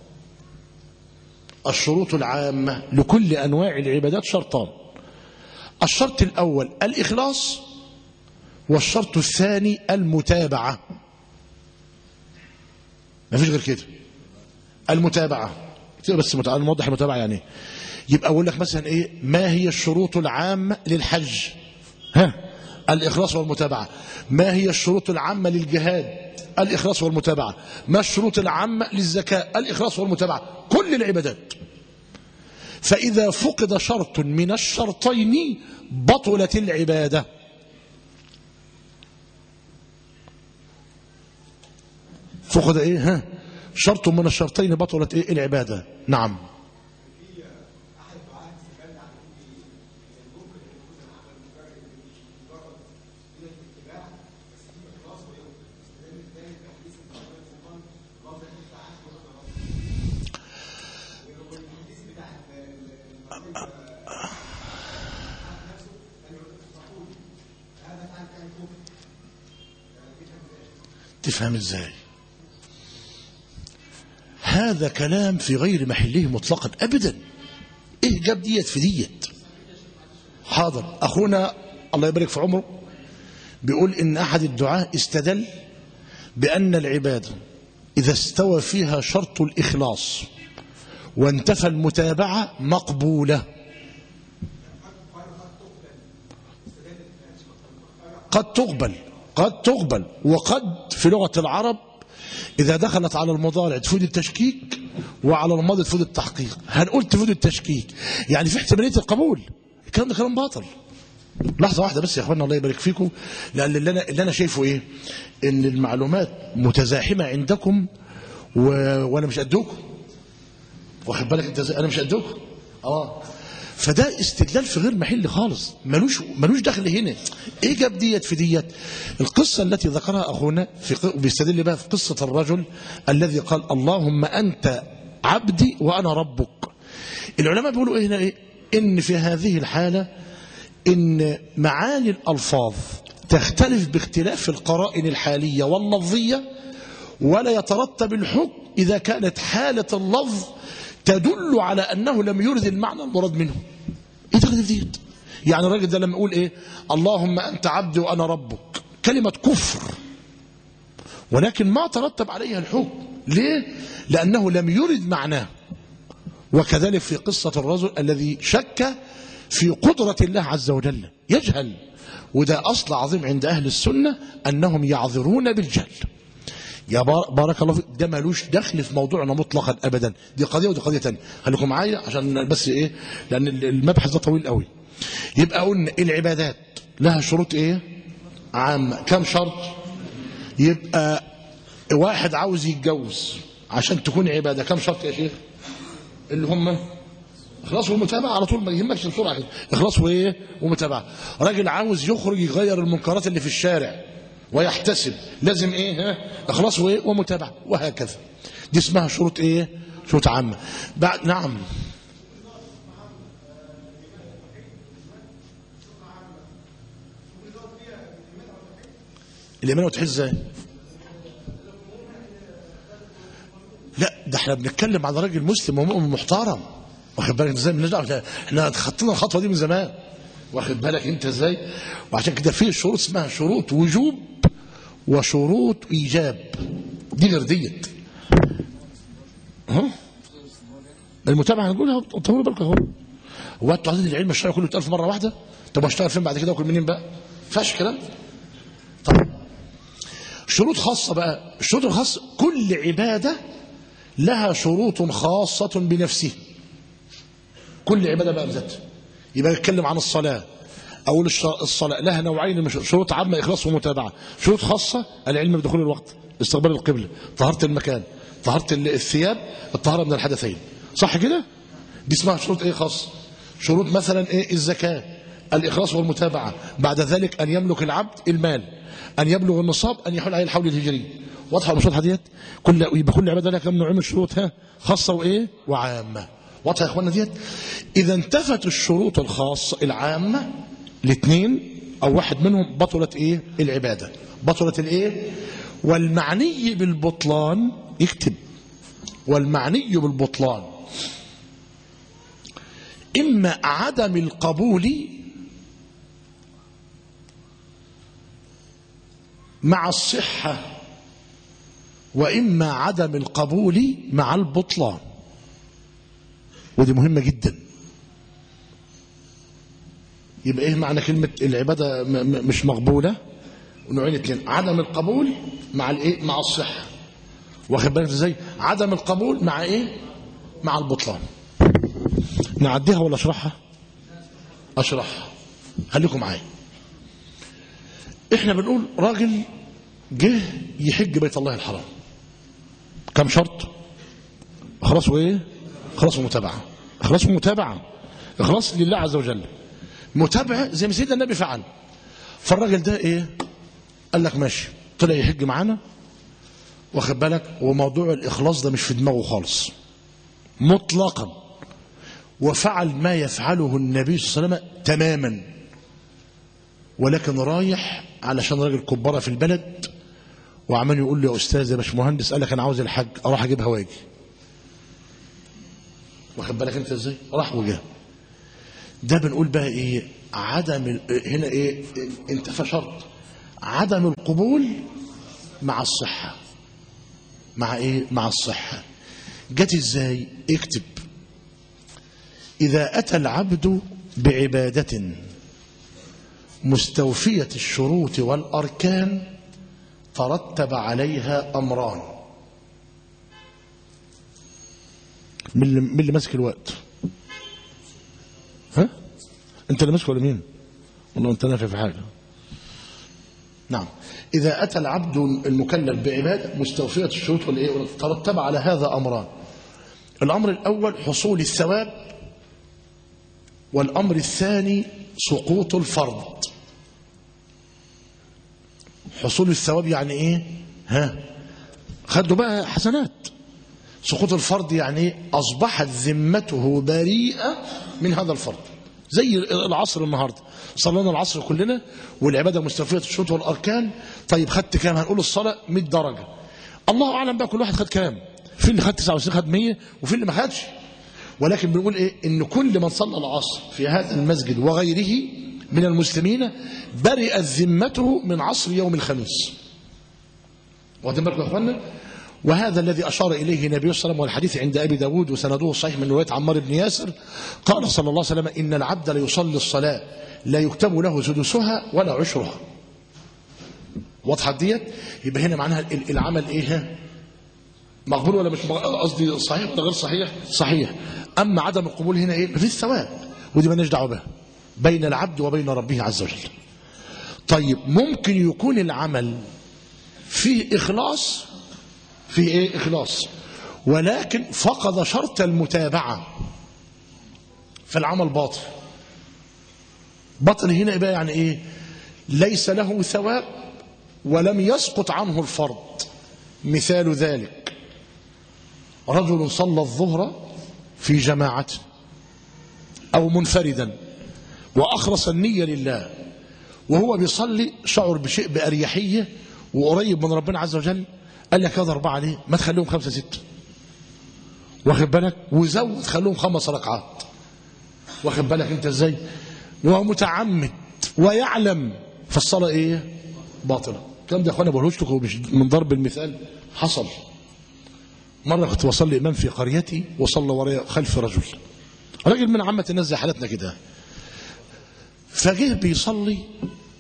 الشروط العامة لكل أنواع العبادات شرطان الشرط الأول الإخلاص والشرط الثاني المتابعة ما فيش غير كده المتابعة كده بس متع- نوضح المتابعة يعني ايه يبقى أقول لك مثلا إيه ما هي الشروط العامة للحج ها الإخلاص والمتابعة ما هي الشروط العامة للجهاد الإخلاص والمتابعة ما الشروط العامة للزكاة الإخلاص والمتابعة كل العبادات فإذا فقد شرط من الشرطين بطلت العبادة فقد ايه ها شرط من الشرطين بطلت ايه العباده نعم تفهم ازاي هذا كلام في غير محله مطلقا ابدا ايه جاب ديت في ديت حاضر اخونا الله يبارك في عمره بيقول ان احد الدعاة استدل بان العباده اذا استوى فيها شرط الاخلاص وانتفى المتابعه مقبوله قد تقبل قد تقبل وقد في لغه العرب إذا دخلت على المضارع تفيد التشكيك وعلى الماضي تفيد التحقيق هنقول تفيد التشكيك يعني في احتمالية القبول الكلام ده كلام باطل لحظة واحدة بس يا اخوانا الله يبارك فيكم لأن اللي أنا, اللي أنا شايفه إيه إن المعلومات متزاحمة عندكم و... وأنا مش قدكم واخد بالك أنت ازاي؟ أنا مش قدكم أه فده استدلال في غير محل خالص ملوش ملوش دخل هنا ايه جاب ديت في ديت القصه التي ذكرها اخونا في ق- بيستدل بها في قصه الرجل الذي قال اللهم انت عبدي وانا ربك العلماء بيقولوا ايه هنا ايه ان في هذه الحاله ان معاني الالفاظ تختلف باختلاف القرائن الحاليه واللفظيه ولا يترتب الحكم اذا كانت حاله اللفظ تدل على انه لم يرد المعنى المراد منه ايه تقدر ديت يعني الراجل ده لما يقول ايه اللهم انت عبدي وانا ربك كلمه كفر ولكن ما ترتب عليها الحكم ليه لانه لم يرد معناه وكذلك في قصه الرجل الذي شك في قدره الله عز وجل يجهل وده اصل عظيم عند اهل السنه انهم يعذرون بالجهل يا بار- بارك الله فيك ده ملوش دخل في موضوعنا مطلقا ابدا دي قضيه ودي قضيه ثانيه خليكم معايا عشان بس ايه لان ال- المبحث ده طويل قوي يبقى قلنا العبادات لها شروط ايه عامه كم شرط يبقى واحد عاوز يتجوز عشان تكون عباده كم شرط يا شيخ اللي هم اخلاص ومتابعه على طول ما يهمكش بسرعه كده اخلاص وايه ومتابعه راجل عاوز يخرج يغير المنكرات اللي في الشارع ويحتسب لازم ايه ها اخلاص وايه ومتابعه وهكذا دي اسمها شروط ايه شروط عامه بعد نعم الايمان والتوحيد ازاي لا ده احنا بنتكلم على راجل مسلم ومؤمن محترم واخد بالك ازاي مالناش دعوه احنا خطينا الخطوه دي من زمان واخد بالك انت ازاي وعشان كده في شروط اسمها شروط وجوب وشروط ايجاب دي غير ديت ها المتابعه هنقولها طولوا بالكم اهو هو انتوا عايزين العلم الشرعي كله يتقال في مره واحده طب اشتغل فين بعد كده واكل منين بقى؟ ما ينفعش الكلام ده شروط خاصة بقى الشروط الخاصة كل عبادة لها شروط خاصة بنفسها كل عبادة بقى بذاتها يبقى نتكلم عن الصلاة أقول الش- الصلاة لها نوعين من شروط عامة إخلاص ومتابعة شروط خاصة العلم بدخول الوقت استقبال القبلة طهارة المكان طهارة ال- الثياب الطهارة من الحدثين صح كده دي اسمها شروط ايه خاصة شروط مثلا ايه الزكاة الإخلاص والمتابعة بعد ذلك أن يملك العبد المال أن يبلغ النصاب أن يحول عليه الحول الهجري واضحة ولا مش واضحة ديت كل يبقى كل عبادة لها كم نوع من الشروط ها خاصة وإيه وعامة واضحة يا إخوانا ديت إذا انتفت الشروط الخاصة العامة الاثنين أو واحد منهم بطلت إيه العبادة بطلت الإيه والمعني بالبطلان يكتب والمعني بالبطلان إما عدم القبول مع الصحة وإما عدم القبول مع البطلان ودي مهمة جدا يبقى ايه معنى كلمة العبادة م- م- مش مقبولة نوعين اتنين عدم القبول مع الايه مع الصحة واخد بالك ازاي عدم القبول مع ايه مع البطلان نعديها ولا اشرحها اشرحها خليكم معايا احنا بنقول راجل جه يحج بيت الله الحرام كم شرط اخلاص وايه اخلاص ومتابعه اخلاص ومتابعه اخلاص لله عز وجل متابعه زي ما سيدنا النبي فعل فالراجل ده ايه قال لك ماشي طلع يحج معانا واخد بالك وموضوع الاخلاص ده مش في دماغه خالص مطلقا وفعل ما يفعله النبي صلى الله عليه وسلم تماما ولكن رايح علشان راجل كبارة في البلد وعمال يقول له يا استاذ يا باشمهندس قال لك انا عاوز الحج اروح اجيبها واجي واخد بالك انت ازاي راح وجه ده بنقول بقى ايه عدم ال- هنا ايه انتفى شرط عدم القبول مع الصحة مع ايه مع الصحة جت ازاي اكتب إذا أتى العبد بعبادة مستوفية الشروط والأركان ترتب عليها أمران من اللي, من اللي ماسك الوقت ها انت اللي ماسك ولا مين والله انت نافع في حاجه نعم اذا اتى العبد المكلف بعباده مستوفيه الشروط والايه ترتب على هذا امران الامر الاول حصول الثواب والأمر الثاني سقوط الفرض حصول الثواب يعني ايه ها خدوا بقى حسنات سقوط الفرض يعني ايه اصبحت ذمته بريئه من هذا الفرض زي العصر النهارده صلينا العصر كلنا والعباده مستوفيه الشروط والاركان طيب خدت كام هنقول الصلاه 100 درجه الله اعلم بقى كل واحد خد كام في اللي خد 99 خد 100 وفي اللي ما خدش ولكن بنقول ايه ان كل من صلى العصر في هذا المسجد وغيره من المسلمين برئت ذمته من عصر يوم الخميس واخدين بالكم يا اخوانا وهذا الذي اشار اليه النبي صلى الله عليه وسلم والحديث عند ابي داود وسنده صحيح من روايه عمار بن ياسر قال صلى الله عليه وسلم ان العبد ليصلي الصلاه لا يكتب له سدسها ولا عشرها واضحه ديت يبقى هنا معناها ال- العمل ايه مقبول ولا مش مق- قصدي صحيح ولا غير صحيح صحيح اما عدم القبول هنا ايه مفيش ثواب ودي مالناش دعوه بها بين العبد وبين ربه عز وجل طيب ممكن يكون العمل فيه اخلاص فيه ايه اخلاص ولكن فقد شرط المتابعه فالعمل باطل باطل هنا يبقى يعني ايه ليس له ثواب ولم يسقط عنه الفرض مثال ذلك رجل صلى الظهر في جماعة أو منفردا وأخلص النية لله وهو بيصلي شعر بشيء بأريحية وقريب من ربنا عز وجل قال لك هذا أربعة ليه ما تخليهم خمسة ستة واخد بالك وزود خليهم خمس ركعات واخد بالك انت ازاي وهو متعمد ويعلم فالصلاة ايه باطلة الكلام ده يا اخوانا بقولهوش لكم مش من ضرب المثال حصل مرة كنت بصلي إمام في قريتي وصلى ورايا خلف رجل راجل من عامة الناس زي حالتنا كده فجه بيصلي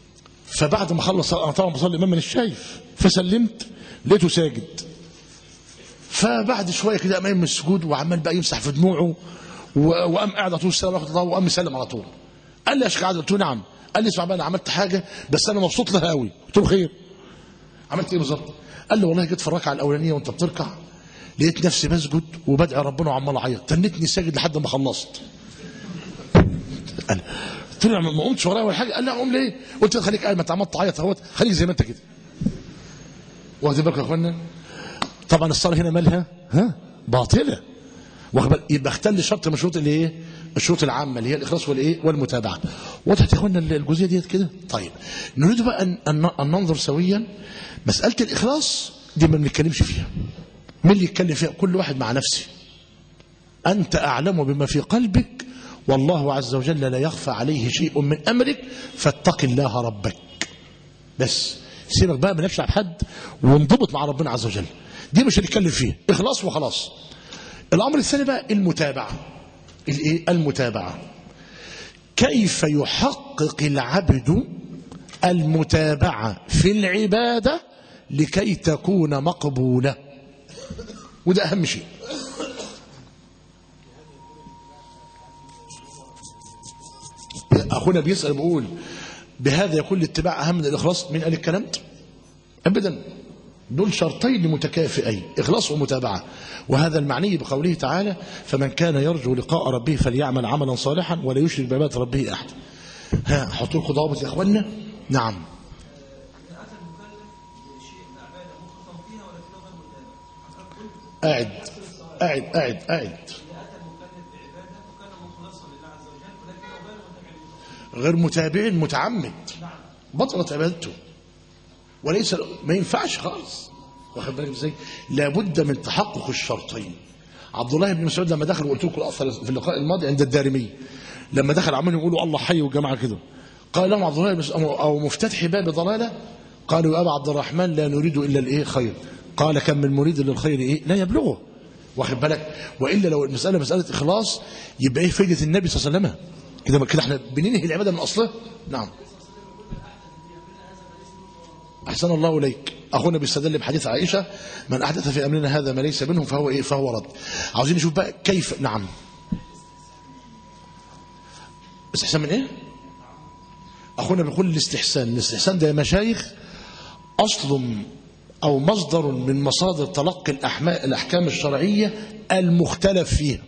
فبعد ما خلص انا طبعا بصلي الامام من الشايف فسلمت لقيته ساجد فبعد شويه كده قام قايم من السجود وعمال بقى يمسح في دموعه و- وقام قاعد على طول السلام ورحمه الله وقام مسلم على طول قال لي يا شيخ عادل قلت له نعم قال لي اسمع بقى انا عملت حاجه بس انا مبسوط لها قوي قلت له خير عملت ايه بالظبط قال لي والله جيت في الركعه الاولانيه وانت بتركع لقيت نفسي بسجد وبدعي ربنا وعمال اعيط تنتني ساجد لحد ما خلصت قال طلع ما قمتش ورايا ولا حاجه قال لا اقوم ليه قلت له خليك قاعد ما انت عمال تعيط اهوت خليك زي ما انت كده واخد بالك يا اخوانا طبعا الصلاه هنا مالها ها باطله واخد بالك؟ يبقى اختل شرط من شروط الايه الشروط العامه اللي هي الاخلاص والايه والمتابعه وضحت يا اخوانا الجزئيه ديت كده طيب نريد بقى ان أن- أن ننظر سويا مساله الاخلاص دي ما بنتكلمش فيها مين اللي يتكلم فيها كل واحد مع نفسه أنت أعلم بما في قلبك والله عز وجل لا يخفى عليه شيء من أمرك فاتق الله ربك بس سيبك بقى مالكش على حد وانضبط مع ربنا عز وجل دي مش هنتكلم فيها إخلاص وخلاص الأمر الثاني بقى المتابعة الإيه؟ المتابعة كيف يحقق العبد المتابعة في العبادة لكي تكون مقبولة وده أهم شيء اخونا بيسال بيقول بهذا يكون الاتباع اهم من الاخلاص مين قال الكلام ده؟ ابدا دول شرطين متكافئين اخلاص ومتابعه وهذا المعني بقوله تعالى فمن كان يرجو لقاء ربه فليعمل عملا صالحا ولا يشرك بعباده ربه احد ها حطوا لكم ضوابط يا اخوانا نعم إذا أتى المكلف بشيء من العبادة مخلصا فيها ولكنه غير متابع حضرتك قلت قاعد قاعد قاعد قاعد إذا أتى المكلف بعبادة وكان مخلصا لله عز وجل ولكنه غير متابع لله غير متابع متعمد بطلت عبادته وليس ما ينفعش خالص واخد بالك ازاي لابد من تحقق الشرطين عبد الله بن مسعود لما دخل وقلت لكم الاثر في اللقاء الماضي عند الدارمي لما دخل عمالين يقولوا الله حي والجماعه كده قال لهم عبد الله بن مسعود او مفتتح باب ضلاله قالوا يا ابا عبد الرحمن لا نريد الا الايه خير قال كم من مريد للخير ايه لا يبلغه واخد بالك والا لو المساله مساله اخلاص يبقى ايه فائده النبي صلى الله عليه وسلم كده كده احنا بننهي العباده من اصلها نعم أحسن الله إليك أخونا بيستدل بحديث عائشة من أحدث في أمرنا هذا ما ليس منه فهو إيه فهو رد عاوزين نشوف بقى كيف نعم استحسان من إيه أخونا بيقول الاستحسان الاستحسان ده يا مشايخ أصل أو مصدر من مصادر تلقي الأحما- الأحكام الشرعية المختلف فيها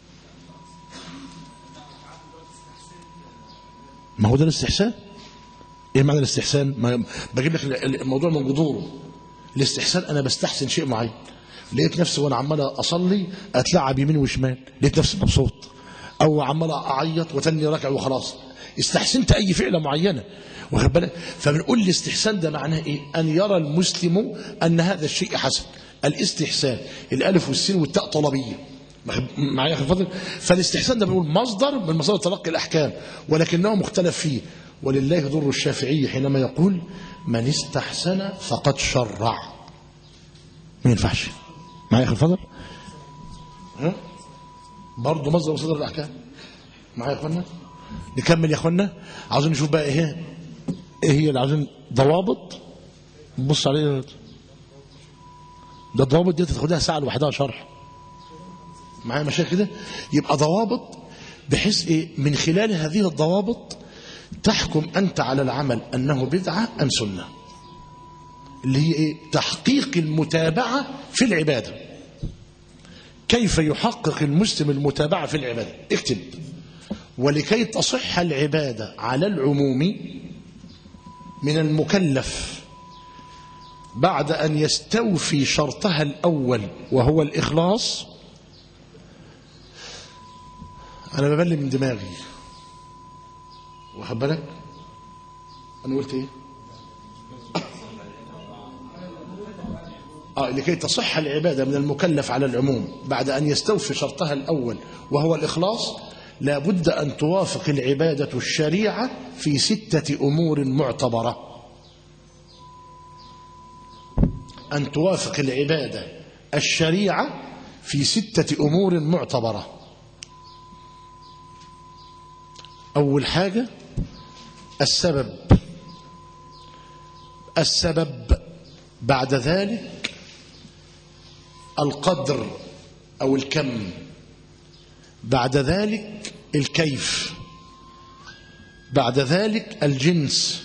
ما هو ده الاستحسان ايه معنى الاستحسان ما بجيب لك الموضوع من جذوره الاستحسان انا بستحسن شيء معين لقيت نفسي وانا عمال اصلي اتلعب يمين وشمال لقيت نفسي مبسوط او عمال اعيط وتني راكع وخلاص استحسنت اي فعله معينه واخد بالك فبنقول الاستحسان ده معناه ايه ان يرى المسلم ان هذا الشيء حسن الاستحسان الالف والسين والتاء طلبيه معايا يا اخي الفاضل فالاستحسان ده بنقول مصدر من مصادر تلقي الاحكام ولكنه مختلف فيه ولله ضر الشافعي حينما يقول من استحسن فقد شرع ما ينفعش معايا يا اخي الفاضل ها برضه مصدر من مصادر الاحكام معايا يا اخوانا نكمل يا اخوانا عاوزين نشوف بقى ايه ايه هي اللي عاوزين ضوابط بص عليه ده الضوابط دي تاخدها ساعه لوحدها شرح معايا مشاكل كده يبقى ضوابط بحيث ايه من خلال هذه الضوابط تحكم انت على العمل انه بدعه ام سنه اللي هي ايه تحقيق المتابعه في العباده كيف يحقق المسلم المتابعه في العباده اكتب ولكي تصح العباده على العموم من المكلف بعد ان يستوفي شرطها الاول وهو الاخلاص انا ببلي من دماغي واخد بالك انا قلت ايه اه لكي تصح العباده من المكلف على العموم بعد ان يستوفي شرطها الاول وهو الاخلاص لا بد ان توافق العباده الشريعه في سته امور معتبره ان توافق العباده الشريعه في سته امور معتبره أول حاجة السبب السبب بعد ذلك القدر أو الكم بعد ذلك الكيف بعد ذلك الجنس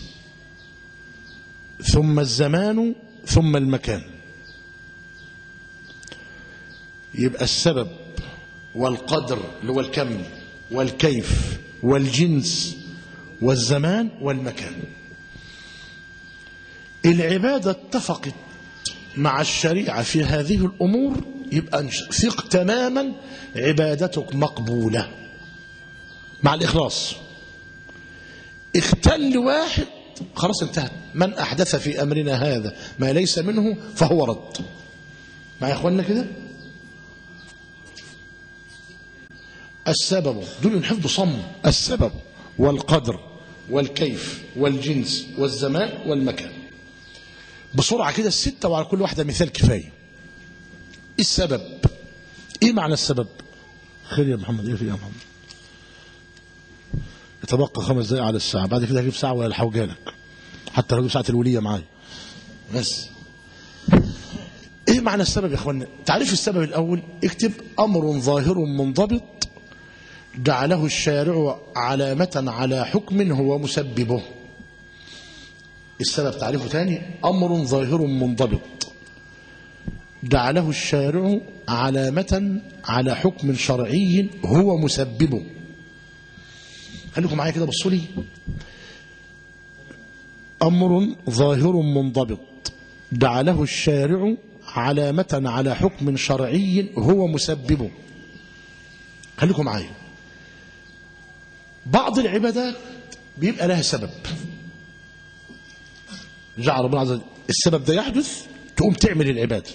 ثم الزمان ثم المكان يبقى السبب والقدر اللي هو الكم والكيف والجنس والزمان والمكان العبادة اتفقت مع الشريعة في هذه الأمور يبقى ثق تماما عبادتك مقبولة مع الإخلاص اختل واحد خلاص انتهت من أحدث في أمرنا هذا ما ليس منه فهو رد مع إخواننا كده السبب دول الحفظ صم السبب والقدر والكيف والجنس والزمان والمكان بسرعة كده الستة وعلى كل واحدة مثال كفاية السبب ايه معنى السبب خير يا محمد ايه في يا محمد يتبقى خمس دقايق على الساعة بعد كده هجيب ساعة ولا الحوجالك حتى لو ساعة الولية معايا بس ايه معنى السبب يا اخوانا تعريف السبب الاول اكتب امر ظاهر منضبط جعله الشارع علامة على حكم هو مسببه السبب تعريفه ثاني أمر ظاهر منضبط جعله الشارع علامة على حكم شرعي هو مسببه خليكم معايا كده بصوا لي أمر ظاهر منضبط جعله الشارع علامة على حكم شرعي هو مسببه خليكم معايا بعض العبادات بيبقى لها سبب جعل ربنا عز وجل السبب ده يحدث تقوم تعمل العبادة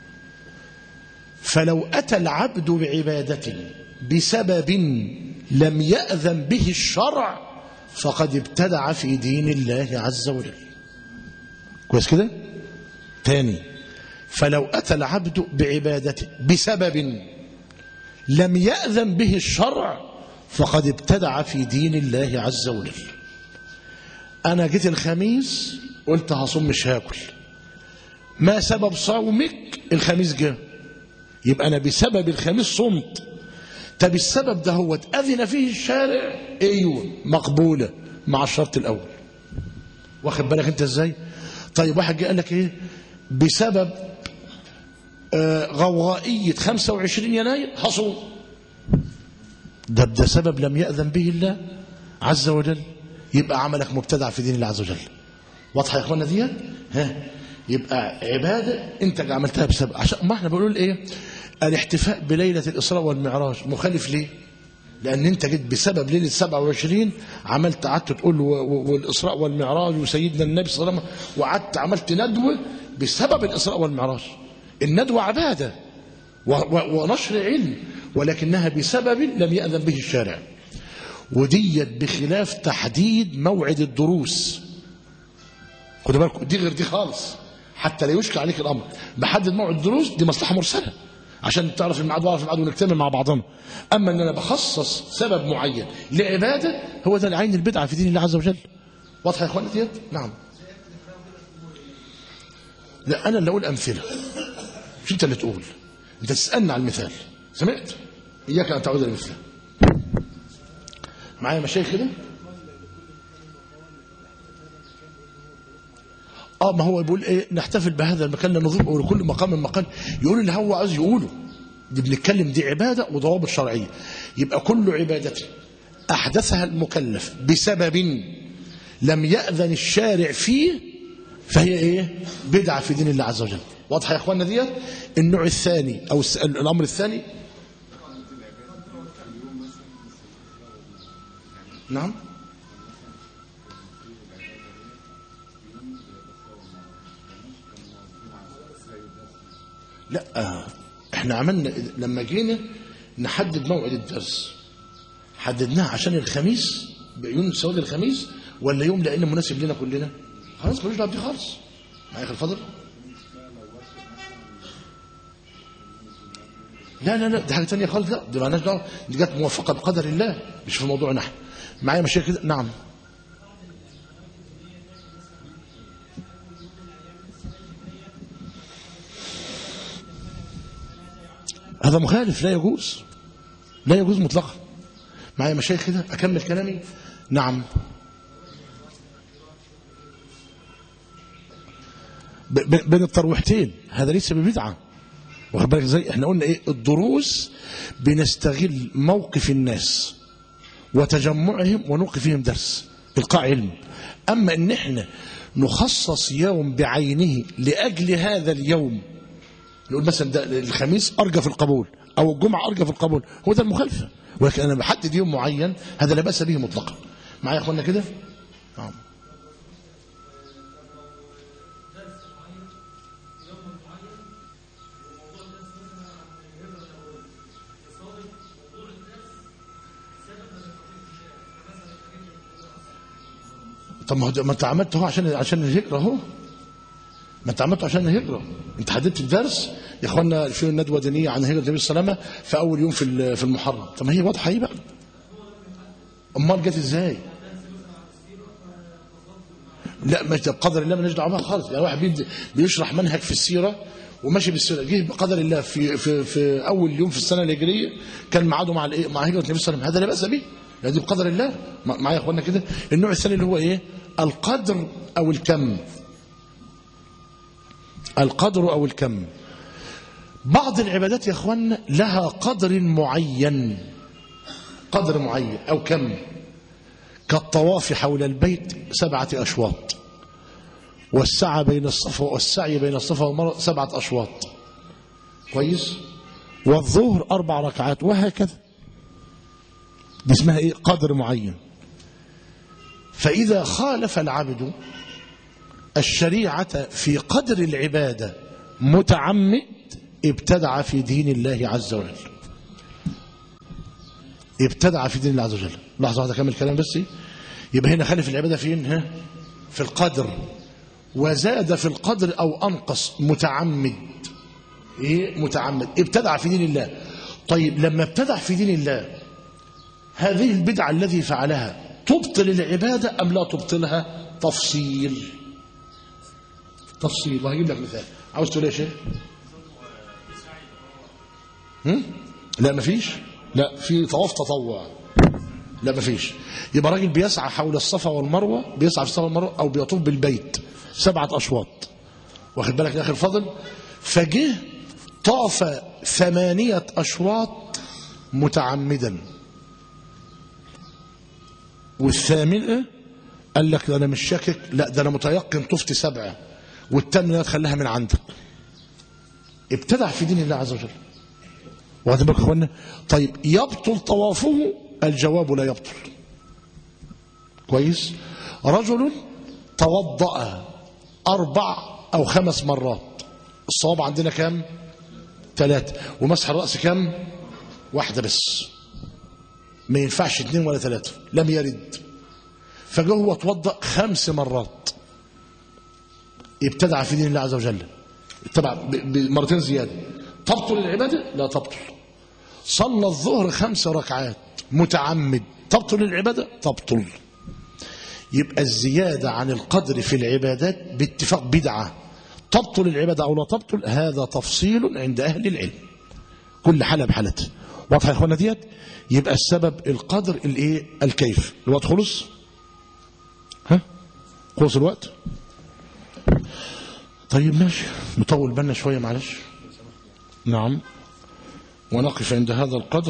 فلو أتى العبد بعبادة بسبب لم يأذن به الشرع فقد ابتدع في دين الله عز وجل كويس كده تاني فلو أتى العبد بعبادة بسبب لم يأذن به الشرع فقد ابتدع في دين الله عز وجل أنا جيت الخميس قلت هصوم مش هاكل ما سبب صومك الخميس جه يبقى أنا بسبب الخميس صمت طب السبب ده هو أذن فيه الشارع ايوه مقبولة مع الشرط الأول واخد بالك انت ازاي طيب واحد جه قال لك ايه بسبب آه غوغائية 25 يناير هصوم ده ده سبب لم يأذن به الله عز وجل يبقى عملك مبتدع في دين الله عز وجل واضحه يا اخوانا ديت ها يبقى عباده انت عملتها بسبب عشان ما احنا بنقول ايه الاحتفاء بليله الاسراء والمعراج مخالف ليه لان انت جيت بسبب ليله 27 عملت قعدت تقول والاسراء والمعراج وسيدنا النبي صلى الله عليه وسلم وقعدت عملت ندوه بسبب الاسراء والمعراج الندوه عباده ونشر علم ولكنها بسبب لم يأذن به الشارع وديت بخلاف تحديد موعد الدروس خدوا بالكم دي غير دي خالص حتى لا يشكل عليك الامر بحدد موعد الدروس دي مصلحه مرسله عشان تعرف الميعاد واعرف الميعاد ونكتمل مع بعضنا اما ان انا بخصص سبب معين لعباده هو ده العين البدعه في دين الله عز وجل واضحه يا اخواني ديت نعم لا انا اللي اقول امثله مش انت اللي تقول انت تسالني على المثال سمعت اياك ان تعود المثله معايا مشايخ كده اه ما هو بيقول ايه نحتفل بهذا المكان لنضيف لكل مقام مقام يقول اللي هو عايز يقوله دي بنتكلم دي عباده وضوابط شرعيه يبقى كل عباده احدثها المكلف بسبب لم ياذن الشارع فيه فهي ايه بدعه في دين الله عز وجل واضحه يا اخواننا ديت النوع الثاني او الامر الثاني نعم لا احنا عملنا لما جينا نحدد موعد الدرس حددناه عشان الخميس يوم سواد الخميس ولا يوم لان مناسب لنا كلنا خلاص ملوش دعوه بدي خالص معايا اخي الفضل لا لا لا دي حاجه ثانيه خالص لا دي مالناش دعوه دي جت موافقه بقدر الله مش في موضوعنا احنا معايا مشاكل كده نعم هذا مخالف لا يجوز لا يجوز مطلقا معايا مشايخ كده أكمل كلامي نعم ب- ب- بين الترويحتين هذا ليس ببدعة واخد بالك ازاي احنا قلنا ايه الدروس بنستغل موقف الناس وتجمعهم ونلقي فيهم درس القاء علم اما ان احنا نخصص يوم بعينه لاجل هذا اليوم نقول مثلا ده الخميس ارجى في القبول او الجمعه ارجى في القبول هو ده المخالفه ولكن انا بحدد يوم معين هذا لا باس به مطلقا معايا يا اخوانا كده نعم طب ما هو ده- ما انت عملته هو عشان عشان الهجره اهو ما انت عملته عشان الهجره انت حددت الدرس يا اخوانا في ندوه دينيه عن هجره النبي صلى الله عليه وسلم في اول يوم في ال- في المحرم طب ما هي واضحه ايه بقى امال جت ازاي لا مش ده بقدر الله مالناش دعوه بها خالص يعني واحد بيبدأ بيشرح منهج في السيره وماشي بالسيره جه بقدر الله في في في اول يوم في السنه الهجريه كان ميعاده مع الايه مع هجره النبي صلى الله عليه وسلم هذا لا باس به يعني دي بقدر الله مع- معايا يا اخوانا كده النوع الثاني اللي هو ايه القدر او الكم القدر او الكم بعض العبادات يا اخوانا لها قدر معين قدر معين او كم كالطواف حول البيت سبعة أشواط والسعي بين الصفا والسعي بين الصفا والمروة سبعة أشواط كويس والظهر أربع ركعات وهكذا دي اسمها إيه قدر معين فإذا خالف العبد الشريعة في قدر العبادة متعمد ابتدع في دين الله عز وجل ابتدع في دين الله عز وجل لحظة واحدة كمل كلام بس يبقى هنا خالف العبادة فين ها في القدر وزاد في القدر أو أنقص متعمد إيه متعمد ابتدع في دين الله طيب لما ابتدع في دين الله هذه البدعة الذي فعلها تبطل العبادة أم لا تبطلها تفصيل تفصيل وهجيب لك مثال عاوز تقول ايه يا شيخ هم؟ لا مفيش لا في طواف تطوع لا مفيش يبقى راجل بيسعى حول الصفا والمروه بيسعى في الصفا والمروه او بيطوف بالبيت سبعه اشواط واخد بالك يا اخي الفضل فجه طاف ثمانيه اشواط متعمدا والثامنه قال لك ده انا مش شاكك لا ده انا متيقن طفت سبعه والثامنه تخليها من عندك ابتدع في دين الله عز وجل واخد بالك يا اخوانا طيب يبطل طوافه الجواب لا يبطل كويس رجل توضأ أربع أو خمس مرات الصواب عندنا كام ثلاثة ومسح الرأس كام واحدة بس ما ينفعش اثنين ولا ثلاثة لم يرد فجه هو توضأ خمس مرات ابتدع في دين الله عز وجل اتبع ب- بمرتين زيادة تبطل العبادة لا تبطل صلى الظهر خمس ركعات متعمد تبطل العبادة تبطل يبقى الزيادة عن القدر في العبادات باتفاق بدعة تبطل العبادة أو لا تبطل هذا تفصيل عند أهل العلم كل حالة بحالتها واضحة يا اخوانا ديت يبقى السبب القدر الايه الكيف الوقت خلص ها خلص الوقت طيب ماشي نطول بالنا شوية معلش نعم ونقف عند هذا القدر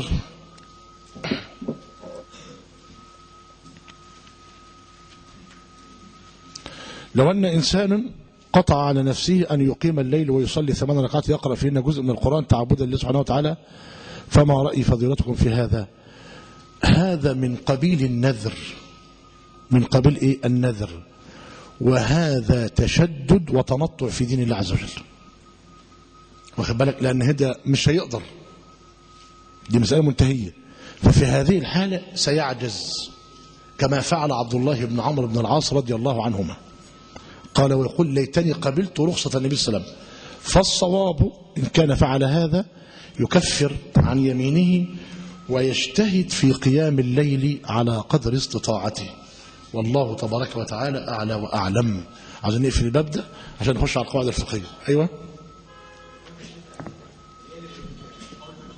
لو أن إنسانا قطع على نفسه أن يقيم الليل ويصلي ثمان ركعات يقرأ فيهن جزء من القرآن تعبدا لله سبحانه وتعالى فما رأي فضيلتكم في هذا هذا من قبيل النذر من قبيل إيه النذر وهذا تشدد وتنطع في دين الله عز وجل واخد بالك لأن هذا مش هيقدر دي مسألة منتهية ففي هذه الحالة سيعجز كما فعل عبد الله بن عمرو بن العاص رضي الله عنهما قال ويقول ليتني قبلت رخصة النبي صلى الله عليه وسلم فالصواب إن كان فعل هذا يكفر عن يمينه ويجتهد في قيام الليل على قدر استطاعته والله تبارك وتعالى أعلى وأعلم عايزين نقفل الباب ده عشان نخش على القواعد الفقهية أيوة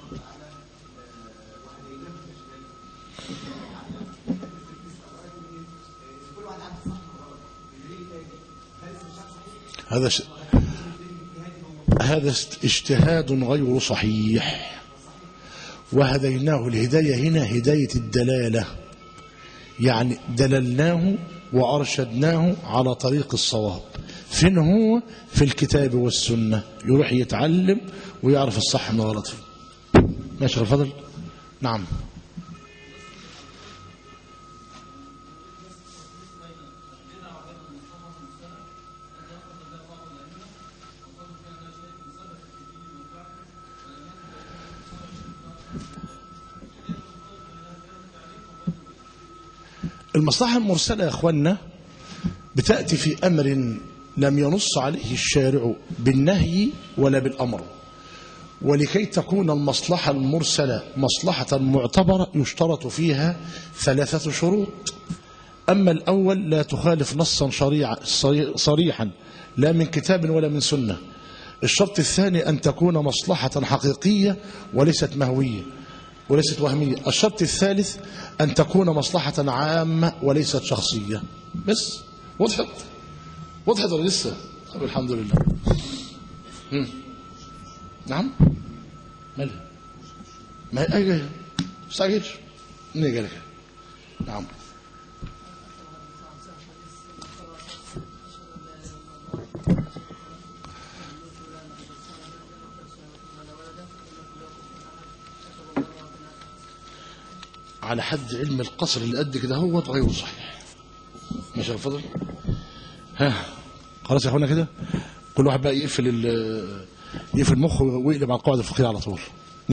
هذا ش... هذا است- اجتهاد غير صحيح وهديناه الهداية هنا هداية الدلالة يعني دللناه وأرشدناه على طريق الصواب فين هو في الكتاب والسنة يروح يتعلم ويعرف الصح من الغلط فيه ماشي يا الفضل نعم المصلحة المرسلة يا أخوانا بتأتي في أمر لم ينص عليه الشارع بالنهي ولا بالأمر ولكي تكون المصلحة المرسلة مصلحة معتبرة يشترط فيها ثلاثة شروط أما الأول لا تخالف نصا شريعا صري- صريحا لا من كتاب ولا من سنة الشرط الثاني أن تكون مصلحة حقيقية وليست مهوية وليست وهمية الشرط الثالث أن تكون مصلحة عامة وليست شخصية بس وضحت وضحت ولا لسه طب الحمد لله مم. نعم مالها ما هي أجل استعجلش نيجي لك نعم على حد علم القصر اللي قد كده هو غير صحيح ماشي يا فضل ها خلاص يا اخوانا كده كل واحد بقى يقفل ال- يقفل مخه ويقلب على القواعد الفقهيه على طول